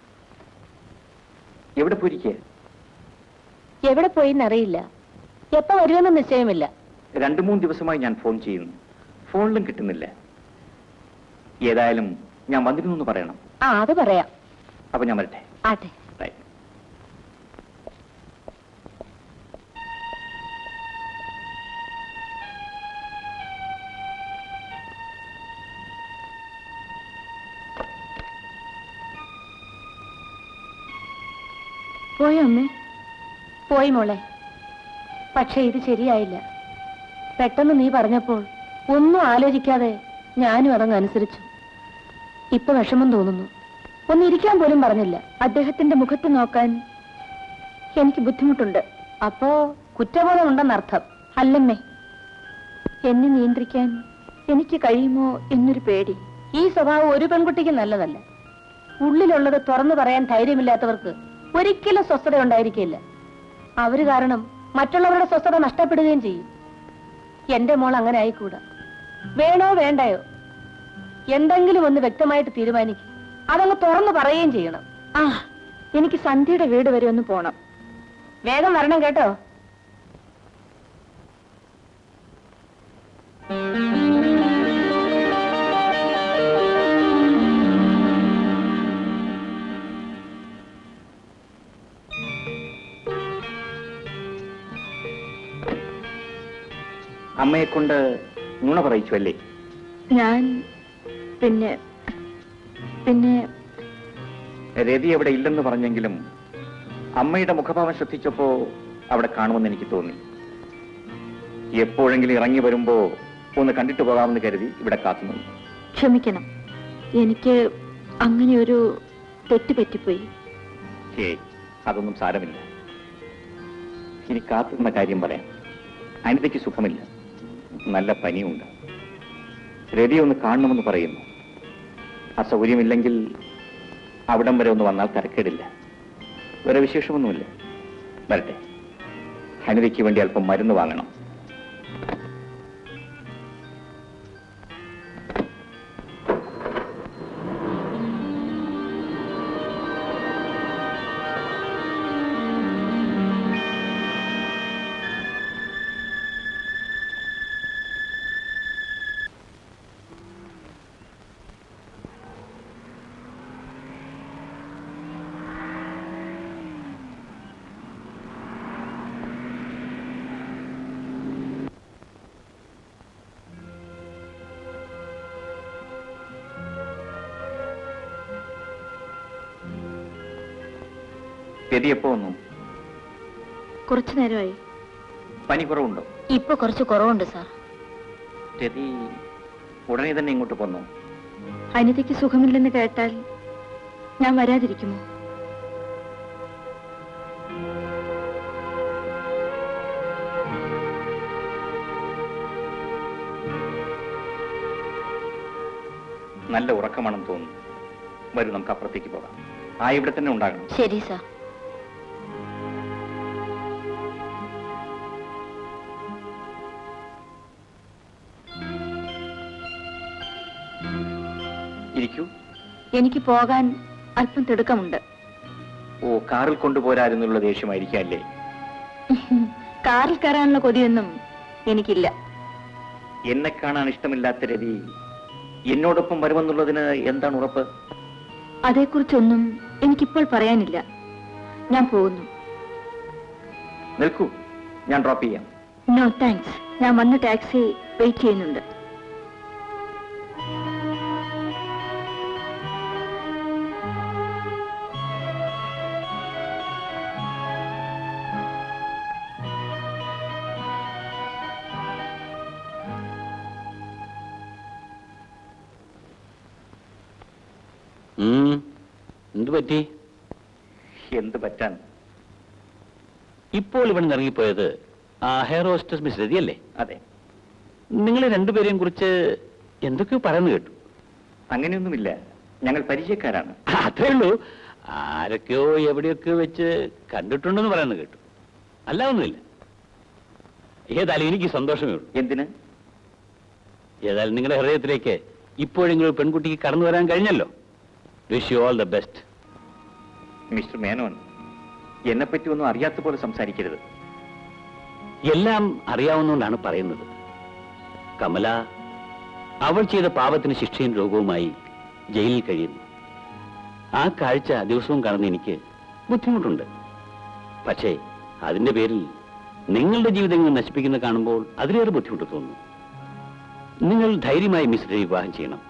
എവിടെ പോയിരിക്കുക എവിടെ പോയിന്നറിയില്ല എപ്പോ വരുമെന്ന് നിശ്ചയമില്ല രണ്ടു മൂന്ന് ദിവസമായി ഞാൻ ഫോൺ ചെയ്യുന്നു ഫോണിലും കിട്ടുന്നില്ല ഏതായാലും ഞാൻ വന്നിരുന്നു എന്ന് പറയണം ആ അത് പറയാം അപ്പൊ ഞാൻ വരട്ടെ ആട്ടെ ബൈ പോയോ അമ്മേ പോയി മോളെ പക്ഷെ ഇത് ശരിയായില്ല പെട്ടെന്ന് നീ പറഞ്ഞപ്പോൾ ഒന്നും ആലോചിക്കാതെ ഞാനും അതങ്ങ് അനുസരിച്ചു ഇപ്പൊ വിഷമം തോന്നുന്നു ഒന്ന് ഇരിക്കാൻ പോലും പറഞ്ഞില്ല അദ്ദേഹത്തിന്റെ മുഖത്ത് നോക്കാൻ എനിക്ക് ബുദ്ധിമുട്ടുണ്ട് അപ്പോ കുറ്റബോധം ഉണ്ടെന്നർത്ഥം അല്ലമ്മേ എന്നെ നിയന്ത്രിക്കാൻ എനിക്ക് കഴിയുമോ എന്നൊരു പേടി ഈ സ്വഭാവം ഒരു പെൺകുട്ടിക്ക് നല്ലതല്ല ഉള്ളിലുള്ളത് തുറന്നു പറയാൻ ധൈര്യമില്ലാത്തവർക്ക് ഒരിക്കലും സ്വസ്ഥത ഉണ്ടായിരിക്കില്ല അവര് കാരണം മറ്റുള്ളവരുടെ സ്വസ്ഥത നഷ്ടപ്പെടുകയും ചെയ്യും എന്റെ മോൾ അങ്ങനെ ആയിക്കൂടാ വേണോ വേണ്ടയോ എന്തെങ്കിലും ഒന്ന് വ്യക്തമായിട്ട് തീരുമാനിക്കും അതങ്ങ് തുറന്നു പറയുകയും ചെയ്യണം ആ എനിക്ക് സന്ധ്യയുടെ വീട് വരെ ഒന്ന് പോണം വേഗം വരണം കേട്ടോ അമ്മയെ കൊണ്ട് നുണ പറയിച്ചു അല്ലേ ഞാൻ പിന്നെ പിന്നെ രതി അവിടെ ഇല്ലെന്ന് പറഞ്ഞെങ്കിലും അമ്മയുടെ മുഖഭാവം ശ്രദ്ധിച്ചപ്പോ അവിടെ കാണുമെന്ന് എനിക്ക് തോന്നി എപ്പോഴെങ്കിലും ഇറങ്ങി വരുമ്പോ ഒന്ന് കണ്ടിട്ട് പോകാമെന്ന് കരുതി ഇവിടെ കാത്തുനിന്നു ക്ഷമിക്കണം എനിക്ക് അങ്ങനെ ഒരു തെറ്റ് പറ്റിപ്പോയി ഏയ് അതൊന്നും സാരമില്ല ഇനി കാത്തുനിന്ന കാര്യം പറയാം അനിതയ്ക്ക് സുഖമില്ല നല്ല പനിയുണ്ട് രതി ഒന്ന് കാണണമെന്ന് പറയുന്നു അസൗകര്യമില്ലെങ്കിൽ അവിടം വരെ ഒന്ന് വന്നാൽ തരക്കേടില്ല വേറെ വിശേഷമൊന്നുമില്ല വരട്ടെ അനിതയ്ക്ക് വേണ്ടി അല്പം മരുന്ന് വാങ്ങണം രതി എപ്പോ വന്നു കുറച്ചു നേരമായി പനി കുറവുണ്ടോ ഇപ്പൊ കുറച്ച് കുറവുണ്ട് സാർ രതി ഉടനെ തന്നെ ഇങ്ങോട്ട് പോന്നു അനിതയ്ക്ക് സുഖമില്ലെന്ന് കേട്ടാൽ ഞാൻ വരാതിരിക്കുമോ നല്ല ഉറക്കമാണെന്ന് തോന്നുന്നു വരൂ നമുക്ക് അപ്പുറത്തേക്ക് പോകാം ആ ഇവിടെ തന്നെ ഉണ്ടാകണം ശരി സാർ ഇരിക്കൂ എനിക്ക് പോകാൻ അല്പം തിടുക്കമുണ്ട് ഓ കാറിൽ കൊണ്ടുപോരായിരുന്നുള്ള ദേഷ്യമായിരിക്കാം അല്ലേ കാറിൽ കയറാനുള്ള കൊതിയൊന്നും എനിക്കില്ല എന്നെ കാണാൻ ഇഷ്ടമില്ലാത്ത രതി എന്നോടൊപ്പം വരുമെന്നുള്ളതിന് എന്താണ് ഉറപ്പ് അതേക്കുറിച്ചൊന്നും എനിക്കിപ്പോൾ പറയാനില്ല ഞാൻ പോകുന്നു നിൽക്കൂ ഞാൻ ഡ്രോപ്പ് ചെയ്യാം നോ താങ്ക്സ് ഞാൻ വന്ന ടാക്സി വെയിറ്റ് ചെയ്യുന്നുണ്ട് എന്തു പറ്റി എന്ത് പറ്റാൻ ഇപ്പോൾ ഇവിടെ നിന്ന് ഇറങ്ങിപ്പോയത് ആ ഹെയർ ഹോസ്റ്റസ് മിസ് രതിയല്ലേ അതെ നിങ്ങൾ രണ്ടുപേരെയും കുറിച്ച് എന്തൊക്കെയോ പറയുന്നു കേട്ടു അങ്ങനെയൊന്നുമില്ല ഞങ്ങൾ പരിചയക്കാരാണ് അത്രേ ഉള്ളൂ ആരൊക്കെയോ എവിടെയൊക്കെയോ വെച്ച് കണ്ടിട്ടുണ്ടെന്ന് പറയുന്നത് കേട്ടു അല്ല ഒന്നുമില്ല ഏതായാലും എനിക്ക് സന്തോഷമേ ഉള്ളൂ എന്തിന് ഏതായാലും നിങ്ങളുടെ ഹൃദയത്തിലേക്ക് ഇപ്പോഴെങ്കിലും ഒരു പെൺകുട്ടിക്ക് കടന്നു വരാൻ കഴിഞ്ഞല്ലോ wish you all the best mister Menon എന്നെപ്പറ്റി ഒന്നും അറിയാത്ത പോലെ സംസാരിക്കരുത് എല്ലാം അറിയാവുന്നതുകൊണ്ടാണ് പറയുന്നത് കമല അവൾ ചെയ്ത പാപത്തിന് ശിക്ഷയും രോഗവുമായി ജയിലിൽ കഴിയുന്നു ആ കാഴ്ച ദിവസവും കാണുന്ന എനിക്ക് ബുദ്ധിമുട്ടുണ്ട് പക്ഷേ അതിന്റെ പേരിൽ നിങ്ങളുടെ ജീവിതങ്ങൾ നശിപ്പിക്കുന്ന കാണുമ്പോൾ അതിലേറെ ബുദ്ധിമുട്ട് തോന്നുന്നു നിങ്ങൾ ധൈര്യമായി മിശ്ര വിവാഹം ചെയ്യണം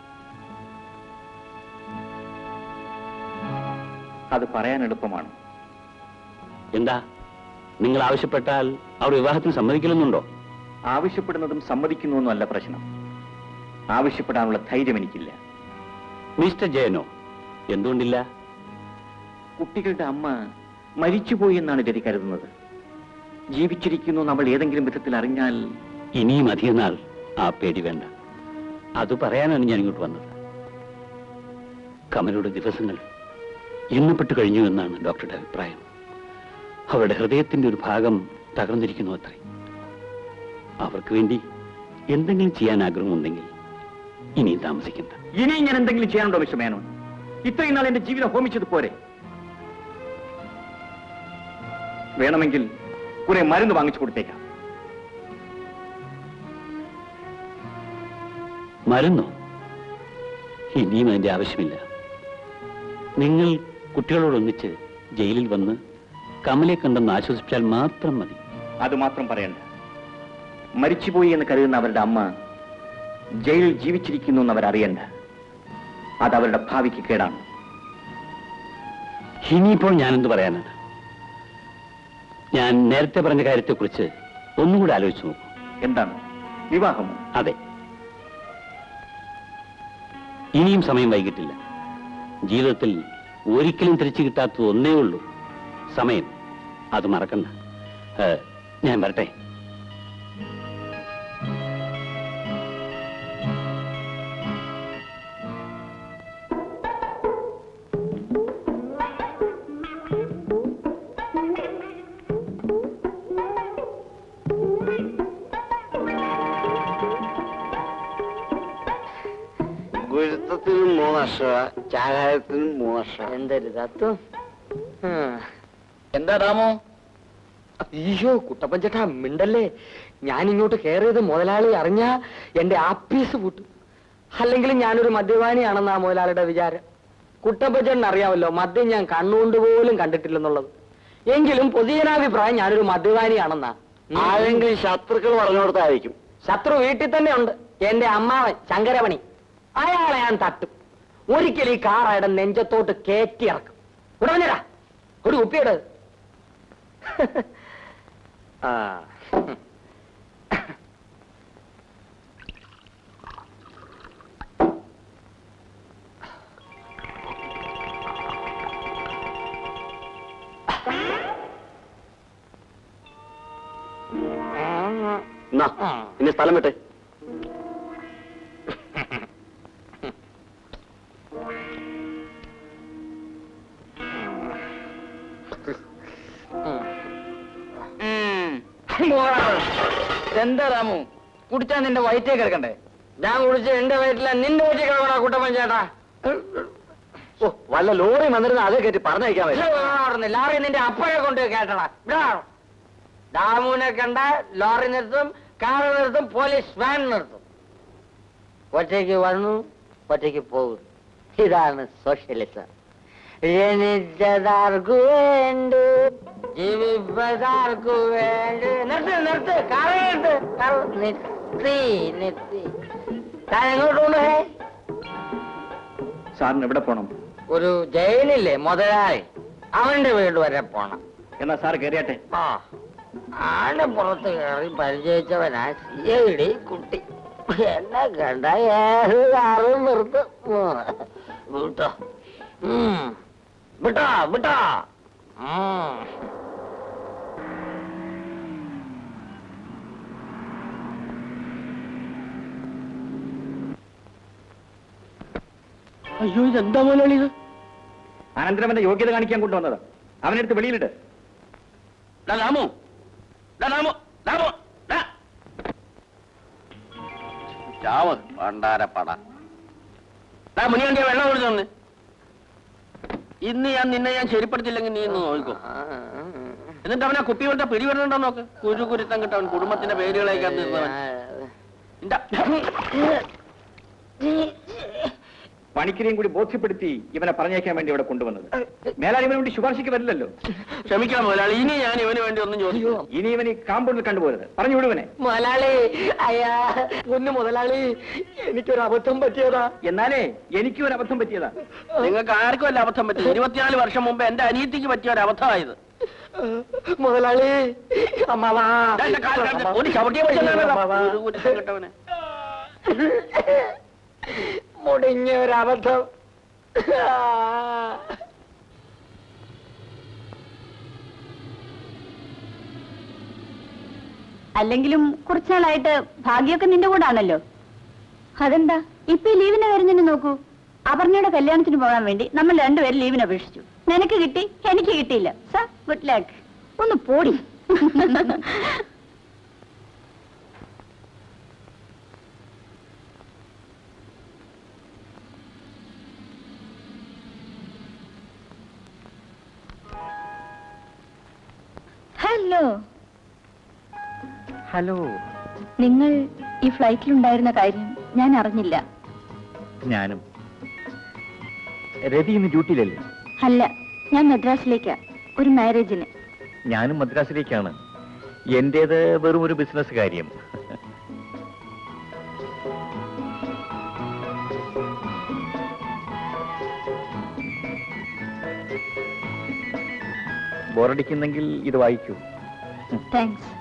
അത് പറയാൻ എളുപ്പമാണ് എന്താ നിങ്ങൾ ആവശ്യപ്പെട്ടാൽ അവർ വിവാഹത്തിന് സമ്മതിക്കില്ലെന്നുണ്ടോ ആവശ്യപ്പെടുന്നതും സമ്മതിക്കുന്നതൊന്നും അല്ല പ്രശ്നം ആവശ്യപ്പെടാനുള്ള ധൈര്യം എനിക്കില്ല മിസ്റ്റർ ജയനോ എന്തുകൊണ്ടില്ല കുട്ടികളുടെ അമ്മ മരിച്ചുപോയി എന്നാണ് രതി കരുതുന്നത് ജീവിച്ചിരിക്കുന്നു നമ്മൾ ഏതെങ്കിലും വിധത്തിൽ അറിഞ്ഞാൽ ഇനിയും അധികം നാൾ ആ പേടി വേണ്ട അത് പറയാനാണ് ഞാൻ ഇങ്ങോട്ട് വന്നത് കമലയുടെ ദിവസങ്ങൾ എണ്ണപ്പെട്ടു കഴിഞ്ഞു എന്നാണ് ഡോക്ടറുടെ അഭിപ്രായം അവരുടെ ഹൃദയത്തിന്റെ ഒരു ഭാഗം തകർന്നിരിക്കുന്നു അത്രേ അവർക്ക് വേണ്ടി എന്തെങ്കിലും ചെയ്യാൻ ആഗ്രഹമുണ്ടെങ്കിൽ ഇനിയും താമസിക്കണ്ട ഇനി ഞാൻ എന്തെങ്കിലും ചെയ്യാനുണ്ടോ മിസ്റ്റർ മേനോൻ ഇത്രയും നാൾ എന്റെ ജീവിതം ഹോമിച്ചത് പോരെ വേണമെങ്കിൽ കുറെ മരുന്ന് വാങ്ങിച്ചു കൊടുത്തേക്കാം മരുന്നോ ഇനിയും അതിന്റെ ആവശ്യമില്ല നിങ്ങൾ കുട്ടികളോടൊന്നിച്ച് ജയിലിൽ വന്ന് കമലെ കണ്ടെന്ന് ആശ്വസിപ്പിച്ചാൽ മാത്രം മതി അത് മാത്രം പറയണ്ട മരിച്ചുപോയി എന്ന് കരുതുന്ന അവരുടെ അമ്മ ജയിലിൽ ജീവിച്ചിരിക്കുന്നു എന്ന് അവരറിയണ്ട അത് അവരുടെ ഭാവിക്ക് കേടാണ് ഇനിയിപ്പോൾ ഞാനെന്ത് പറയാനാണ് ഞാൻ നേരത്തെ പറഞ്ഞ കാര്യത്തെക്കുറിച്ച് ഒന്നുകൂടി ആലോചിച്ചു നോക്കൂ എന്താണ് വിവാഹമോ അതെ ഇനിയും സമയം വൈകിട്ടില്ല ജീവിതത്തിൽ ഒരിക്കലും തിരിച്ചു കിട്ടാത്തത് ഒന്നേ ഉള്ളൂ സമയം അത് മറക്കണ്ട ഏ, ഞാൻ വരട്ടെ ഗുരുത്വത്തിന് മൂന്ന് വർഷം ചാകാരത്തിന് മൂന്ന് വർഷം എന്തൊരു തത്വം എന്താ രാമോ അയ്യോ കുട്ടപ്പൻ ചേട്ടാ മിണ്ടല്ലേ ഞാൻ ഇങ്ങോട്ട് കയറിയത് മുതലാളി അറിഞ്ഞ എന്റെ ആപ്പീസ് പൂട്ടും അല്ലെങ്കിൽ ഞാനൊരു മദ്യപാനിയാണെന്നാ മുതലാളിയുടെ വിചാരം കുട്ടപ്പൻ ചേട്ടൻ അറിയാമല്ലോ മദ്യം ഞാൻ കണ്ണുകൊണ്ട് പോലും കണ്ടിട്ടില്ലെന്നുള്ളത് എങ്കിലും പൊതുജനാഭിപ്രായം ഞാനൊരു മദ്യപാനിയാണെന്നാ ആരെങ്കിലും ശത്രുക്കൾ പറഞ്ഞു കൊടുത്തായിരിക്കും ശത്രു വീട്ടിൽ തന്നെ ഉണ്ട് എന്റെ അമ്മാവൻ ശങ്കരമണി അയാളെ ഞാൻ തട്ടും ഒരിക്കൽ ഈ കാർ അയാളുടെ നെഞ്ചത്തോട്ട് കയറ്റി ഇറക്കും ഉടനെടാ ഒരു കുപ്പിയുടെ ആ എന്നാ ഇനി സ്ഥലം വിട്ടെ എന്താ രാമു കുടിച്ചാ നിന്റെ വയറ്റേ കിടക്കണ്ടേ ഞാൻ കുടിച്ച എന്റെ വയറ്റില്ല നിന്റെ വയറ്റിൽ കിടക്കണ കുട്ടപ്പൻ ചേട്ടാ ഓ വല്ല ലോറി വന്നിരുന്ന അതേ കയറ്റി പറഞ്ഞയക്കാൻ പറ്റും ലോറി നിന്റെ അപ്പഴെ കൊണ്ട് കേട്ടടാ ഇവിടെ ഡാമുവിനെ കണ്ട ലോറി നിർത്തും കാർ നിർത്തും പോലീസ് വാൻ നിർത്തും ഒറ്റയ്ക്ക് വന്നു ഒറ്റയ്ക്ക് പോകുന്നു ഇതാണ് സോഷ്യലിസം ജനിച്ചതാർക്കു വേണ്ടി ജീവിപ്പതാർക്കു വേണ്ടി നിർത്ത് നിർത്ത് കാർ നിർത്ത് കാർ നിർത്തി നിർത്തി താൻ എങ്ങോട്ട് കൊണ്ടുപോയേ സാറിന് എവിടെ പോണം ഒരു ജയിലില്ലേ മുതലാളി അവന്റെ വീട് വരെ പോണം എന്നാ സാർ കയറിയാട്ടെ ആ ആളുടെ പുറത്ത് കയറി പരിചയിച്ചവനാ സിഐഡി കുട്ടി എന്നെ കണ്ട ഏത് കാറും നിർത്തും വിട്ടോ ഉം. വിട്ടോ വിട്ടോ ഉം. അയ്യോ ഇതെന്താ മുതലാളി ഇത് അനന്തരവന്റെ യോഗ്യത കാണിക്കാൻ കൊണ്ടുവന്നത് അവനെടുത്ത് വെളിയിലിട്ട് ഡാ രാമു ഡാ രാമു രാമു ഡാ. ചാവത് പണ്ടാരപ്പട ഡാ മുനിയണ്ടിയ വെള്ളം കൊടുത്തു തന്നെ ഇന്ന് ഞാൻ നിന്നെ ഞാൻ ശരിപ്പെടുത്തില്ലെങ്കിൽ നീ ഇന്ന് നോക്കോ എന്നിട്ട് അവനെ കുപ്പി കൊടുത്ത പിടി വരുന്നുണ്ടോ നോക്ക് കുരു കുരുത്തം കിട്ടവൻ കുടുംബത്തിന്റെ പേരുകളേക്കാൻ തീർന്നവൻ ഇണ്ടാ. പണിക്കരെയും കൂടി ബോധ്യപ്പെടുത്തി ഇവനെ പറഞ്ഞേക്കാൻ വേണ്ടി ഇവിടെ കൊണ്ടുവന്നത് മേലാൽ ഇവന് വേണ്ടി ശുപാർശയ്ക്ക് വരില്ലല്ലോ ക്ഷമിക്കണം മുതലാളി ഇനി ഞാൻ ഇവന് വേണ്ടി ഒന്നും ചോദിച്ചു ഇനി ഇവൻ ഈ കാമ്പൗണ്ടിൽ കണ്ടുപോകരുത് പറഞ്ഞു വിടുവനെ മുതലാളി അയ്യാ പൊന്നു മുതലാളി എനിക്കൊരു അബദ്ധം പറ്റിയതാ എന്നാലേ എനിക്കും ഒരു അബദ്ധം പറ്റിയതാ നിങ്ങൾക്ക് ആർക്കും അല്ല അബദ്ധം പറ്റി ഇരുപത്തിനാല് വർഷം മുമ്പ് എന്റെ അനിയത്തിക്ക് പറ്റിയ ഒരു അബദ്ധമായത് മുതലാളി അമ്മാവാ ദാ എന്റെ കാല് കാണിച്ച് ഒരു ചവിട്ടിയെ പിടിച്ചെന്നാണല്ലോ. ഒരു കുരുത്തം കെട്ടവനെ. മുടിഞ്ഞ ഒരു അബദ്ധം അല്ലെങ്കിലും കുറച്ചാളായിട്ട് ഭാഗ്യമൊക്കെ നിന്റെ കൂടെ ആണല്ലോ അതെന്താ ഇപ്പൊ ഈ ലീവിന് വരുന്നതിന് നോക്കൂ അപർണയുടെ കല്യാണത്തിന് പോകാൻ വേണ്ടി നമ്മൾ രണ്ടുപേരും ലീവിന് അപേക്ഷിച്ചു നിനക്ക് കിട്ടി എനിക്ക് കിട്ടിയില്ല സർ ഗുഡ് ലക്ക് ഒന്ന് പോടി ഹലോ ഹലോ നിങ്ങൾ ഈ ഫ്ലൈറ്റിലുണ്ടായിരുന്ന കാര്യം ഞാൻ അറിഞ്ഞില്ല ഞാനും രതി ഇന്ന് ഡ്യൂട്ടിയിലല്ലേ അല്ല ഞാൻ മദ്രാസിലേക്കാ ഒരു മാരേജിന് ഞാനും മദ്രാസിലേക്കാണ് എന്റേത് വെറും ഒരു ബിസിനസ് കാര്യം ബോറടിക്കുന്നെങ്കിൽ ഇത് വായിക്കൂ താങ്ക്സ്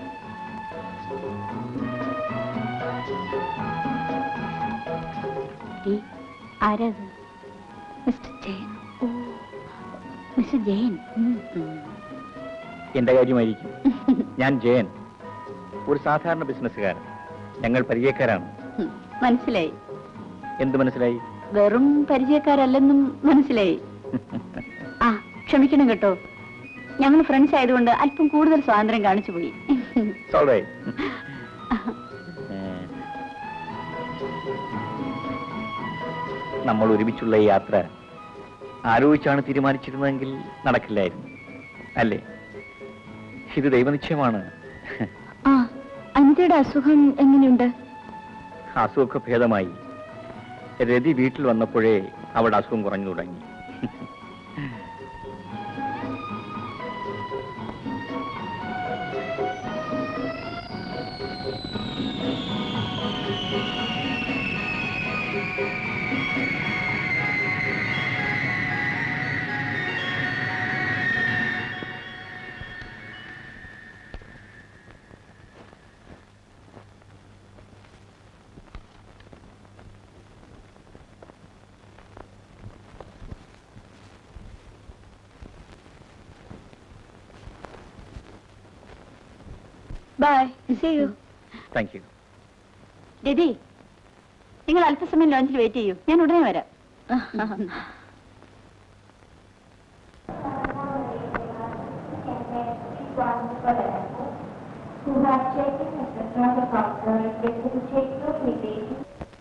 ആരാത് mister Jayan oh mister Jayan ഉം, ഉം. എന്റെ കാര്യമായിരിക്കും ഞാൻ ജയൻ ഒരു സാധാരണ ബിസിനസ്സുകാരൻ ഞങ്ങൾ പരിചയക്കാരാണ് ഉം, മനസ്സിലായി എന്ത് മനസ്സിലായി വെറും പരിചയക്കാരല്ലെന്നും മനസ്സിലായി ആ ക്ഷമിക്കണം കേട്ടോ ഞങ്ങൾ ഫ്രണ്ട്സ് ആയതുകൊണ്ട് അല്പം കൂടുതൽ സ്വാതന്ത്ര്യം കാണിച്ചു പോയി സോൾവേ നമ്മൾ ഒരുമിച്ചുള്ള ഈ യാത്ര ആലോചിച്ചാണ് തീരുമാനിച്ചിരുന്നതെങ്കിൽ നടക്കില്ലായിരുന്നു അല്ലേ ഇത് ദൈവനിശ്ചയമാണ് ആ അനിതയുടെ അസുഖം എങ്ങനെയുണ്ട് അസുഖമൊക്കെ ഭേദമായി രതി വീട്ടിൽ വന്നപ്പോഴേ അവിടെ അസുഖം കുറഞ്ഞു തുടങ്ങി bye see you thank you Rathi നിങ്ങൾ അല്പസമയം ലോഞ്ചിൽ വെയിറ്റ് ചെയ്യൂ ഞാൻ ഉടനെ വരാം who have taken a another doctor, they will take your baby.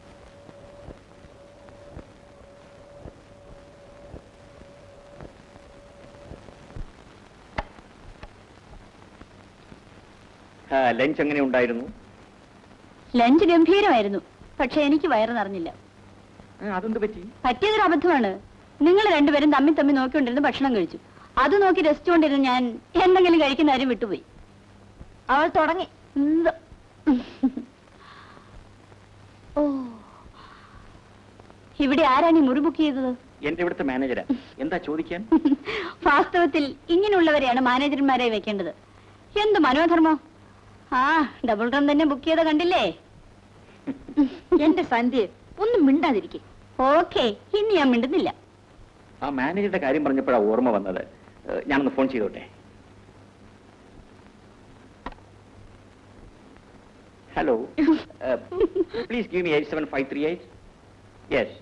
Lunch എങ്ങനെ ഉണ്ടായിരുന്നു ലഞ്ച് ഗംഭീരമായിരുന്നു പക്ഷെ എനിക്ക് വയറ് നിറഞ്ഞില്ല അതെന്ത് പറ്റി പറ്റിയതൊരു അബദ്ധമാണ് നിങ്ങൾ രണ്ടുപേരും തമ്മിൽ തമ്മിൽ നോക്കിക്കൊണ്ടിരുന്ന് ഭക്ഷണം കഴിച്ചു അത് നോക്കി രസിച്ചു കൊണ്ടിരുന്ന ഞാൻ എന്തെങ്കിലും കഴിക്കുന്ന കാര്യം വിട്ടുപോയി അവൾ തുടങ്ങി എന്ത്? ഓ ഇവിടെ ആരാണ് ഈ മുറി ബുക്ക് ചെയ്തത് എന്റെ ഇവിടുത്തെ മാനേജരാ എന്താ ചോദിക്കാൻ വാസ്തവത്തിൽ ഇങ്ങനെയുള്ളവരെയാണ് മാനേജർമാരെ വെക്കേണ്ടത് എന്ത് മനോധർമ്മം ആ ഡബിൾ റൺ തന്നെ ബുക്ക് ചെയ്ത കണ്ടില്ലേ എന്റെ സന്ധ്യ ഒന്നും മിണ്ടാതിരിക്കെ ഓക്കെ ഇനി ഞാൻ മിണ്ടുന്നില്ല ആ മാനേജറുടെ കാര്യം പറഞ്ഞപ്പോഴാണ് ഓർമ്മ വന്നത് ഏഹ്, ഞാനൊന്ന് ഫോൺ ചെയ്തോട്ടെ hello please give me eight seven five three eight yes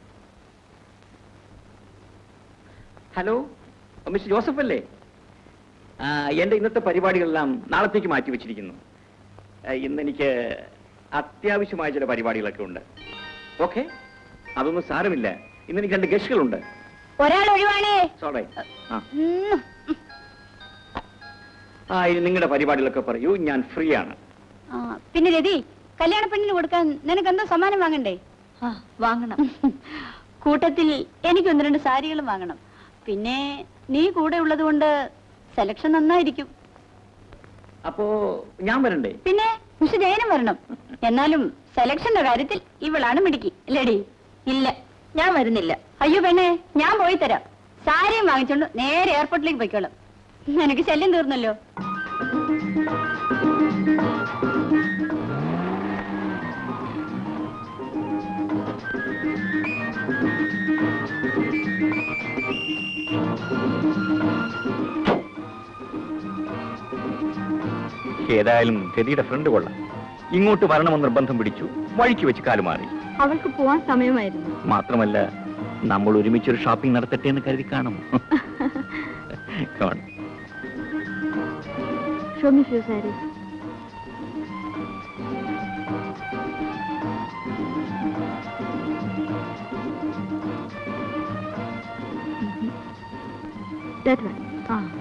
hello mister Joseph അല്ലേ ആ, എന്റെ ഇന്നത്തെ പരിപാടികളെല്ലാം നാളത്തേക്ക് മാറ്റി വെച്ചിരിക്കുന്നു ആ, ഇന്ന് എനിക്ക് അത്യാവശ്യമായ ചില പരിപാടികളൊക്കെ ഉണ്ട് ഓക്കെ അതൊന്നും സാരമില്ല ഇന്ന് എനിക്ക് രണ്ട് ഗസ്റ്റുകളുണ്ട് ഒരാൾ ഒഴിവാണേ സോറി ആ ഉം. ആ ഇനി നിങ്ങളുടെ പരിപാടികളൊക്കെ പറയൂ ഞാൻ ഫ്രീ ആണ് ആ, പിന്നെ രതി കല്യാണ പെണ്ണിന് കൊടുക്കാൻ നിനക്ക് എന്തോ സമ്മാനം വാങ്ങണ്ടേ വാങ്ങണം കൂട്ടത്തിൽ എനിക്ക് ഒന്ന് രണ്ട് സാരികളും വാങ്ങണം പിന്നെ നീ കൂടെ ഉള്ളത് കൊണ്ട് സെലക്ഷൻ നന്നായിരിക്കും അപ്പോ ഞാൻ വരണ്ടേ പിന്നെ മിസ്റ്റർ ജയനും വരണം എന്നാലും സെലക്ഷന്റെ കാര്യത്തിൽ ഇവളാണ് മിടുക്കി ലേഡി ഇല്ല ഞാൻ വരുന്നില്ല അയ്യോ പെണ്ണെ ഞാൻ പോയി തരാം സാരിയും വാങ്ങിച്ചോണ്ട് നേരെ എയർപോർട്ടിലേക്ക് പോയിക്കോളാം എനിക്ക് ശല്യം തീർന്നല്ലോ ഏതായാലും രതിയുടെ ഫ്രണ്ട് കൊള്ളാം ഇങ്ങോട്ട് വരണമെന്ന് നിർബന്ധം പിടിച്ചു വഴിക്ക് വെച്ച് കാലുമാറി അവൾക്ക് പോവാൻ സമയമായിരുന്നു മാത്രമല്ല നമ്മൾ ഒരുമിച്ചൊരു ഷോപ്പിംഗ് നടത്തട്ടെ എന്ന് കരുതി കാണും Come on. Show me few sari That one. Ah.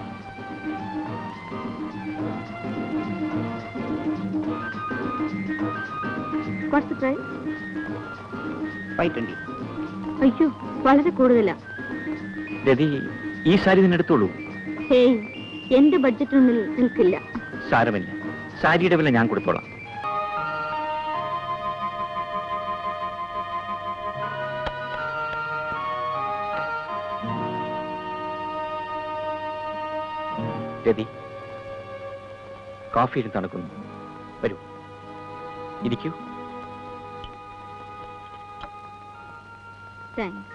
What's the price? Five twenty അയ്യോ വളരെ കൂടുതലാ രതി ഈ സാരി തന്നെ എടുത്തോളൂ ഹേയ് എന്റെ ബഡ്ജറ്റിനുള്ളിൽ നിൽക്കില്ല സാരമില്ല സാരിയുടെ വില ഞാൻ കൊടുത്തോളാം രതി കോഫി ഇരുന്ന് തണുക്കുന്നു വരൂ ഇരിക്കൂ താങ്ക്സ്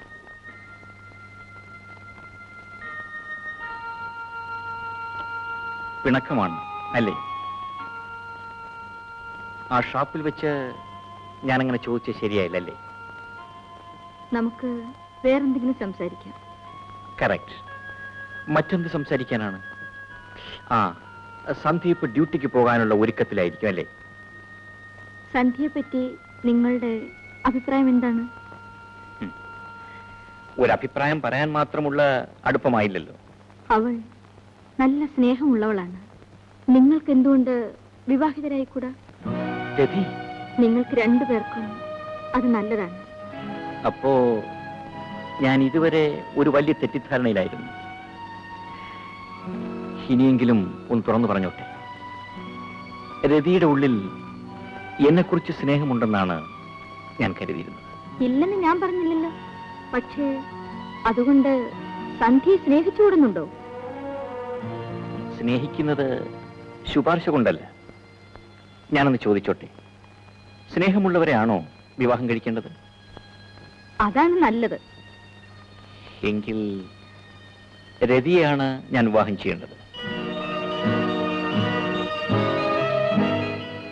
പിണക്കമാണ് അല്ലേ ആ ഷാപ്പിൽ വെച്ച് ഞാനങ്ങനെ ചോദിച്ചത് ശരിയായില്ലല്ലേ നമുക്ക് വേറെന്തെങ്കിലും സംസാരിക്കാം കറക്റ്റ് മറ്റെന്ത് സംസാരിക്കാനാണ് ആ സന്ധ്യ ഇപ്പൊ ഡ്യൂട്ടിക്ക് പോകാനുള്ള ഒരുക്കത്തിലായിരിക്കും അല്ലേ സന്ധ്യയെ പറ്റി നിങ്ങളുടെ അഭിപ്രായം എന്താണ് ഒരു അഭിപ്രായം പറയാൻ മാത്രമുള്ള അടുപ്പമായില്ലല്ലോ അവൾ നല്ല സ്നേഹമുള്ളവളാണ് നിങ്ങൾക്ക് എന്തുകൊണ്ട് വിവാഹിതരായിക്കൂടാ രതി നിങ്ങൾക്ക് രണ്ടുപേർക്കും അത് നല്ലതാണ് അപ്പോ ഞാൻ ഇതുവരെ ഒരു വലിയ തെറ്റിദ്ധാരണയിലായിരുന്നു ഇനിയെങ്കിലും ഒന്ന് തുറന്നു പറഞ്ഞോട്ടെ രതിയുടെ ഉള്ളിൽ എന്നെക്കുറിച്ച് സ്നേഹമുണ്ടെന്നാണ് ഞാൻ കരുതിയിരുന്നത് ഇല്ലെന്ന് ഞാൻ പറഞ്ഞില്ലല്ലോ പക്ഷേ അതുകൊണ്ട് സന്ധ്യയെ സ്നേഹിച്ചുകൂടുന്നുണ്ടോ സ്നേഹിക്കുന്നത് ശുപാർശ കൊണ്ടല്ല ഞാനൊന്ന് ചോദിച്ചോട്ടെ സ്നേഹമുള്ളവരെയാണോ വിവാഹം കഴിക്കേണ്ടത് അതാണ് നല്ലത് എങ്കിൽ രതിയെയാണ് ഞാൻ വിവാഹം ചെയ്യേണ്ടത്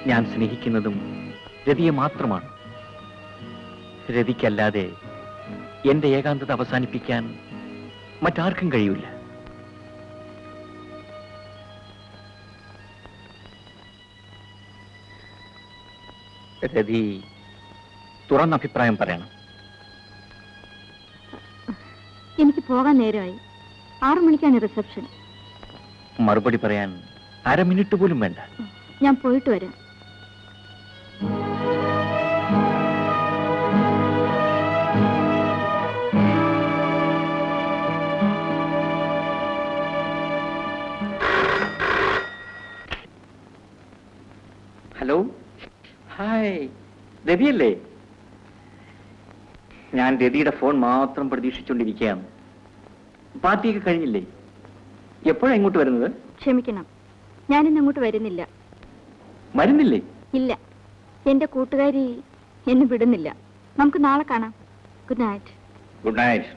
ഞാൻ സ്നേഹിക്കുന്നതും രതിയെ മാത്രമാണ് രതിക്കല്ലാതെ എന്റെ ഏകാന്തത അവസാനിപ്പിക്കാൻ മറ്റാർക്കും കഴിയില്ല രതി തുറന്ന അഭിപ്രായം പറയണം എനിക്ക് പോകാൻ നേരമായി ആറു മണിക്കാണ് റിസപ്ഷൻ മറുപടി പറയാൻ അര മിനിറ്റ് പോലും വേണ്ട ഞാൻ പോയിട്ട് വരാം ഹലോ ഹായ് രവിയല്ലേ ഞാൻ രതിയുടെ ഫോൺ മാത്രം പ്രതീക്ഷിച്ചുകൊണ്ടിരിക്കുകയാണ് പാർട്ടിയൊക്കെ കഴിഞ്ഞില്ലേ എപ്പോഴാണ് ഇങ്ങോട്ട് വരുന്നത് ക്ഷമിക്കണം ഞാനിന്ന് അങ്ങോട്ട് വരുന്നില്ല വരുന്നില്ലേ ഇല്ല എന്റെ കൂട്ടുകാരി എന്നെ വിടുന്നില്ല നമുക്ക് നാളെ കാണാം good night good night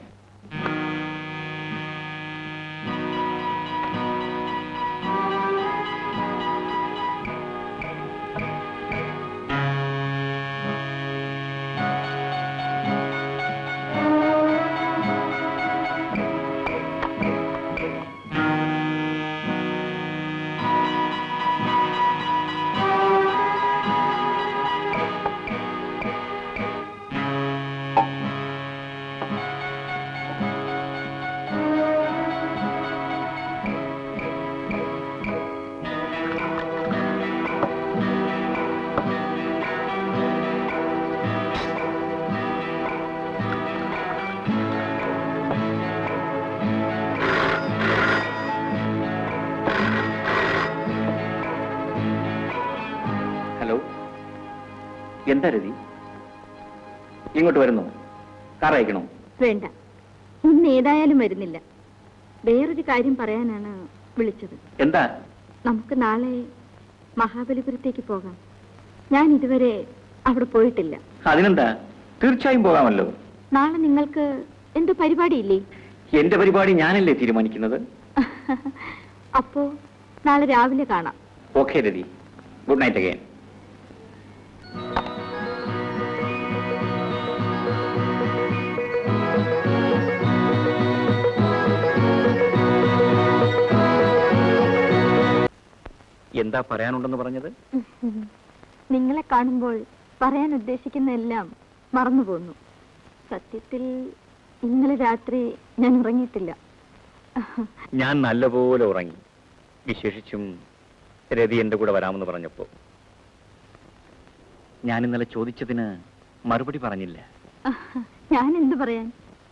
hello എന്താ രതി ഇങ്ങോട്ട് വരുന്നു കാർ അയക്കണോ വേണ്ട ഇന്ന് ഏതായാലും വരുന്നില്ല വേറൊരു കാര്യം പറയാനാണ് വിളിച്ചത് എന്താ നമുക്ക് നാളെ മഹാബലിപുരത്തേക്ക് പോകാം ഞാൻ ഇതുവരെ അവിടെ പോയിട്ടില്ല അതിനെന്താ തീർച്ചയായും പോകാമല്ലോ നാളെ നിങ്ങൾക്ക് എന്തോ പരിപാടിയില്ലേ എന്റെ പരിപാടി ഞാനല്ലേ തീരുമാനിക്കുന്നത് അപ്പോ നാളെ രാവിലെ കാണാം okay Rathi good night again എന്താ പറയാനുണ്ടെന്ന് പറഞ്ഞത് നിങ്ങളെ കാണുമ്പോൾ പറയാൻ ഉദ്ദേശിക്കുന്ന എല്ലാം മറന്നു പോന്നു സത്യത്തിൽ ഇന്നലെ രാത്രി ഞാൻ ഉറങ്ങിയിട്ടില്ല ഞാൻ നല്ലപോലെ ഉറങ്ങി വിശേഷിച്ചും രതി എന്റെ കൂടെ വരാമെന്ന് പറഞ്ഞപ്പോ ഞാൻ ഇന്നലെ ചോദിച്ചതിന് മറുപടി പറഞ്ഞില്ല ഞാൻ എന്തു പറയാൻ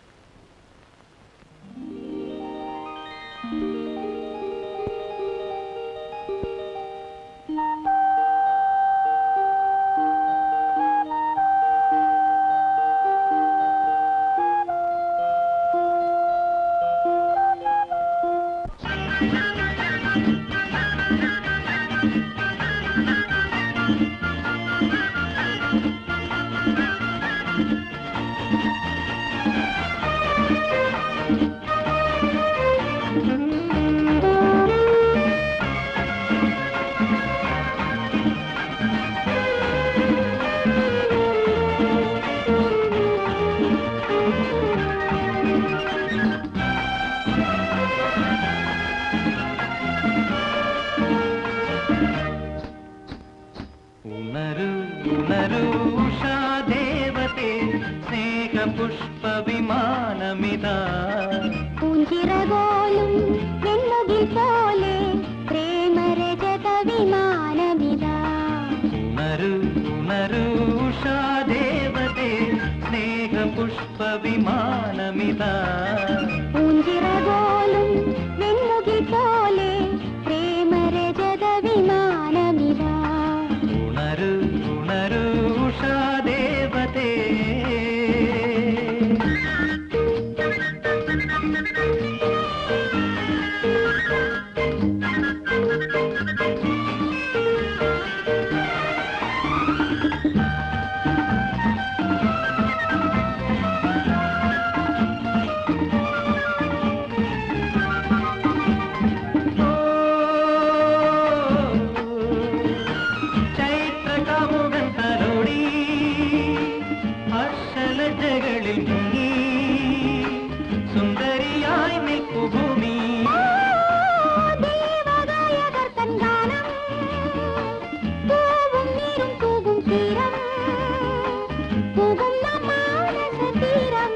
ഉണരൂ ഉണരൂ ഉഷാദേവത്തെ സ്നേഹപുഷ്പ വിമാനമിതാ പൂഞ്ചിറകോലും വെണ്ണുകിൽ പോലെ പ്രേമരജത വിമാനമിതാ ഉണരൂ ഉണരൂ ഉഷാദേവത്തെ സ്നേഹപുഷ്പ വിമാനമിതാ പൂഞ്ചിറകോലും വെണ്ണുകിൽ പോലെ പ്രേമരജത വിമാനമിതാ ഉണരൂ ഉണരൂ ഉഷാദേവത്തെ മേഘമാലകളിൽ മുങ്ങി സുന്ദരിയായി നിൽക്കു ഭൂമി ദേവഗായകർത്തൻ ഗാനം പൂവും നീരും തൂകും തീരം പോകുന്ന മാനസതീരം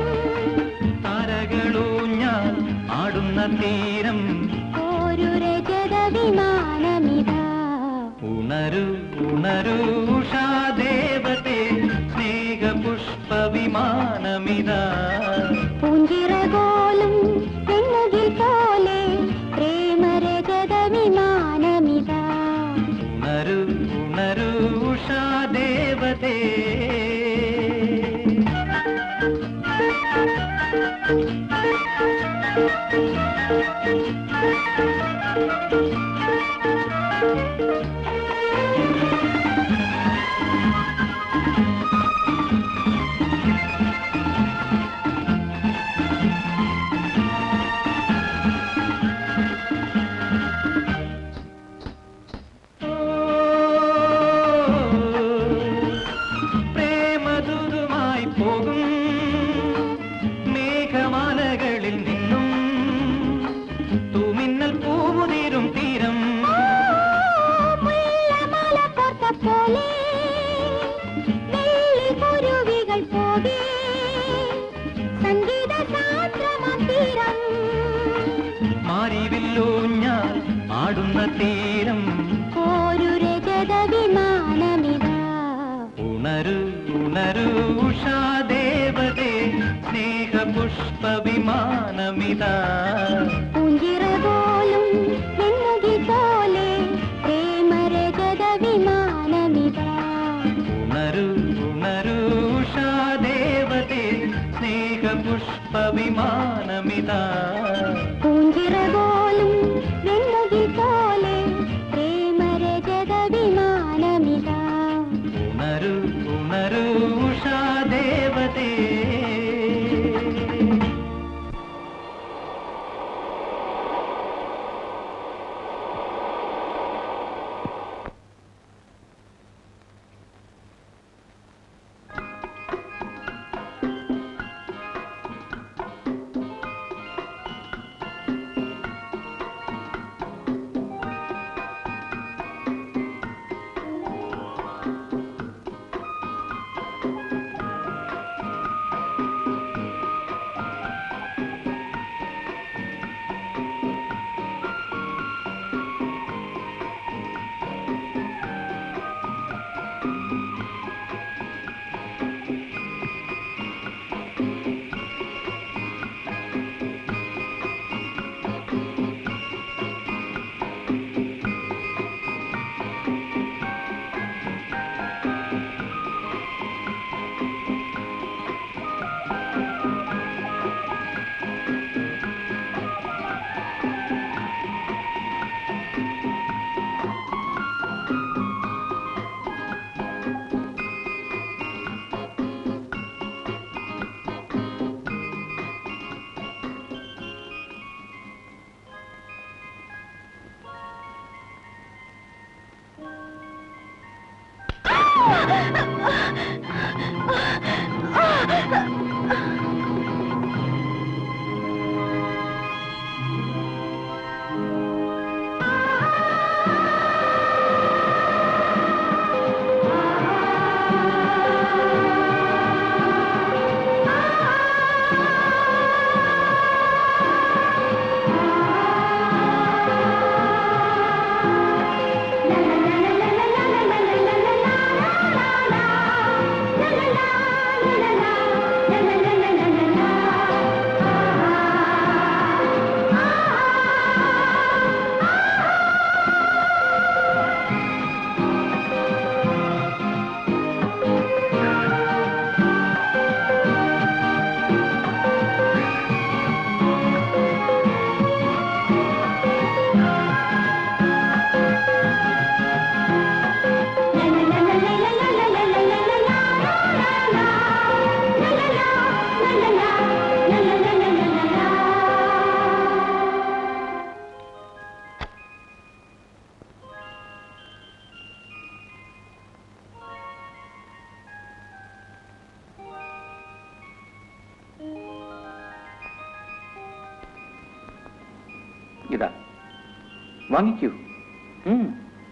താരകളൂഞ്ഞാൽ ആടുന്ന തീരം ഒരു രജത വിമാനമിതാ ഉണരു ഉണരു ഉഷാദേവത്തെ സ്നേഹപുഷ്പ വിമാനമിതാ പൂഞ്ചിറകോലും പെണ്ണുകിൽ പോലെ പ്രേമരജത വിമാനമിതാ ഉണരു ഉണരു ഉഷാദേവതേ പ്രേമദൂതുമായി പോകും മേഘമാലകളിൽ നിന്നും തൂമിന്നൽ പൂവുതീരും തീരം മുല്ലമാല കോർത്ത പോലെ വെള്ളി കുരുവികൾ പോകെ സംഗീത ശാസ്ത്രമാം തീരം മാരിവില്ലൂഞ്ഞാൽ ആടുന്ന തീരം ഒരു രജത വിമാനമിതാ ഉണരു ഉണരു ഉഷാദേവതേ സ്നേഹപുഷ്പ വിമാനമിതാ പൂഞ്ചിറകോലും വെണ്ണുകിൽ പോലെ പ്രേമരജത വിമാനമിതാ ഉണരു ഉണരു ഉഷാദേവതേ സ്നേഹപുഷ്പ വിമാനമിതാ പൂഞ്ചിറകോലും വെണ്ണുകിൽ പോലെ പ്രേമരജത വിമാനമിതാ ഉണരു ഉണരു ഉഷാദേവതേ ഇതാ വാങ്ങിക്കൂ ഉം.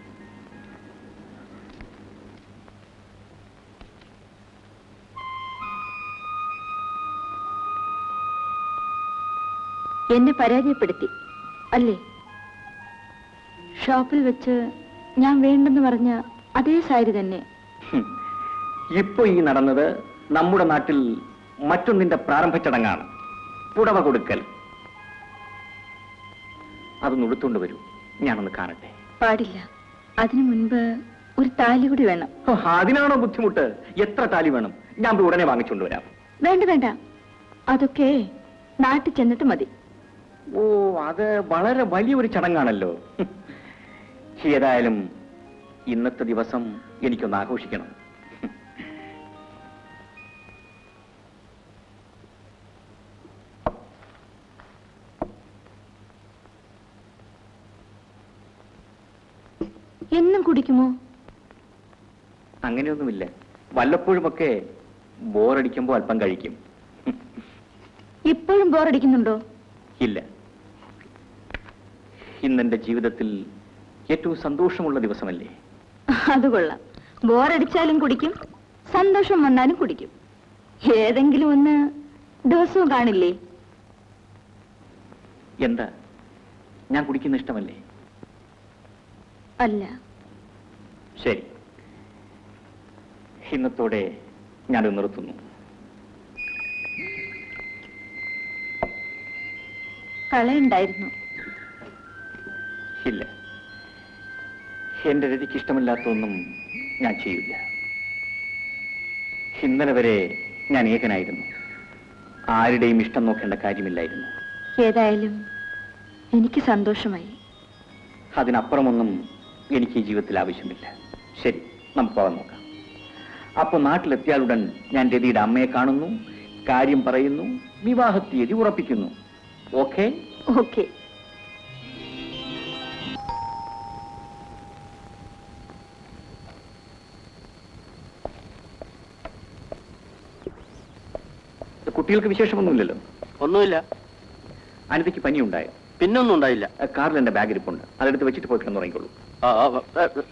എന്നെ പരാജയപ്പെടുത്തി അല്ലേ ഷോപ്പിൽ വെച്ച് ഞാൻ വേണ്ടെന്ന് പറഞ്ഞ അതേ സാരി തന്നെ ഹും. ഇപ്പൊ ഈ നടന്നത് നമ്മുടെ നാട്ടിൽ മറ്റൊന്നിന്റെ പ്രാരംഭ ചടങ്ങാണ് പുടവ കൊടുക്കൽ അതൊന്ന് ഉടുത്തുകൊണ്ട് വരൂ ഞാനൊന്ന് കാണട്ടെ പാടില്ല അതിനു മുൻപ് ഒരു താലി കൂടി വേണം ഓ, അതിനാണോ ബുദ്ധിമുട്ട് എത്ര താലി വേണം ഞാൻ പോയി ഉടനെ വാങ്ങിച്ചുകൊണ്ട് വരാം വേണ്ട വേണ്ട അതൊക്കെ നാട്ടിൽ ചെന്നിട്ട് മതി ഓ അത് വളരെ വലിയൊരു ചടങ്ങാണല്ലോ ഹും. ഏതായാലും ഇന്നത്തെ ദിവസം എനിക്കൊന്ന് ആഘോഷിക്കണം എന്നും കുടിക്കുമോ അങ്ങനെയൊന്നുമില്ല വല്ലപ്പോഴുമൊക്കെ ബോറടിക്കുമ്പോൾ അല്പം കഴിക്കും ഇപ്പോഴും ബോറടിക്കുന്നുണ്ടോ ഇല്ല ഇന്നെന്റെ ജീവിതത്തിൽ ഏറ്റവും സന്തോഷമുള്ള ദിവസമല്ലേ അത് കൊള്ളാം ബോറടിച്ചാലും കുടിക്കും സന്തോഷം വന്നാലും കുടിക്കും ഏതെങ്കിലും ഒന്ന് ദിവസവും കാണില്ലേ എന്താ ഞാൻ കുടിക്കുന്ന ഇഷ്ടമല്ലേ അല്ല ശരി ഇന്നത്തോടെ ഞാനത് നിർത്തുന്നു കളയുണ്ടായിരുന്നു ഇല്ല എന്റെ രതിക്ക് ഇഷ്ടമില്ലാത്തൊന്നും ഞാൻ ചെയ്യില്ല ഇന്നലെ വരെ ഞാൻ ഏകനായിരുന്നു ആരുടെയും ഇഷ്ടം നോക്കേണ്ട കാര്യമില്ലായിരുന്നു ഏതായാലും എനിക്ക് സന്തോഷമായി അതിനപ്പുറമൊന്നും എനിക്ക് ഈ ജീവിതത്തിൽ ആവശ്യമില്ല ശരി നമുക്ക് പോകാൻ നോക്കാം അപ്പൊ നാട്ടിലെത്തിയാലുടൻ ഞാൻ രതിയുടെ അമ്മയെ കാണുന്നു കാര്യം പറയുന്നു വിവാഹ തീയതി ഉറപ്പിക്കുന്നു ഓക്കെ ഓക്കെ കുട്ടികൾക്ക് വിശേഷമൊന്നുമില്ലല്ലോ ഒന്നുമില്ല അനിതയ്ക്ക് പനി ഉണ്ടായോ പിന്നൊന്നും ഉണ്ടായില്ല കാറിൽ എന്റെ ബാഗ് ഇരിപ്പുണ്ട് അതെടുത്ത് വെച്ചിട്ട് പോയി കിടന്നു തുടങ്ങിക്കോളൂ ആ, ആ, ആ, ആ.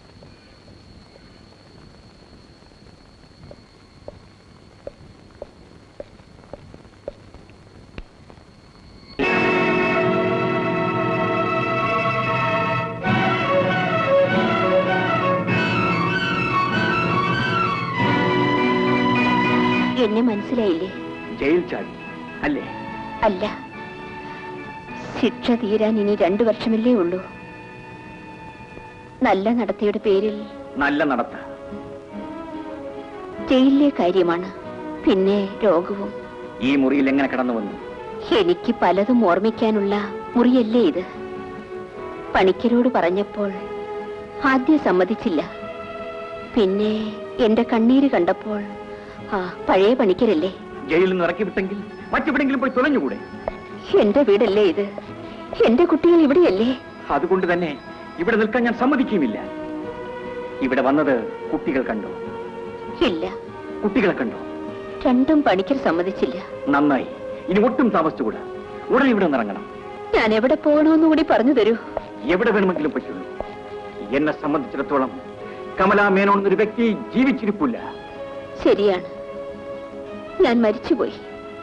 എന്നെ മനസ്സിലായില്ലേ ജയിൽ ചാടി അല്ലേ അല്ല ശിക്ഷ തീരാൻ ഇനി രണ്ടു വർഷമല്ലേ ഉള്ളൂ നല്ല നടത്തിയുടെ പേരിൽ നല്ല നടത്ത ജയിലിലെ കാര്യമാണ് പിന്നെ രോഗവും ഈ മുറിയിൽ എങ്ങനെ കടന്നു വന്നു എനിക്ക് പലതും ഓർമ്മിക്കാനുള്ള മുറിയല്ലേ ഇത് പണിക്കരോട് പറഞ്ഞപ്പോൾ ആദ്യം സമ്മതിച്ചില്ല പിന്നെ എന്റെ കണ്ണീര് കണ്ടപ്പോൾ ആ പഴയ പണിക്കരല്ലേ ജയിലിൽ നിന്ന് ഇറക്കി വിട്ടെങ്കിൽ മറ്റെവിടെങ്കിലും പോയി തുലഞ്ഞുകൂടെ എന്റെ വീടല്ലേ ഇത് എന്റെ കുട്ടികൾ ഇവിടെയല്ലേ അതുകൊണ്ട് തന്നെ ഇവിടെ നിൽക്കാൻ ഞാൻ സമ്മതിക്കുമില്ല ഇവിടെ വന്നത് കുട്ടികൾ കണ്ടോ ഇല്ല കുട്ടികളെ കണ്ടോ രണ്ടും പണിക്കർ സമ്മതിച്ചില്ല നന്നായി ഇനി ഒട്ടും താമസിച്ചുകൂടാ ഉടനെ ഇവിടെ നിന്ന് ഇറങ്ങണം ഞാൻ എവിടെ പോകണമെന്ന് കൂടി പറഞ്ഞു തരൂ എവിടെ വേണമെങ്കിലും പറ്റുള്ളൂ എന്നെ സംബന്ധിച്ചിടത്തോളം കമലാ മേനോൻ എന്നൊരു വ്യക്തി ജീവിച്ചിരിപ്പില്ല ശരിയാണ് ഞാൻ മരിച്ചുപോയി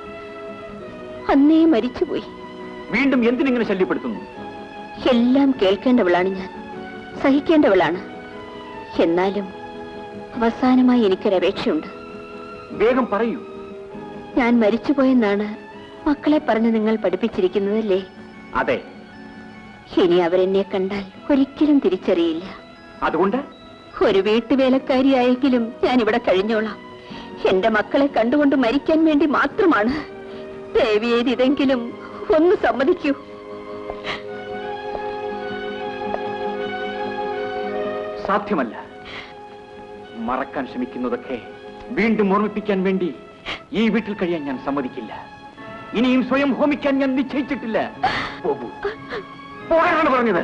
അന്നേ മരിച്ചുപോയി വീണ്ടും എന്തിനിങ്ങനെ ശല്യപ്പെടുത്തുന്നു എല്ലാം കേൾക്കേണ്ടവളാണ് ഞാൻ സഹിക്കേണ്ടവളാണ് എന്നാലും അവസാനമായി എനിക്കൊരപേക്ഷയുണ്ട് വേഗം പറയൂ ഞാൻ മരിച്ചുപോയെന്നാണ് മക്കളെ പറഞ്ഞ് നിങ്ങൾ പഠിപ്പിച്ചിരിക്കുന്നതല്ലേ അതെ ഇനി അവരെന്നെ കണ്ടാൽ ഒരിക്കലും തിരിച്ചറിയില്ല അതുകൊണ്ട് ഒരു വീട്ടുവേലക്കാരിയായെങ്കിലും ഞാൻ ഇവിടെ കഴിഞ്ഞോളാം എന്റെ മക്കളെ കണ്ടുകൊണ്ട് മരിക്കാൻ വേണ്ടി മാത്രമാണ് ദേവിയേത് ഇതെങ്കിലും ഒന്ന് സമ്മതിക്കൂ സാധ്യമല്ല മറക്കാൻ ശ്രമിക്കുന്നതൊക്കെ വീണ്ടും ഓർമ്മിപ്പിക്കാൻ വേണ്ടി ഈ വീട്ടിൽ കഴിയാൻ ഞാൻ സമ്മതിക്കില്ല ഇനിയും സ്വയം ഹോമിക്കാൻ ഞാൻ നിശ്ചയിച്ചിട്ടില്ല പോകൂ പോകാനാണ് പറഞ്ഞത്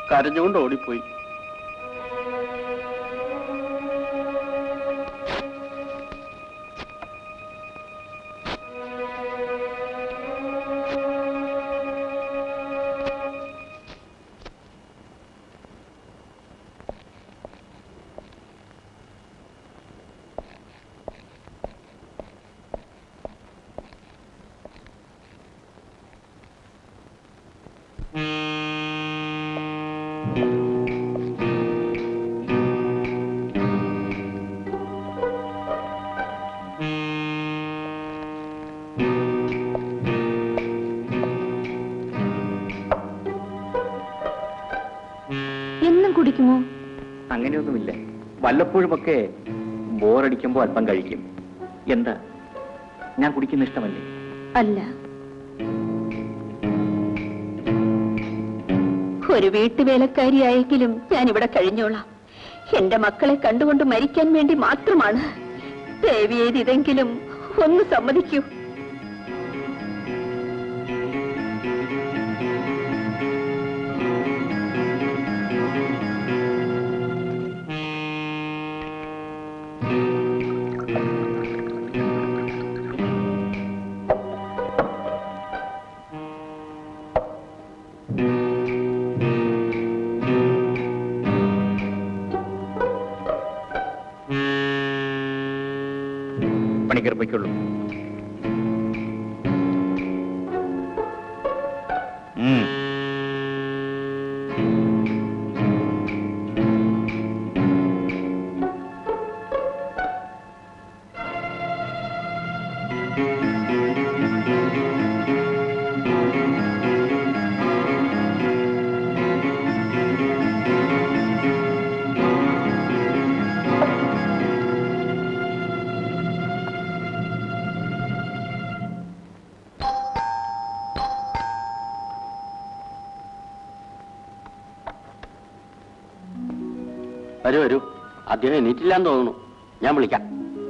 കരഞ്ഞുകൊണ്ട് ഓടിപ്പോയി എന്നും കുടിക്കുമോ അങ്ങനെയൊന്നുമില്ല വല്ലപ്പോഴുമൊക്കെ ബോറടിക്കുമ്പോൾ അല്പം കഴിക്കും എന്താ ഞാൻ കുടിക്കുന്ന ഇഷ്ടമല്ലേ അല്ല ഒരു വീട്ടുവേലക്കാരിയായെങ്കിലും ഞാൻ ഇവിടെ കഴിഞ്ഞോളാം എന്റെ മക്കളെ കണ്ടുകൊണ്ട് മരിക്കാൻ വേണ്ടി മാത്രമാണ് ദേവിയേത് ഇതെങ്കിലും ഒന്ന് സമ്മതിക്കൂ പണിക്കർ പൊയ്ക്കൊള്ളൂ ഉം. വരൂ വരൂ അദ്ദേഹം എണീറ്റില്ലാന്ന് തോന്നുന്നു ഞാൻ വിളിക്കാം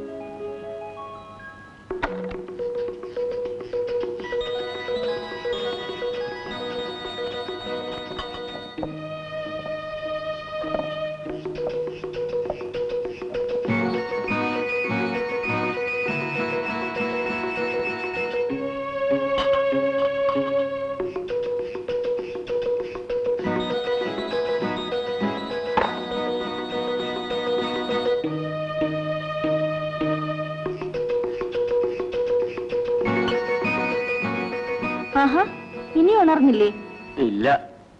ആഹാ ഇനി ഉണർന്നില്ലേ ഇല്ല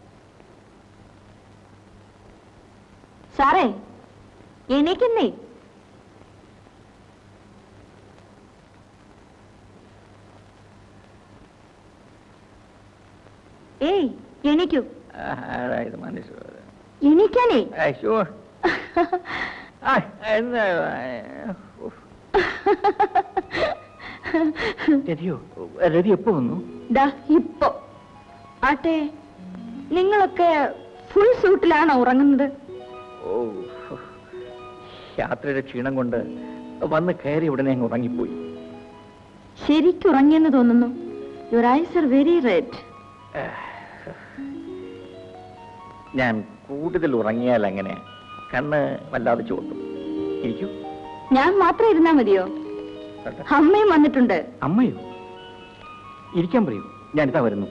സാറേ എണീക്കുന്നേ ഏയ് എണീക്കൂ ആരായത് മനസ്സ് എണീക്കാനേ ഷുവർ രതിയോ രതി എപ്പോ വന്നു ദാ ഇപ്പൊ ആട്ടെ നിങ്ങളൊക്കെ ഫുൾ സൂട്ടിലാണോ ഉറങ്ങുന്നത് ഓ യാത്രയുടെ ക്ഷീണം കൊണ്ട് വന്ന് കയറി ഉടനെ അങ്ങ് ഉറങ്ങിപ്പോയി ശരിക്കും ഉറങ്ങിയെന്ന് തോന്നുന്നു your eyes are very red ഞാൻ കൂടുതൽ ഉറങ്ങിയാൽ അങ്ങനെ കണ്ണ് വല്ലാതെ ചോട്ടും ഇരിക്കൂ ഞാൻ മാത്രം ഇരുന്നാ മതിയോ കേട്ടോ. അമ്മയും വന്നിട്ടുണ്ട് അമ്മയോ ഇരിക്കാൻ പറയൂ ഞാനിതാ വരുന്നു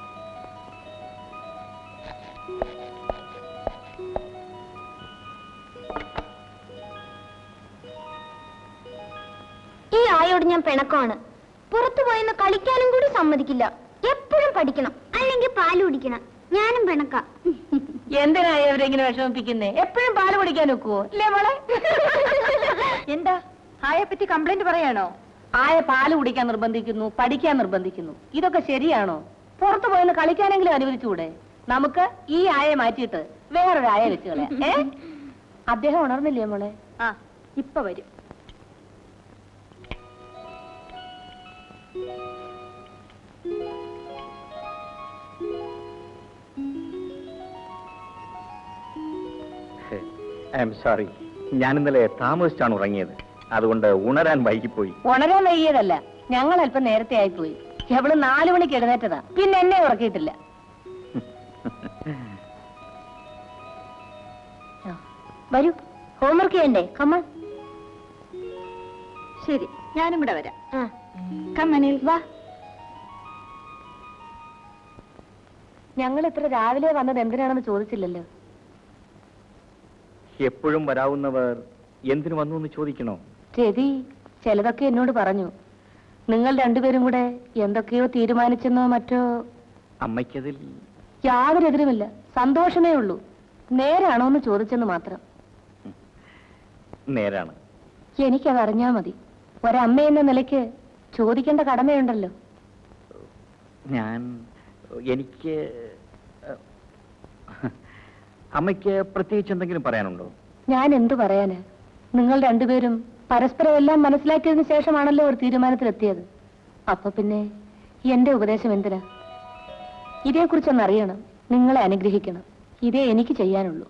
ഈ ആയോട് ഞാൻ പിണക്കമാണ് പുറത്തു പോയെന്ന് കളിക്കാനും കൂടി സമ്മതിക്കില്ല എപ്പോഴും പഠിക്കണം അല്ലെങ്കിൽ പാല് കുടിക്കണം ഞാനും പിണക്കാം എന്തിനായി അവരെങ്ങനെ വിഷമിപ്പിക്കുന്നേ എപ്പോഴും പാല് കുടിക്കാൻ ഒക്കുവോ ഇല്ലേ മോളെ എന്താ ആയെ പറ്റി കംപ്ലൈന്റ് പറയാണോ ആയ പാല് കുടിക്കാൻ നിർബന്ധിക്കുന്നു പഠിക്കാൻ നിർബന്ധിക്കുന്നു ഇതൊക്കെ ശരിയാണോ പുറത്തു പോയെന്ന് കളിക്കാനെങ്കിലും അനുവദിച്ചുകൂടെ നമുക്ക് ഈ ആയെ മാറ്റിയിട്ട് വേറൊരു ആയ വെച്ച് കളയാം ഏ അദ്ദേഹം ഉണർന്നില്ലേ മോളെ ആ ഇപ്പൊ വരും ഐ എം സോറി ഞാൻ ഇന്നലെ താമസിച്ചാണ് ഉറങ്ങിയത് അതുകൊണ്ട് ഉണരാൻ വൈകിപ്പോയി ഉണരാൻ വൈകിയതല്ല ഞങ്ങൾ അല്പം നേരത്തെ ആയിപ്പോയി എവള് നാലു മണിക്ക് എഴുന്നേറ്റതാ പിന്നെ എന്നെ ഉറക്കിയിട്ടില്ല വരൂ ഹോംവർക്ക് ചെയ്യണ്ടേ കമ്മ ശരി ഞാനും കൂടെ വരാം കമ്മനിൽ വാ ഞങ്ങൾ ഇത്ര രാവിലെ വന്നത് എന്തിനാണെന്ന് ചോദിച്ചില്ലല്ലോ എപ്പോഴും വരാവുന്നവർ എന്തിനു വന്നു എന്ന് ചോദിക്കണോ രതി ചിലതൊക്കെ എന്നോട് പറഞ്ഞു നിങ്ങൾ രണ്ടുപേരും കൂടെ എന്തൊക്കെയോ തീരുമാനിച്ചെന്നോ മറ്റോ അമ്മയ്ക്കതിൽ യാതൊരു എതിരുമില്ല സന്തോഷമേ ഉള്ളൂ നേരാണോ എന്ന് ചോദിച്ചെന്ന് മാത്രം നേരാണ് എനിക്കത് അറിഞ്ഞാ മതി ഒരമ്മ എന്ന നിലയ്ക്ക് ചോദിക്കേണ്ട കടമയുണ്ടല്ലോ ഞാൻ എനിക്ക് അമ്മയ്ക്ക് പ്രത്യേകിച്ച് എന്തെങ്കിലും പറയാനുണ്ടോ ഞാൻ എന്തു പറയാന് നിങ്ങൾ രണ്ടുപേരും പരസ്പരം എല്ലാം മനസ്സിലാക്കിയതിനു ശേഷമാണല്ലോ ഒരു തീരുമാനത്തിലെത്തിയത് അപ്പൊ പിന്നെ എന്റെ ഉപദേശം എന്തിനാ ഇതേക്കുറിച്ചൊന്ന് അറിയണം നിങ്ങളെ അനുഗ്രഹിക്കണം ഇതേ എനിക്ക് ചെയ്യാനുള്ളൂ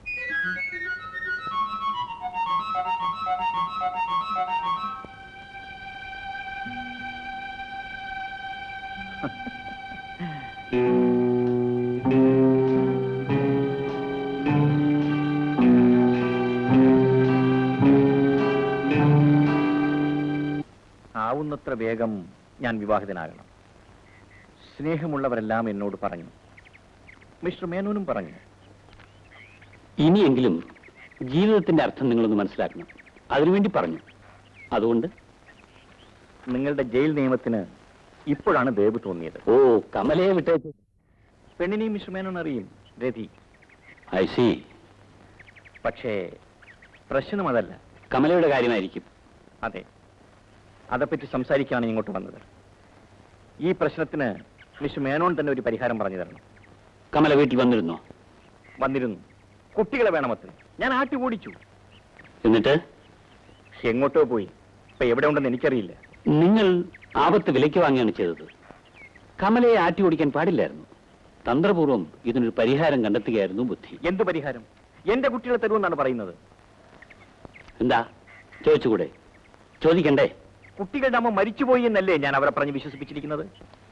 ആവുന്നത്ര വേഗം ഞാൻ വിവാഹിതനാകണം സ്നേഹമുള്ളവരെല്ലാം എന്നോട് പറഞ്ഞു മിസ്റ്റർ മേനോനും പറഞ്ഞു ഇനിയെങ്കിലും ജീവിതത്തിന്റെ അർത്ഥം നിങ്ങളൊന്ന് മനസ്സിലാക്കണം അതിനുവേണ്ടി പറഞ്ഞു അതുകൊണ്ട് നിങ്ങളുടെ ജയിൽ നിയമത്തിന് ഇപ്പോഴാണ് ദയവ് തോന്നിയത് ഓ കമലയെ വിട്ടേച്ചു പെണ്ണിനെയും മിസ്റ്റർ മേനോൻ അറിയും രതി ഐ സി പക്ഷേ പ്രശ്നം അതല്ല കമലയുടെ കാര്യമായിരിക്കും അതെ അതേപ്പറ്റി സംസാരിക്കാണ് ഇങ്ങോട്ട് വന്നത് ഈ പ്രശ്നത്തിന് മിസ്റ്റർ മേനോൻ തന്നെ ഒരു പരിഹാരം പറഞ്ഞു തരണം കമല വീട്ടിൽ വന്നിരുന്നോ വന്നിരുന്നു കുട്ടികളെ വേണമത്തിന് ഞാൻ ആട്ടി ഓടിച്ചു എന്നിട്ട് എങ്ങോട്ടോ പോയി ഇപ്പൊ എവിടെ ഉണ്ടെന്ന് എനിക്കറിയില്ല നിങ്ങൾ ആപത്ത് വിലയ്ക്ക് വാങ്ങിയാണ് ചെയ്തത് കമലയെ ആട്ടി ഓടിക്കാൻ പാടില്ലായിരുന്നു തന്ത്രപൂർവ്വം ഇതിനൊരു പരിഹാരം കണ്ടെത്തുകയായിരുന്നു ബുദ്ധി എന്ത് പരിഹാരം എന്റെ കുട്ടികളെ തരുമെന്നാണ് പറയുന്നത് എന്താ ചോദിച്ചുകൂടെ ചോദിക്കണ്ടേ കുട്ടികളുടെ അമ്മ മരിച്ചുപോയി എന്നല്ലേ ഞാൻ അവരെ പറഞ്ഞ് വിശ്വസിപ്പിച്ചിരിക്കുന്നത്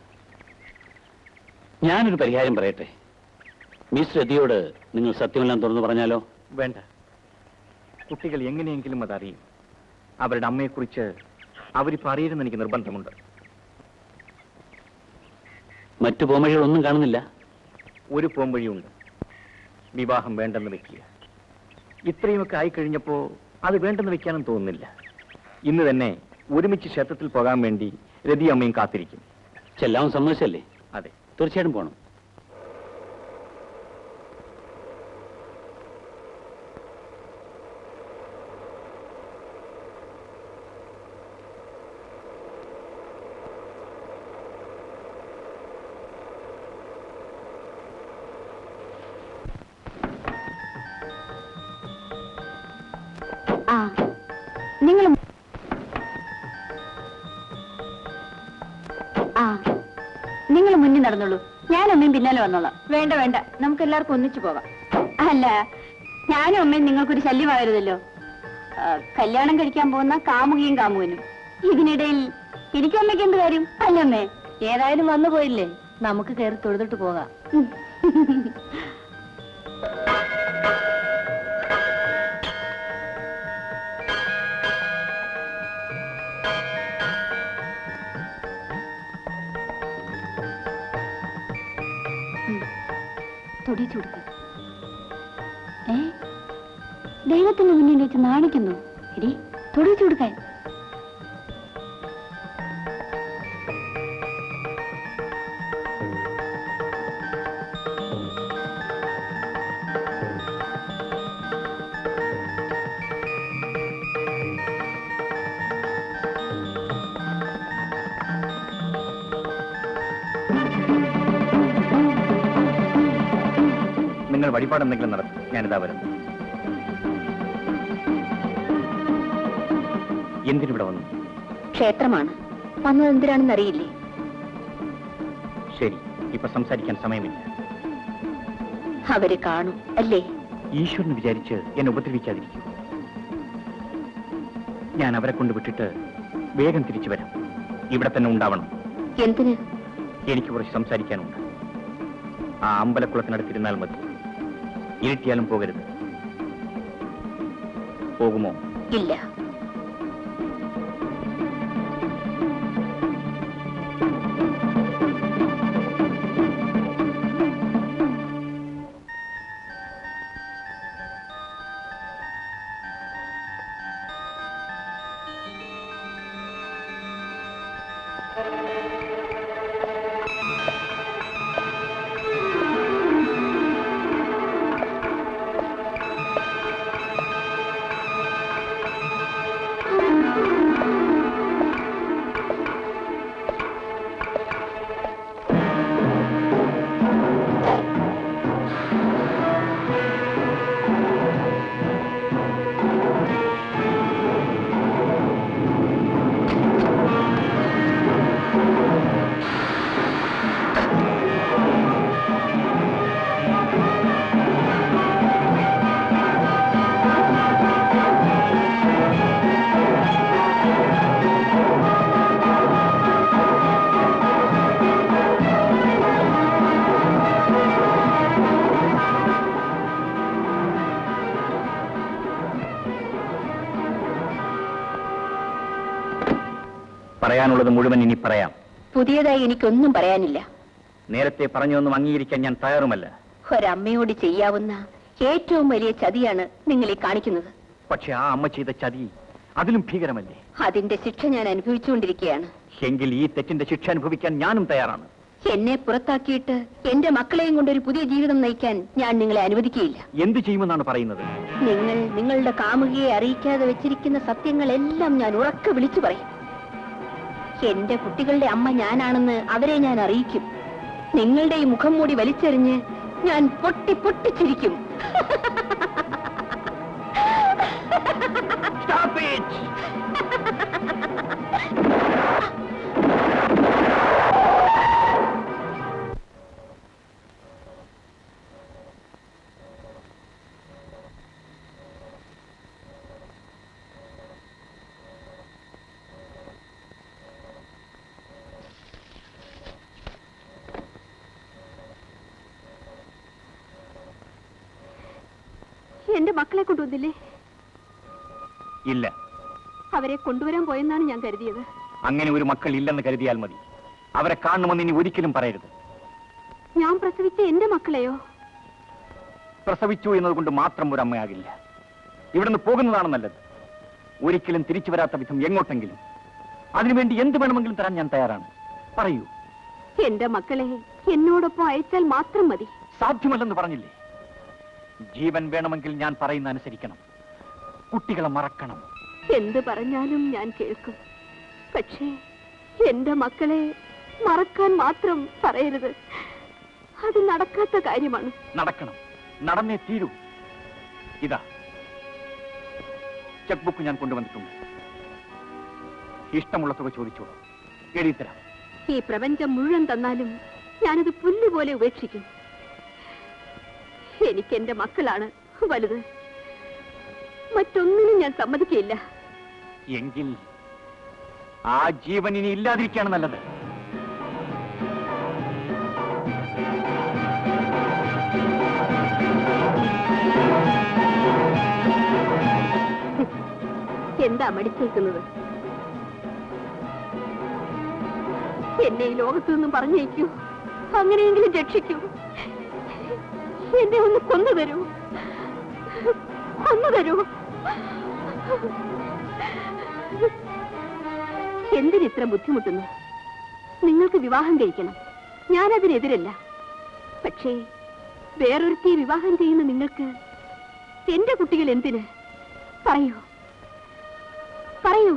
ഞാനൊരു പരിഹാരം പറയട്ടെ മിസ് രതിയോട് നിങ്ങൾ സത്യമെല്ലാം തുറന്നു പറഞ്ഞാലോ വേണ്ട കുട്ടികൾ എങ്ങനെയെങ്കിലും അതറിയും അവരുടെ അമ്മയെക്കുറിച്ച് അവരിപ്പോ അറിയരുതെന്ന് എനിക്ക് നിർബന്ധമുണ്ട് മറ്റു പോമഴികളൊന്നും കാണുന്നില്ല ഒരു പോംവഴിയുണ്ട് വിവാഹം വേണ്ടെന്ന് വെക്കുക ഇത്രയുമൊക്കെ ആയിക്കഴിഞ്ഞപ്പോ അത് വേണ്ടെന്ന് വെക്കാനും തോന്നുന്നില്ല ഇന്ന് തന്നെ ഒരുമിച്ച് ക്ഷേത്രത്തിൽ പോകാൻ വേണ്ടി രതി അമ്മയും കാത്തിരിക്കും ചെല്ലാൻ സമ്മതിച്ചല്ലേ അതെ തീർച്ചയായിട്ടും പോകണം ആ നിങ്ങൾ ആ നിങ്ങൾ മുന്നിൽ നടന്നോളൂ ഞാൻ അമ്മയും പിന്നാലെ വന്നോളാം വേണ്ട വേണ്ട നമുക്ക് എല്ലാവർക്കും ഒന്നിച്ചു പോകാം അല്ല ഞാനും അമ്മയും നിങ്ങൾക്കൊരു ശല്യമാകരുതല്ലോ ആ, കല്യാണം കഴിക്കാൻ പോകുന്ന കാമുകിയും കാമുകനും ഇതിനിടയിൽ എനിക്കും അമ്മയ്ക്ക് എന്ത് കാര്യം അല്ല അമ്മേ ഏതായാലും വന്നു പോയില്ലേ നമുക്ക് കയറി തൊഴുതിട്ട് പോകാം തൊടിച്ചു കൊടുക്ക ഏ ദൈവത്തിന്റെ മുന്നിൽ വെച്ച് നാണിക്കുന്നു എടി തൊടിച്ചു കൊടുക്കാൻ നിങ്ങൾ വഴിപാട് എന്തെങ്കിലും നടത്തും ഞാനിതാ വരുന്നു എന്തിനിവിടെ വന്നു ക്ഷേത്രമാണ് വന്നത് എന്തിനാണെന്ന് അറിയില്ലേ ശരി ഇപ്പൊ സംസാരിക്കാൻ സമയമില്ല അവര് കാണും അല്ലേ ഈശ്വരൻ വിചാരിച്ച് എന്നെ ഉപദ്രവിക്കാതിരിക്കൂ ഞാൻ അവരെ കൊണ്ട് വിട്ടിട്ട് വേഗം തിരിച്ചു വരാം ഇവിടെ തന്നെ ഉണ്ടാവണം എന്തിന് എനിക്ക് കുറച്ച് സംസാരിക്കാനുണ്ട് ആ അമ്പലക്കുളത്തിനടുത്തിരുന്നാൽ മതി ഇരുട്ടിയാലും പോകരുത് പോകുമോ ഇല്ല പറയാനുള്ളത് മുഴുവൻ ഇനി പറയാം പുതിയതായി എനിക്കൊന്നും പറയാനില്ല നേരത്തെ പറഞ്ഞൊന്നും അംഗീകരിക്കാൻ ഞാൻ തയ്യാറുമല്ല ഒരമ്മയോട് ചെയ്യാവുന്ന ഏറ്റവും വലിയ ചതിയാണ് നിങ്ങൾ ഈ കാണിക്കുന്നത് പക്ഷെ ആ അമ്മ ചെയ്ത ചതി അതിലും ഭീകരമല്ലേ അതിന്റെ ശിക്ഷ ഞാൻ അനുഭവിച്ചുകൊണ്ടിരിക്കുകയാണ് എങ്കിൽ ഈ തെറ്റിന്റെ ശിക്ഷ അനുഭവിക്കാൻ ഞാനും തയ്യാറാണ് എന്നെ പുറത്താക്കിയിട്ട് എന്റെ മക്കളെയും കൊണ്ട് ഒരു പുതിയ ജീവിതം നയിക്കാൻ ഞാൻ നിങ്ങളെ അനുവദിക്കുകയില്ല എന്തു ചെയ്യുമെന്നാണ് പറയുന്നത് നിങ്ങൾ നിങ്ങളുടെ കാമുകിയെ അറിയിക്കാതെ വെച്ചിരിക്കുന്ന സത്യങ്ങളെല്ലാം ഞാൻ ഉറക്കെ വിളിച്ചു പറയും എന്റെ കുട്ടികളുടെ അമ്മ ഞാനാണെന്ന് അവരെ ഞാൻ അറിയിക്കും നിങ്ങളുടെ ഈ മുഖം മൂടി വലിച്ചെറിഞ്ഞ് ഞാൻ പൊട്ടി പൊട്ടിച്ചിരിക്കും എന്റെ മക്കളെ കൊണ്ടുവന്നില്ലേ ഇല്ല അവരെ കൊണ്ടുവരാൻ പോയെന്നാണ് ഞാൻ കരുതിയത് അങ്ങനെ ഒരു മക്കൾ ഇല്ലെന്ന് കരുതിയാൽ മതി അവരെ കാണുമെന്ന് ഇനി ഒരിക്കലും പറയരുത് ഞാൻ പ്രസവിച്ച എന്റെ മക്കളെയോ പ്രസവിച്ചു എന്നതുകൊണ്ട് മാത്രം ഒരു അമ്മയാകില്ല ഇവിടുന്ന് പോകുന്നതാണ് നല്ലത് ഒരിക്കലും തിരിച്ചു വരാത്ത വിധം എങ്ങോട്ടെങ്കിലും അതിനുവേണ്ടി എന്ത് വേണമെങ്കിലും തരാൻ ഞാൻ തയ്യാറാണ് പറയൂ എന്റെ മക്കളെ എന്നോടൊപ്പം അയച്ചാൽ മാത്രം മതി സാധ്യമല്ലെന്ന് പറഞ്ഞില്ലേ ജീവൻ വേണമെങ്കിൽ ഞാൻ പറയുന്ന അനുസരിക്കണം കുട്ടികളെ മറക്കണം എന്ത് പറഞ്ഞാലും ഞാൻ കേൾക്കും പക്ഷേ എന്റെ മക്കളെ മറക്കാൻ മാത്രം പറയരുത് അത് നടക്കാത്ത കാര്യമാണ് നടക്കണം നടന്നേ തീരൂ ഇതാ ചെക്ക് ബുക്ക് ഞാൻ കൊണ്ടുവന്നിട്ടുണ്ട് ഇഷ്ടമുള്ള തുക ചോദിച്ചോളൂ എഴുതിത്തരാം ഈ പ്രപഞ്ചം മുഴുവൻ തന്നാലും ഞാനത് പുല്ലുപോലെ ഉപേക്ഷിക്കും എനിക്ക് എന്റെ മക്കളാണ് വലുത് മറ്റൊന്നിനും ഞാൻ സമ്മതിക്കയില്ല എങ്കിൽ ആ ജീവൻ ഇനി ഇല്ലാതിരിക്കുകയാണ് നല്ലത് എന്താ മടിച്ചേക്കുന്നത് എന്നെ ഈ ലോകത്തു നിന്നും പറഞ്ഞേക്കൂ അങ്ങനെയെങ്കിലും രക്ഷിക്കൂ എന്നെ ഒന്ന് കൊന്നു തരൂ കൊന്നു തരൂ എന്തിനിത്ര ബുദ്ധിമുട്ടുന്നു നിങ്ങൾക്ക് വിവാഹം കഴിക്കണം ഞാനതിനെതിരല്ല പക്ഷേ വേറൊരുത്തിയെ വിവാഹം ചെയ്യുന്ന നിങ്ങൾക്ക് എന്റെ കുട്ടികൾ എന്തിന് പറയൂ പറയൂ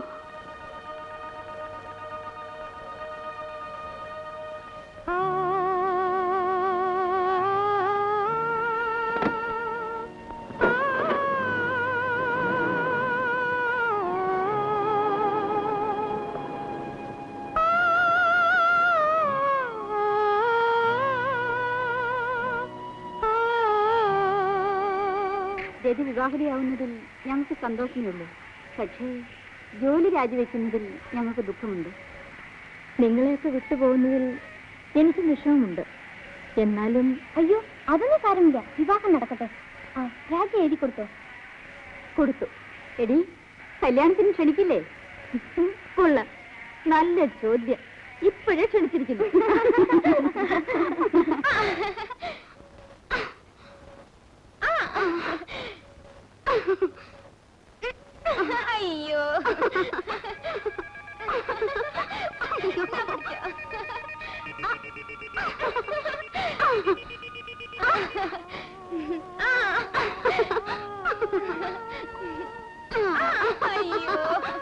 രതി വിവാഹിതയാവുന്നതിൽ ഞങ്ങൾക്ക് സന്തോഷമേ ഉള്ളൂ പക്ഷേ ജോലി രാജിവെക്കുന്നതിൽ ഞങ്ങൾക്ക് ദുഃഖമുണ്ട് നിങ്ങളെയൊക്കെ വിട്ടുപോകുന്നതിൽ എനിക്ക് വിഷമമുണ്ട് എന്നാലും അയ്യോ അതൊന്നും സാരമില്ല വിവാഹം നടക്കട്ടെ ആ രാജി എഴുതി കൊടുത്തോ കൊടുത്തു എടി കല്യാണത്തിന് ക്ഷണിക്കില്ലേ കൊള്ളാം നല്ല ചോദ്യം ഇപ്പോഴേ ക്ഷണിച്ചിരിക്കുന്നു അയ്യോ അയ്യോ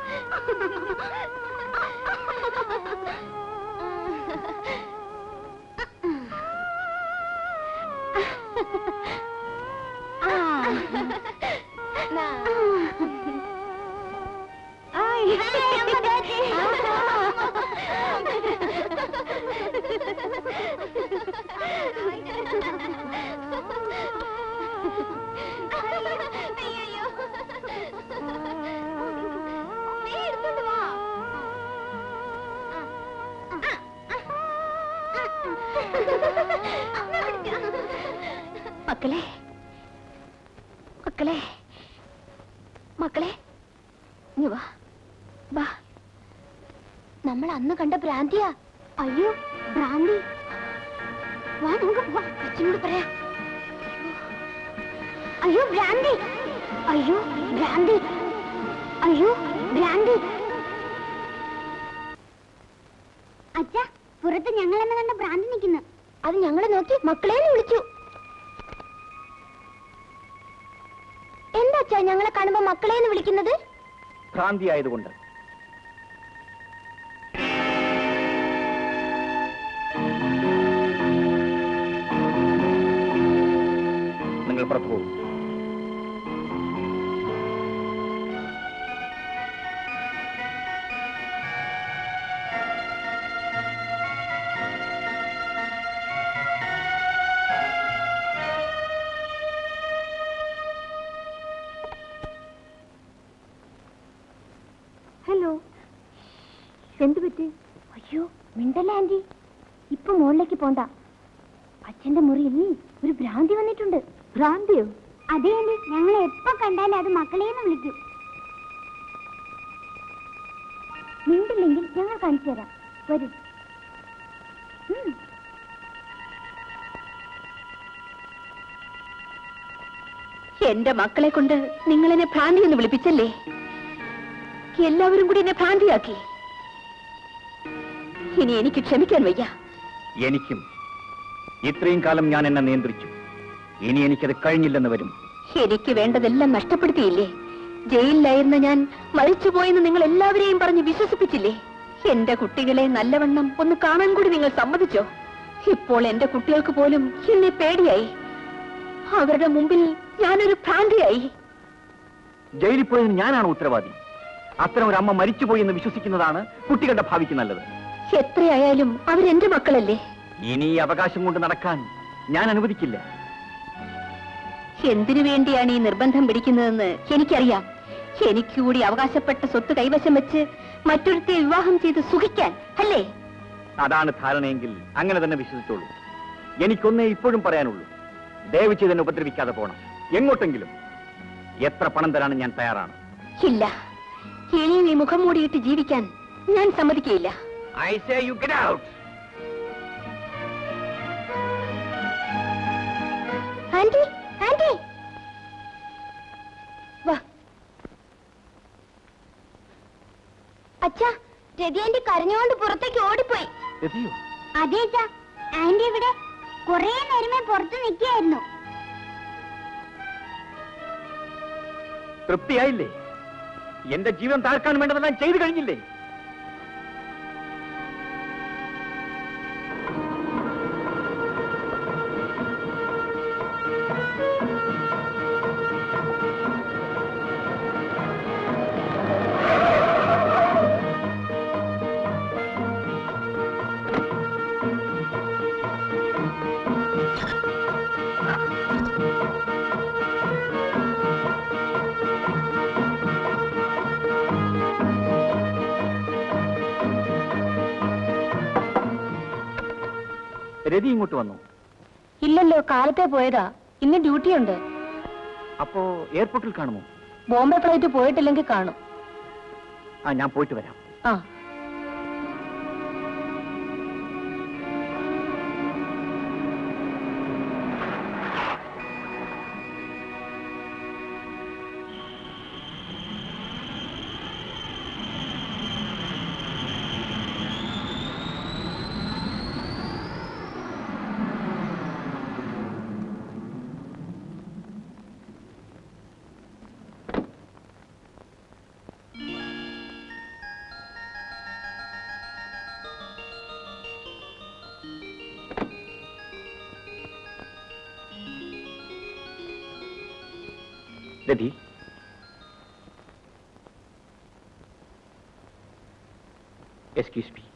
മക്കളെ മക്കളെ മക്കളെ ഇങ്ങ് വാ വാ നമ്മൾ അന്ന് കണ്ട ഭ്രാന്തിയാ അയ്യോ ഭ്രാന്തി വാ നമുക്ക് പോവാം അച്ഛനോട് പറയാം അയ്യോ ഭ്രാന്തി അയ്യോ ഭ്രാന്തി അയ്യോ ഭ്രാന്തി അച്ഛ പുറത്ത് ഞങ്ങൾ എന്ന് കണ്ട ഭ്രാന്തി നിൽക്കുന്നു അത് ഞങ്ങളെ നോക്കി മക്കളെ വിളിച്ചു എന്താ അച്ഛാ ഞങ്ങളെ കാണുമ്പോ മക്കളെ എന്ന് വിളിക്കുന്നത് ഭ്രാന്തി ആയതുകൊണ്ട് നിങ്ങൾ പുറത്തു പോകും ഹലോ എന്തു പറ്റി അയ്യോ മിണ്ടല്ല ആന്റി ഇപ്പൊ മുകളിലേക്ക് പോണ്ട അച്ഛന്റെ മുറിയിൽ ഒരു ഭ്രാന്തി വന്നിട്ടുണ്ട് ഭ്രാന്തിയോ അതെ ആന്റി ഞങ്ങളെ എപ്പോ കണ്ടാലും അത് മക്കളേന്ന് വിളിക്കും മിണ്ടില്ലെങ്കിൽ ഞങ്ങൾ കാണിച്ചു തരാം വരൂ ഉം. എന്റെ മക്കളെ കൊണ്ട് നിങ്ങൾ എന്നെ ഭ്രാന്തി എന്ന് വിളിപ്പിച്ചല്ലേ എല്ലാവരും കൂടി എന്നെ ഭ്രാന്തിയാക്കി ഇനി എനിക്ക് ക്ഷമിക്കാൻ വയ്യ എനിക്കും ഇത്രയും കാലം ഞാൻ എന്നെ നിയന്ത്രിച്ചു ഇനി എനിക്കത് കഴിഞ്ഞില്ലെന്ന് വരും എനിക്ക് വേണ്ടതെല്ലാം നഷ്ടപ്പെടുത്തിയില്ലേ ജയിലിലായിരുന്ന ഞാൻ മരിച്ചുപോയെന്ന് നിങ്ങൾ എല്ലാവരെയും പറഞ്ഞ് വിശ്വസിപ്പിച്ചില്ലേ എന്റെ കുട്ടികളെ നല്ലവണ്ണം ഒന്ന് കാണാൻ കൂടി നിങ്ങൾ സമ്മതിച്ചോ ഇപ്പോൾ എന്റെ കുട്ടികൾക്ക് പോലും എന്നെ പേടിയായി അവരുടെ മുമ്പിൽ ഞാനൊരു ഭ്രാന്തിയായി ജയിലിൽ പോയതിന് ഞാനാണ് ഉത്തരവാദി അത്തരം ഒരു അമ്മ മരിച്ചുപോയി എന്ന് വിശ്വസിക്കുന്നതാണ് കുട്ടികളുടെ ഭാവിക്ക് നല്ലത് എത്രയായാലും അവരെന്റെ മക്കളല്ലേ ഇനി ഈ അവകാശം കൊണ്ട് നടക്കാൻ ഞാൻ അനുവദിക്കില്ല എന്തിനു വേണ്ടിയാണ് ഈ നിർബന്ധം പിടിക്കുന്നതെന്ന് എനിക്കറിയാം എനിക്ക് കൂടി അവകാശപ്പെട്ട സ്വത്ത് കൈവശം വെച്ച് മറ്റൊരുത്തെ വിവാഹം ചെയ്ത് സുഖിക്കാൻ അല്ലേ അതാണ് ധാരണയെങ്കിൽ അങ്ങനെ തന്നെ വിശ്വസിച്ചോളൂ എനിക്കൊന്നേ ഇപ്പോഴും പറയാനുള്ളൂ ദയവ് ചെയ്ത് എന്നെ ഉപദ്രവിക്കാതെ പോണം എങ്ങോട്ടെങ്കിലും എത്ര പണം തരാനും ഞാൻ തയ്യാറാണ് ഇല്ല ഇനിയും ഈ മുഖം മൂടിയിട്ട് ജീവിക്കാൻ ഞാൻ സമ്മതിക്കയില്ല I say you get out aunty aunty വാ അച്ഛാ രതി ആന്റി കരഞ്ഞുകൊണ്ട് പുറത്തേക്ക് ഓടിപ്പോയി എത്തിയോ അതെ അച്ഛാ ആന്റി ഇവിടെ കുറെ നേരമേ പുറത്ത് നിൽക്കുകയായിരുന്നു തൃപ്തിയായില്ലേ എന്റെ ജീവൻ താഴ്ക്കാൻ വേണ്ടതെല്ലാം ചെയ്തു കഴിഞ്ഞില്ലേ രതി ഇങ്ങോട്ട് വന്നു ഇല്ലല്ലോ കാലത്തെ പോയതാ ഇന്ന് ഡ്യൂട്ടി ഉണ്ട് അപ്പോ എയർപോർട്ടിൽ കാണുമോ ബോംബെ ഫ്ലൈറ്റ് പോയിട്ടില്ലെങ്കിൽ കാണും ആ ഞാൻ പോയിട്ട് വരാം ആ രതി എക്സ്ക്യൂസ് മീ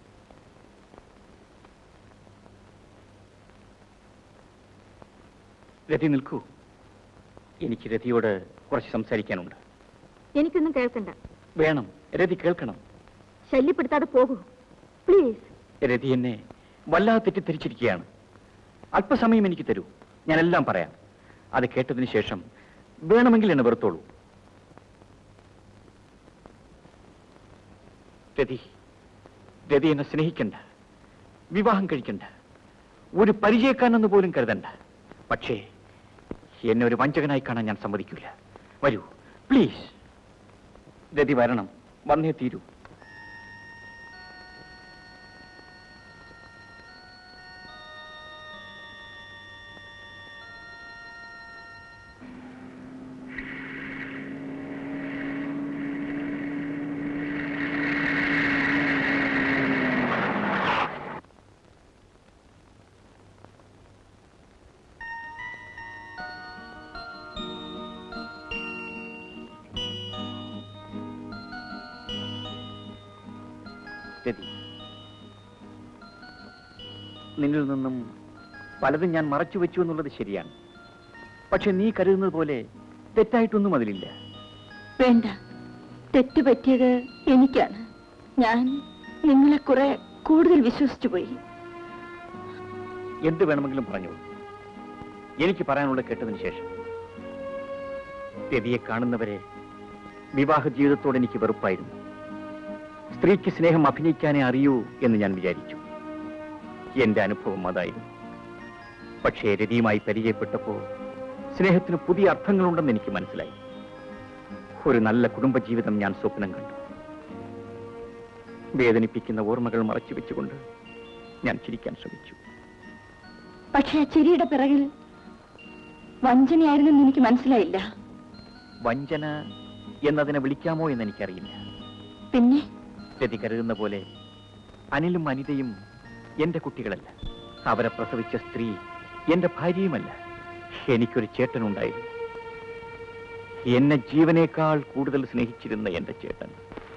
രതി നിൽക്കൂ എനിക്ക് രതിയോട് കുറച്ച് സംസാരിക്കാനുണ്ട് എനിക്കൊന്നും കേൾക്കണ്ട വേണം രതി കേൾക്കണം ശല്യപ്പെടുത്താതെ പോകൂ പ്ലീസ് രതി എന്നെ വല്ലാതെ തെറ്റിദ്ധരിച്ചിരിക്കുകയാണ് അല്പസമയം എനിക്ക് തരൂ ഞാനെല്ലാം പറയാം അത് കേട്ടതിന് ശേഷം വേണമെങ്കിൽ എന്നെ വെറുത്തോളൂ രതി രതി എന്നെ സ്നേഹിക്കണ്ട വിവാഹം കഴിക്കണ്ട ഒരു പരിചയക്കാരനെന്ന് പോലും കരുതണ്ട പക്ഷേ എന്നെ ഒരു വഞ്ചകനായി കാണാൻ ഞാൻ സമ്മതിക്കില്ല വരൂ പ്ലീസ് രതി വരണം വന്നേ തീരൂ രതി നിന്നിൽ നിന്നും പലതും ഞാൻ മറച്ചു വെച്ചു എന്നുള്ളത് ശരിയാണ് പക്ഷെ നീ കരുതുന്നത് പോലെ തെറ്റായിട്ടൊന്നും അതിലില്ല വേണ്ട തെറ്റ് പറ്റിയത് എനിക്കാണ് ഞാൻ നിങ്ങളെ കുറെ കൂടുതൽ വിശ്വസിച്ചു പോയി എന്ത് വേണമെങ്കിലും പറഞ്ഞോളൂ എനിക്ക് പറയാനുള്ള കേട്ടതിന് ശേഷം രതിയെ കാണുന്നവരെ വിവാഹ ജീവിതത്തോട് എനിക്ക് വെറുപ്പായിരുന്നു സ്ത്രീക്ക് സ്നേഹം അഭിനയിക്കാനേ അറിയൂ എന്ന് ഞാൻ വിചാരിച്ചു എന്റെ അനുഭവം അതായിരുന്നു പക്ഷേ രതിയുമായി പരിചയപ്പെട്ടപ്പോൾ സ്നേഹത്തിന് പുതിയ അർത്ഥങ്ങളുണ്ടെന്ന് എനിക്ക് മനസ്സിലായി ഒരു നല്ല കുടുംബജീവിതം ഞാൻ സ്വപ്നം കണ്ടു വേദനിപ്പിക്കുന്ന ഓർമ്മകൾ മറച്ചു വെച്ചുകൊണ്ട് ഞാൻ ചിരിക്കാൻ ശ്രമിച്ചു പക്ഷേ ആ ചിരിയുടെ പിറകിൽ വഞ്ചനയായിരുന്നെന്ന് എനിക്ക് മനസ്സിലായില്ല വഞ്ചന എന്നതിനെ വിളിക്കാമോ എന്ന് എനിക്കറിയില്ല പിന്നെ രതി കരുതുന്ന പോലെ അനിലും അനിതയും എന്റെ കുട്ടികളല്ല അവരെ പ്രസവിച്ച സ്ത്രീ എന്റെ ഭാര്യയുമല്ല എനിക്കൊരു ചേട്ടനുണ്ടായിരുന്നു എന്നെ ജീവനേക്കാൾ കൂടുതൽ സ്നേഹിച്ചിരുന്ന എന്റെ ചേട്ടൻ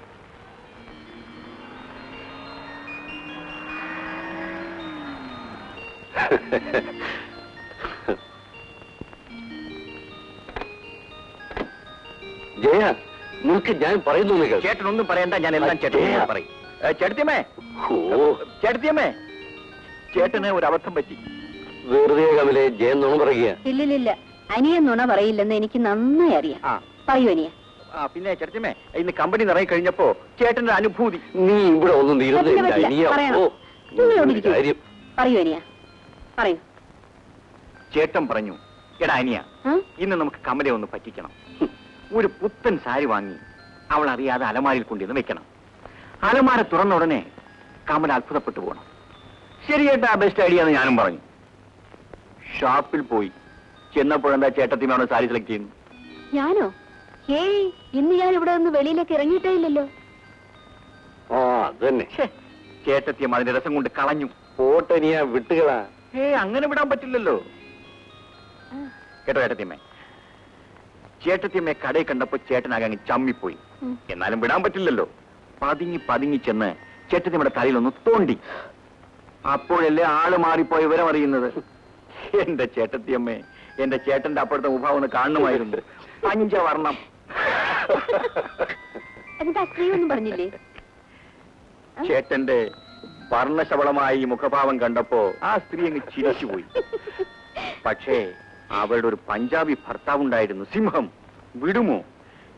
ജയ നിനക്ക് ഞാൻ പറയുന്നു നിങ്ങൾ ചേട്ടനൊന്നും പറയണ്ട ഞാൻ എല്ലാം ചേട്ടനോട് പറയും ഏ, ചേട്ടത്തിയമ്മേ ചേട്ടത്തിയമ്മേ ചേട്ടന് ഒരു അബദ്ധം പറ്റി വെറുതെ കമലെ ജയൻ നുണ പറയുക ഇല്ലില്ല അനിയൻ നുണ പറയില്ലെന്ന് എനിക്ക് നന്നായി അറിയാം ആ പറയൂ അനിയ ആ പിന്നെ ചേട്ടത്തിയമ്മേ ഇന്ന് കമ്പനി നിറയെ കഴിഞ്ഞപ്പോ ചേട്ടന്റെ അനുഭൂതി നീ ഇവിടെ ഒന്നും പറ്റില്ല, പറ്റില്ല. പറയണം. നിങ്ങൾ ഇവിടെ ഇരിക്കൂ. കാര്യം പറയൂ അനിയ പറയൂ ചേട്ടൻ പറഞ്ഞു എടാ അനിയ ആ? ഇന്ന് നമുക്ക് കമലയെ ഒന്ന് പറ്റിക്കണം ഒരു പുത്തൻ സാരി വാങ്ങി അവൾ അറിയാതെ അലമാരിൽ കൊണ്ടുവന്ന് വെക്കണം അലമാര തുറന്ന ഉടനെ കമല അത്ഭുതപ്പെട്ടു പോകണം ശരി ചേട്ടാ ബെസ്റ്റ് ഐഡിയ എന്ന് ഞാനും പറഞ്ഞു ഷാപ്പിൽ പോയി ചെന്നപ്പോഴെന്താ ചേട്ടത്തിമാണോ സാരി സെലക്ട് ചെയ്യുന്നു ഞാനോ ഏയ് ഇന്ന് ഞാൻ ഇവിടെ നിന്ന് വെളിയിലേക്ക് ഇറങ്ങിയിട്ടേ ഇല്ലല്ലോ ആ അതന്നെ ചേട്ടത്തിയം അതിന്റെ രസം കൊണ്ട് കളഞ്ഞു പോട്ടെ നീ ആ വിട്ടുകളാ ഏ അങ്ങനെ വിടാൻ പറ്റില്ലല്ലോ കേട്ടോ ചേട്ടത്തിയമ്മേ ചേട്ടത്തിയമ്മയെ കടയിൽ കണ്ടപ്പോ ചേട്ടനാകെ അങ്ങ് ചമ്മിപ്പോയി ഉം. എന്നാലും വിടാൻ പറ്റില്ലല്ലോ പതുങ്ങി പതുങ്ങി ചെന്ന് ചേട്ടത്തിയമ്മയുടെ തലയിൽ ഒന്ന് തോണ്ടി അപ്പോഴല്ലേ ആള് മാറിപ്പോയി വിവരം അറിയുന്നത് എന്റെ ചേട്ടത്തിയമ്മേ എന്റെ ചേട്ടന്റെ അപ്പോഴത്തെ മുഖം ഒന്ന് കാണുമായിരുന്നു പഞ്ചവർണം എന്നിട്ട് ആ സ്ത്രീ ഒന്നും പറഞ്ഞില്ലേ ചേട്ടന്റെ വർണ്ണശബളമായ ഈ മുഖഭാവം കണ്ടപ്പോ ആ സ്ത്രീ അങ്ങ് ചിരിച്ചുപോയി പക്ഷേ അവളുടെ ഒരു പഞ്ചാബി ഭർത്താവുണ്ടായിരുന്നു സിംഹം വിടുമോ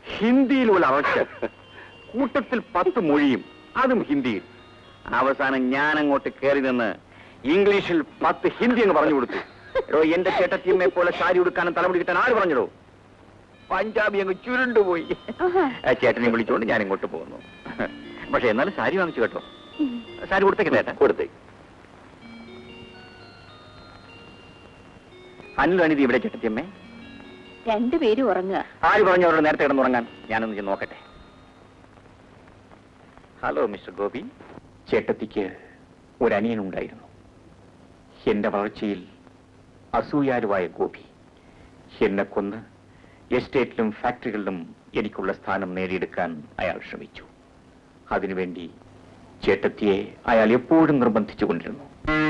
ഹിന്ദിയിൽ ഒരു അറച്ച് കൂട്ടത്തിൽ പത്ത് മൊഴിയും അതും ഹിന്ദിയിൽ അവസാനം ഞാൻ അങ്ങോട്ട് കയറി നിന്ന് ഇംഗ്ലീഷിൽ പത്ത് ഹിന്ദി അങ്ങ് പറഞ്ഞു കൊടുത്തു എടോ എന്റെ ചേട്ടത്തിയമ്മയെ പോലെ സാരി ഉടുക്കാനും തലമുടി കിട്ടാൻ ആര് പറഞ്ഞടോ പഞ്ചാബി അങ്ങ് ചുരുണ്ടുപോയി ആ ചേട്ടനെ വിളിച്ചുകൊണ്ട് ഞാൻ ഇങ്ങോട്ട് പോകുന്നു പക്ഷെ എന്നാലും സാരി വാങ്ങിച്ചു കേട്ടോ സാരി കൊടുത്തേക്ക് ചേട്ടാ കൊടുത്തേ അനിൽ അനിതി ഇവിടെ ചേട്ടത്തിയമ്മേ രണ്ടുപേരും ഉറങ്ങുക ആര് പറഞ്ഞു അവരോട് നേരത്തെ കിടന്നുറങ്ങാൻ ഞാനൊന്ന് ചെന്ന് നോക്കട്ടെ ഹലോ മിസ്റ്റർ ഗോപി ചേട്ടത്തിക്ക് ഒരു അനിയനുണ്ടായിരുന്നു എന്റെ വളർച്ചയിൽ അസൂയാലുവായ ഗോപി എന്നെ കൊന്ന് എസ്റ്റേറ്റിലും ഫാക്ടറികളിലും എനിക്കുള്ള സ്ഥാനം നേടിയെടുക്കാൻ അയാൾ ശ്രമിച്ചു അതിനുവേണ്ടി ചേട്ടത്തിയെ അയാൾ എപ്പോഴും നിർബന്ധിച്ചുകൊണ്ടിരുന്നു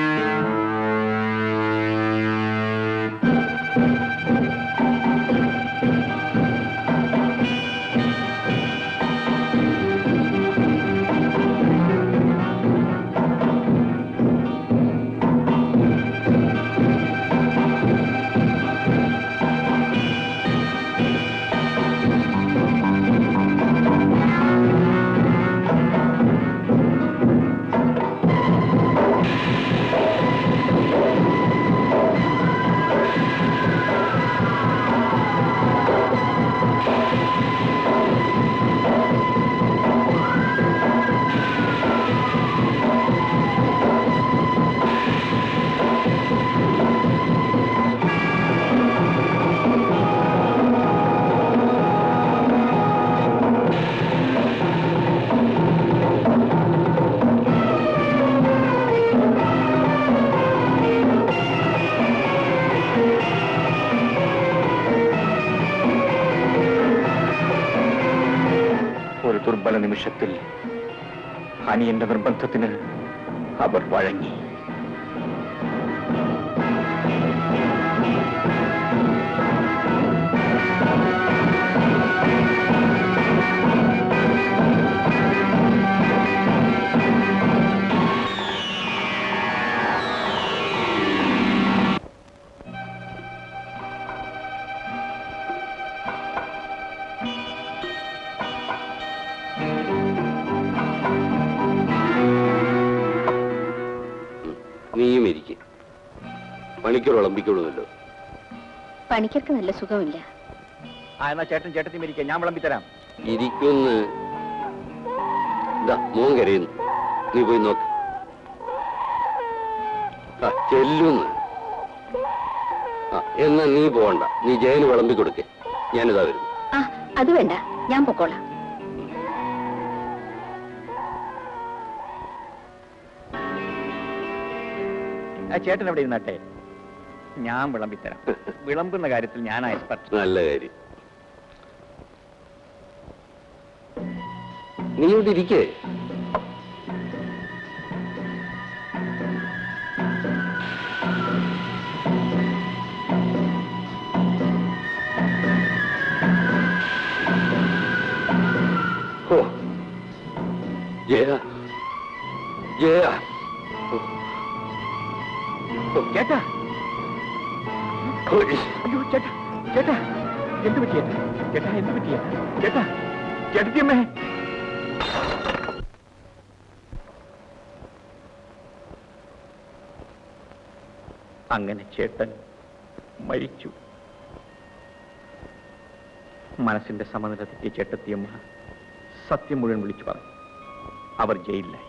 ഒരു ദുർബല നിമിഷത്തിൽ അനിയന്റെ നിർബന്ധത്തിന് അവർ വഴങ്ങി നീയും ഇരിക്കും പണിക്കർ വിളമ്പിക്കൊള്ളുമല്ലോ പണിക്കർക്ക് നല്ല സുഖമില്ല ആ എന്നാ ചേട്ടൻ ചേട്ടത്തി മരിക്കുക ഞാൻ വിളമ്പി തരാം ഇരിക്കുന്ന് ദാ, മോൻ കരയുന്നു നീ പോയി നോക്ക് ആ, ചെല്ലുന്ന് ആ, എന്നാ നീ പോകണ്ട നീ ജയന് വിളമ്പി കൊടുക്കേ ഞാനിതാ വരുന്നു ആ അത് വേണ്ട ഞാൻ പൊക്കോളാം ആ ചേട്ടൻ എവിടെ ഇരുന്നാട്ടെ ഞാൻ വിളമ്പി തരാം വിളമ്പുന്ന കാര്യത്തിൽ ഞാൻ എക്സ്പെർട്ട് നല്ല കാര്യം നീ ഇവിടെ ഇരിക്കേ ഓ ജയ ജയ ഓ. ഓ, ചേട്ടാ ഓ, അയ്യോ ചേട്ടാ ചേട്ടാ എന്ത് പറ്റിയ ചേട്ടാ എന്ത് പറ്റിയ ചേട്ടാ ചേട്ടത്തിയമ്മേ അങ്ങനെ ചേട്ടൻ മരിച്ചു മനസ്സിന്റെ സമനില തെറ്റിയ ചേട്ടത്തിയമ്മ സത്യം മുഴുവൻ വിളിച്ചു പറഞ്ഞു അവർ ജയിലിലായി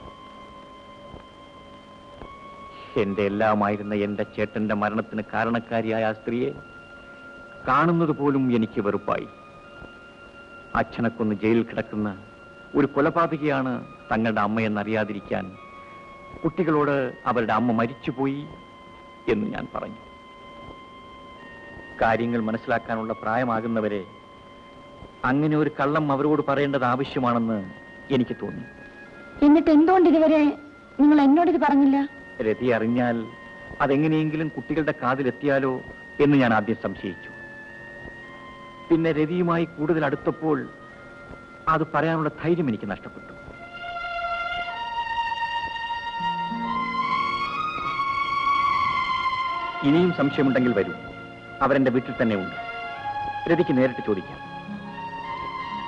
എന്റെ എല്ലാമായിരുന്ന എന്റെ ചേട്ടന്റെ മരണത്തിന് കാരണക്കാരിയായ ആ സ്ത്രീയെ കാണുന്നത് പോലും എനിക്ക് വെറുപ്പായി അച്ഛനെ കൊന്ന് ജയിലിൽ കിടക്കുന്ന ഒരു കൊലപാതകയാണ് തങ്ങളുടെ അമ്മയെന്നറിയാതിരിക്കാൻ കുട്ടികളോട് അവരുടെ അമ്മ മരിച്ചുപോയി എന്ന് ഞാൻ പറഞ്ഞു കാര്യങ്ങൾ മനസ്സിലാക്കാനുള്ള പ്രായമാകുന്നവരെ അങ്ങനെ ഒരു കള്ളം അവരോട് പറയേണ്ടത് ആവശ്യമാണെന്ന് എനിക്ക് തോന്നി എന്നിട്ട് എന്തുകൊണ്ട് ഇതുവരെ നിങ്ങൾ എന്നോടിത് പറഞ്ഞില്ല രതി അറിഞ്ഞാൽ അതെങ്ങനെയെങ്കിലും കുട്ടികളുടെ കാതിലെത്തിയാലോ എന്ന് ഞാൻ ആദ്യം സംശയിച്ചു പിന്നെ രതിയുമായി കൂടുതൽ അടുത്തപ്പോൾ അത് പറയാനുള്ള ധൈര്യം എനിക്ക് നഷ്ടപ്പെട്ടു ഇനിയും സംശയമുണ്ടെങ്കിൽ വരൂ അവരെന്റെ വീട്ടിൽ തന്നെ ഉണ്ട് രതിക്ക് നേരിട്ട് ചോദിക്കാം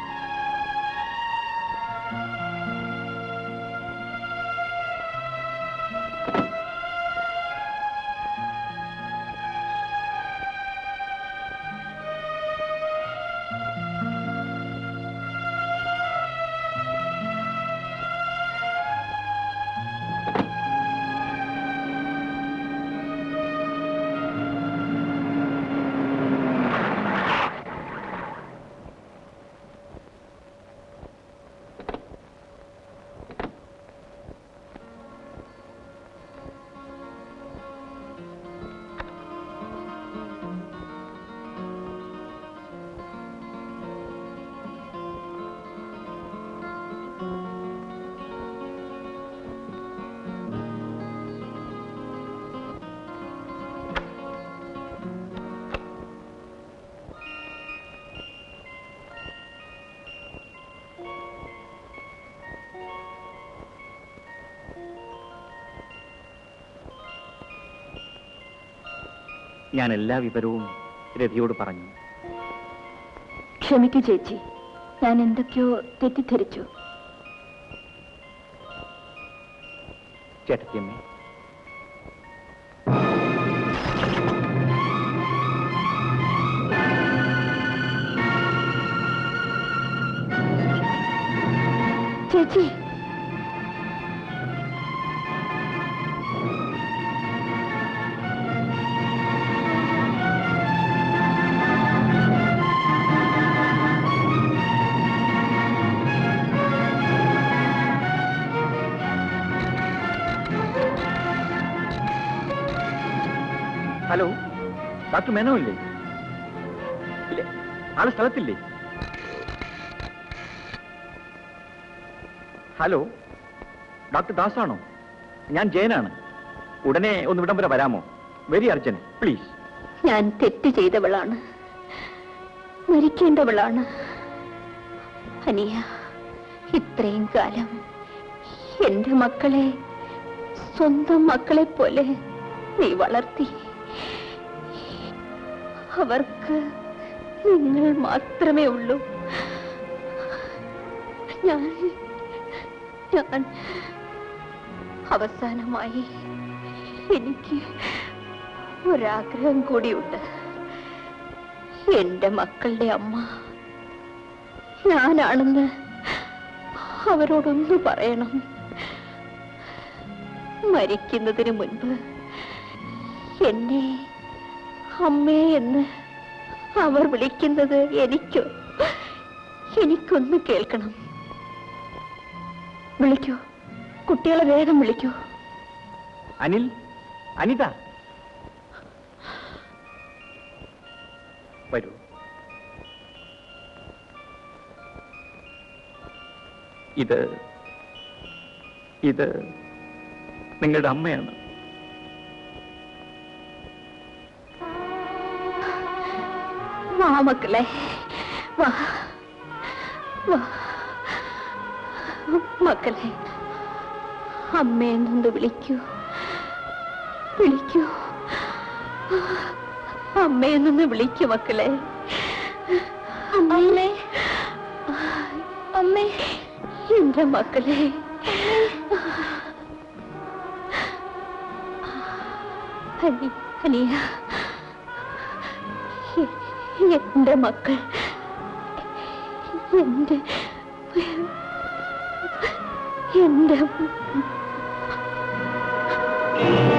ഞാൻ എല്ലാ വിവരവും രതിയോട് പറഞ്ഞു ക്ഷമിക്കൂ ചേച്ചി ഞാൻ എന്തൊക്കെയോ തെറ്റിദ്ധരിച്ചു ചേട്ടത്തിയമ്മേ ചേച്ചി ഹലോ ഡോക്ടർ മേനോ ഇല്ലേ ഇല്ലേ ആള് സ്ഥലത്തില്ലേ ഹലോ ഡോക്ടർ ദാസാണോ ഞാൻ ജയനാണ് ഉടനെ ഒന്ന് ഇവിടം വരെ വരാമോ വെരി അർജന്റ് പ്ലീസ് ഞാൻ തെറ്റ് ചെയ്തവളാണ് മരിക്കേണ്ടവളാണ് അനിയ ഇത്രയും കാലം എന്റെ മക്കളെ സ്വന്തം മക്കളെ പോലെ നീ വളർത്തി അവർക്ക് നിങ്ങൾ മാത്രമേ ഉള്ളൂ ഞാൻ ഞാൻ അവസാനമായി എനിക്ക് ഒരാഗ്രഹം കൂടിയുണ്ട് എന്റെ മക്കളുടെ അമ്മ ഞാനാണെന്ന് അവരോടൊന്ന് പറയണം മരിക്കുന്നതിന് മുൻപ് എന്നെ അമ്മേ എന്ന് അവർ വിളിക്കുന്നത് എനിക്ക് എനിക്കൊന്ന് കേൾക്കണം വിളിക്കൂ കുട്ടികളെ വേഗം വിളിക്കൂ അനിൽ അനിത വരൂ ഇത് ഇത് നിങ്ങളുടെ അമ്മയാണ് വാ മക്കളെ വാ വാ മക്കളെ അമ്മയെന്നൊന്ന് വിളിക്കൂ വിളിക്കൂ അമ്മയെന്നൊന്ന് വിളിക്കൂ മക്കളെ അമ്മേ അമ്മേ എന്റെ മക്കളെ അനി അനിയ എ- എന്റെ മക്കൾ എന്റെ എന്റെ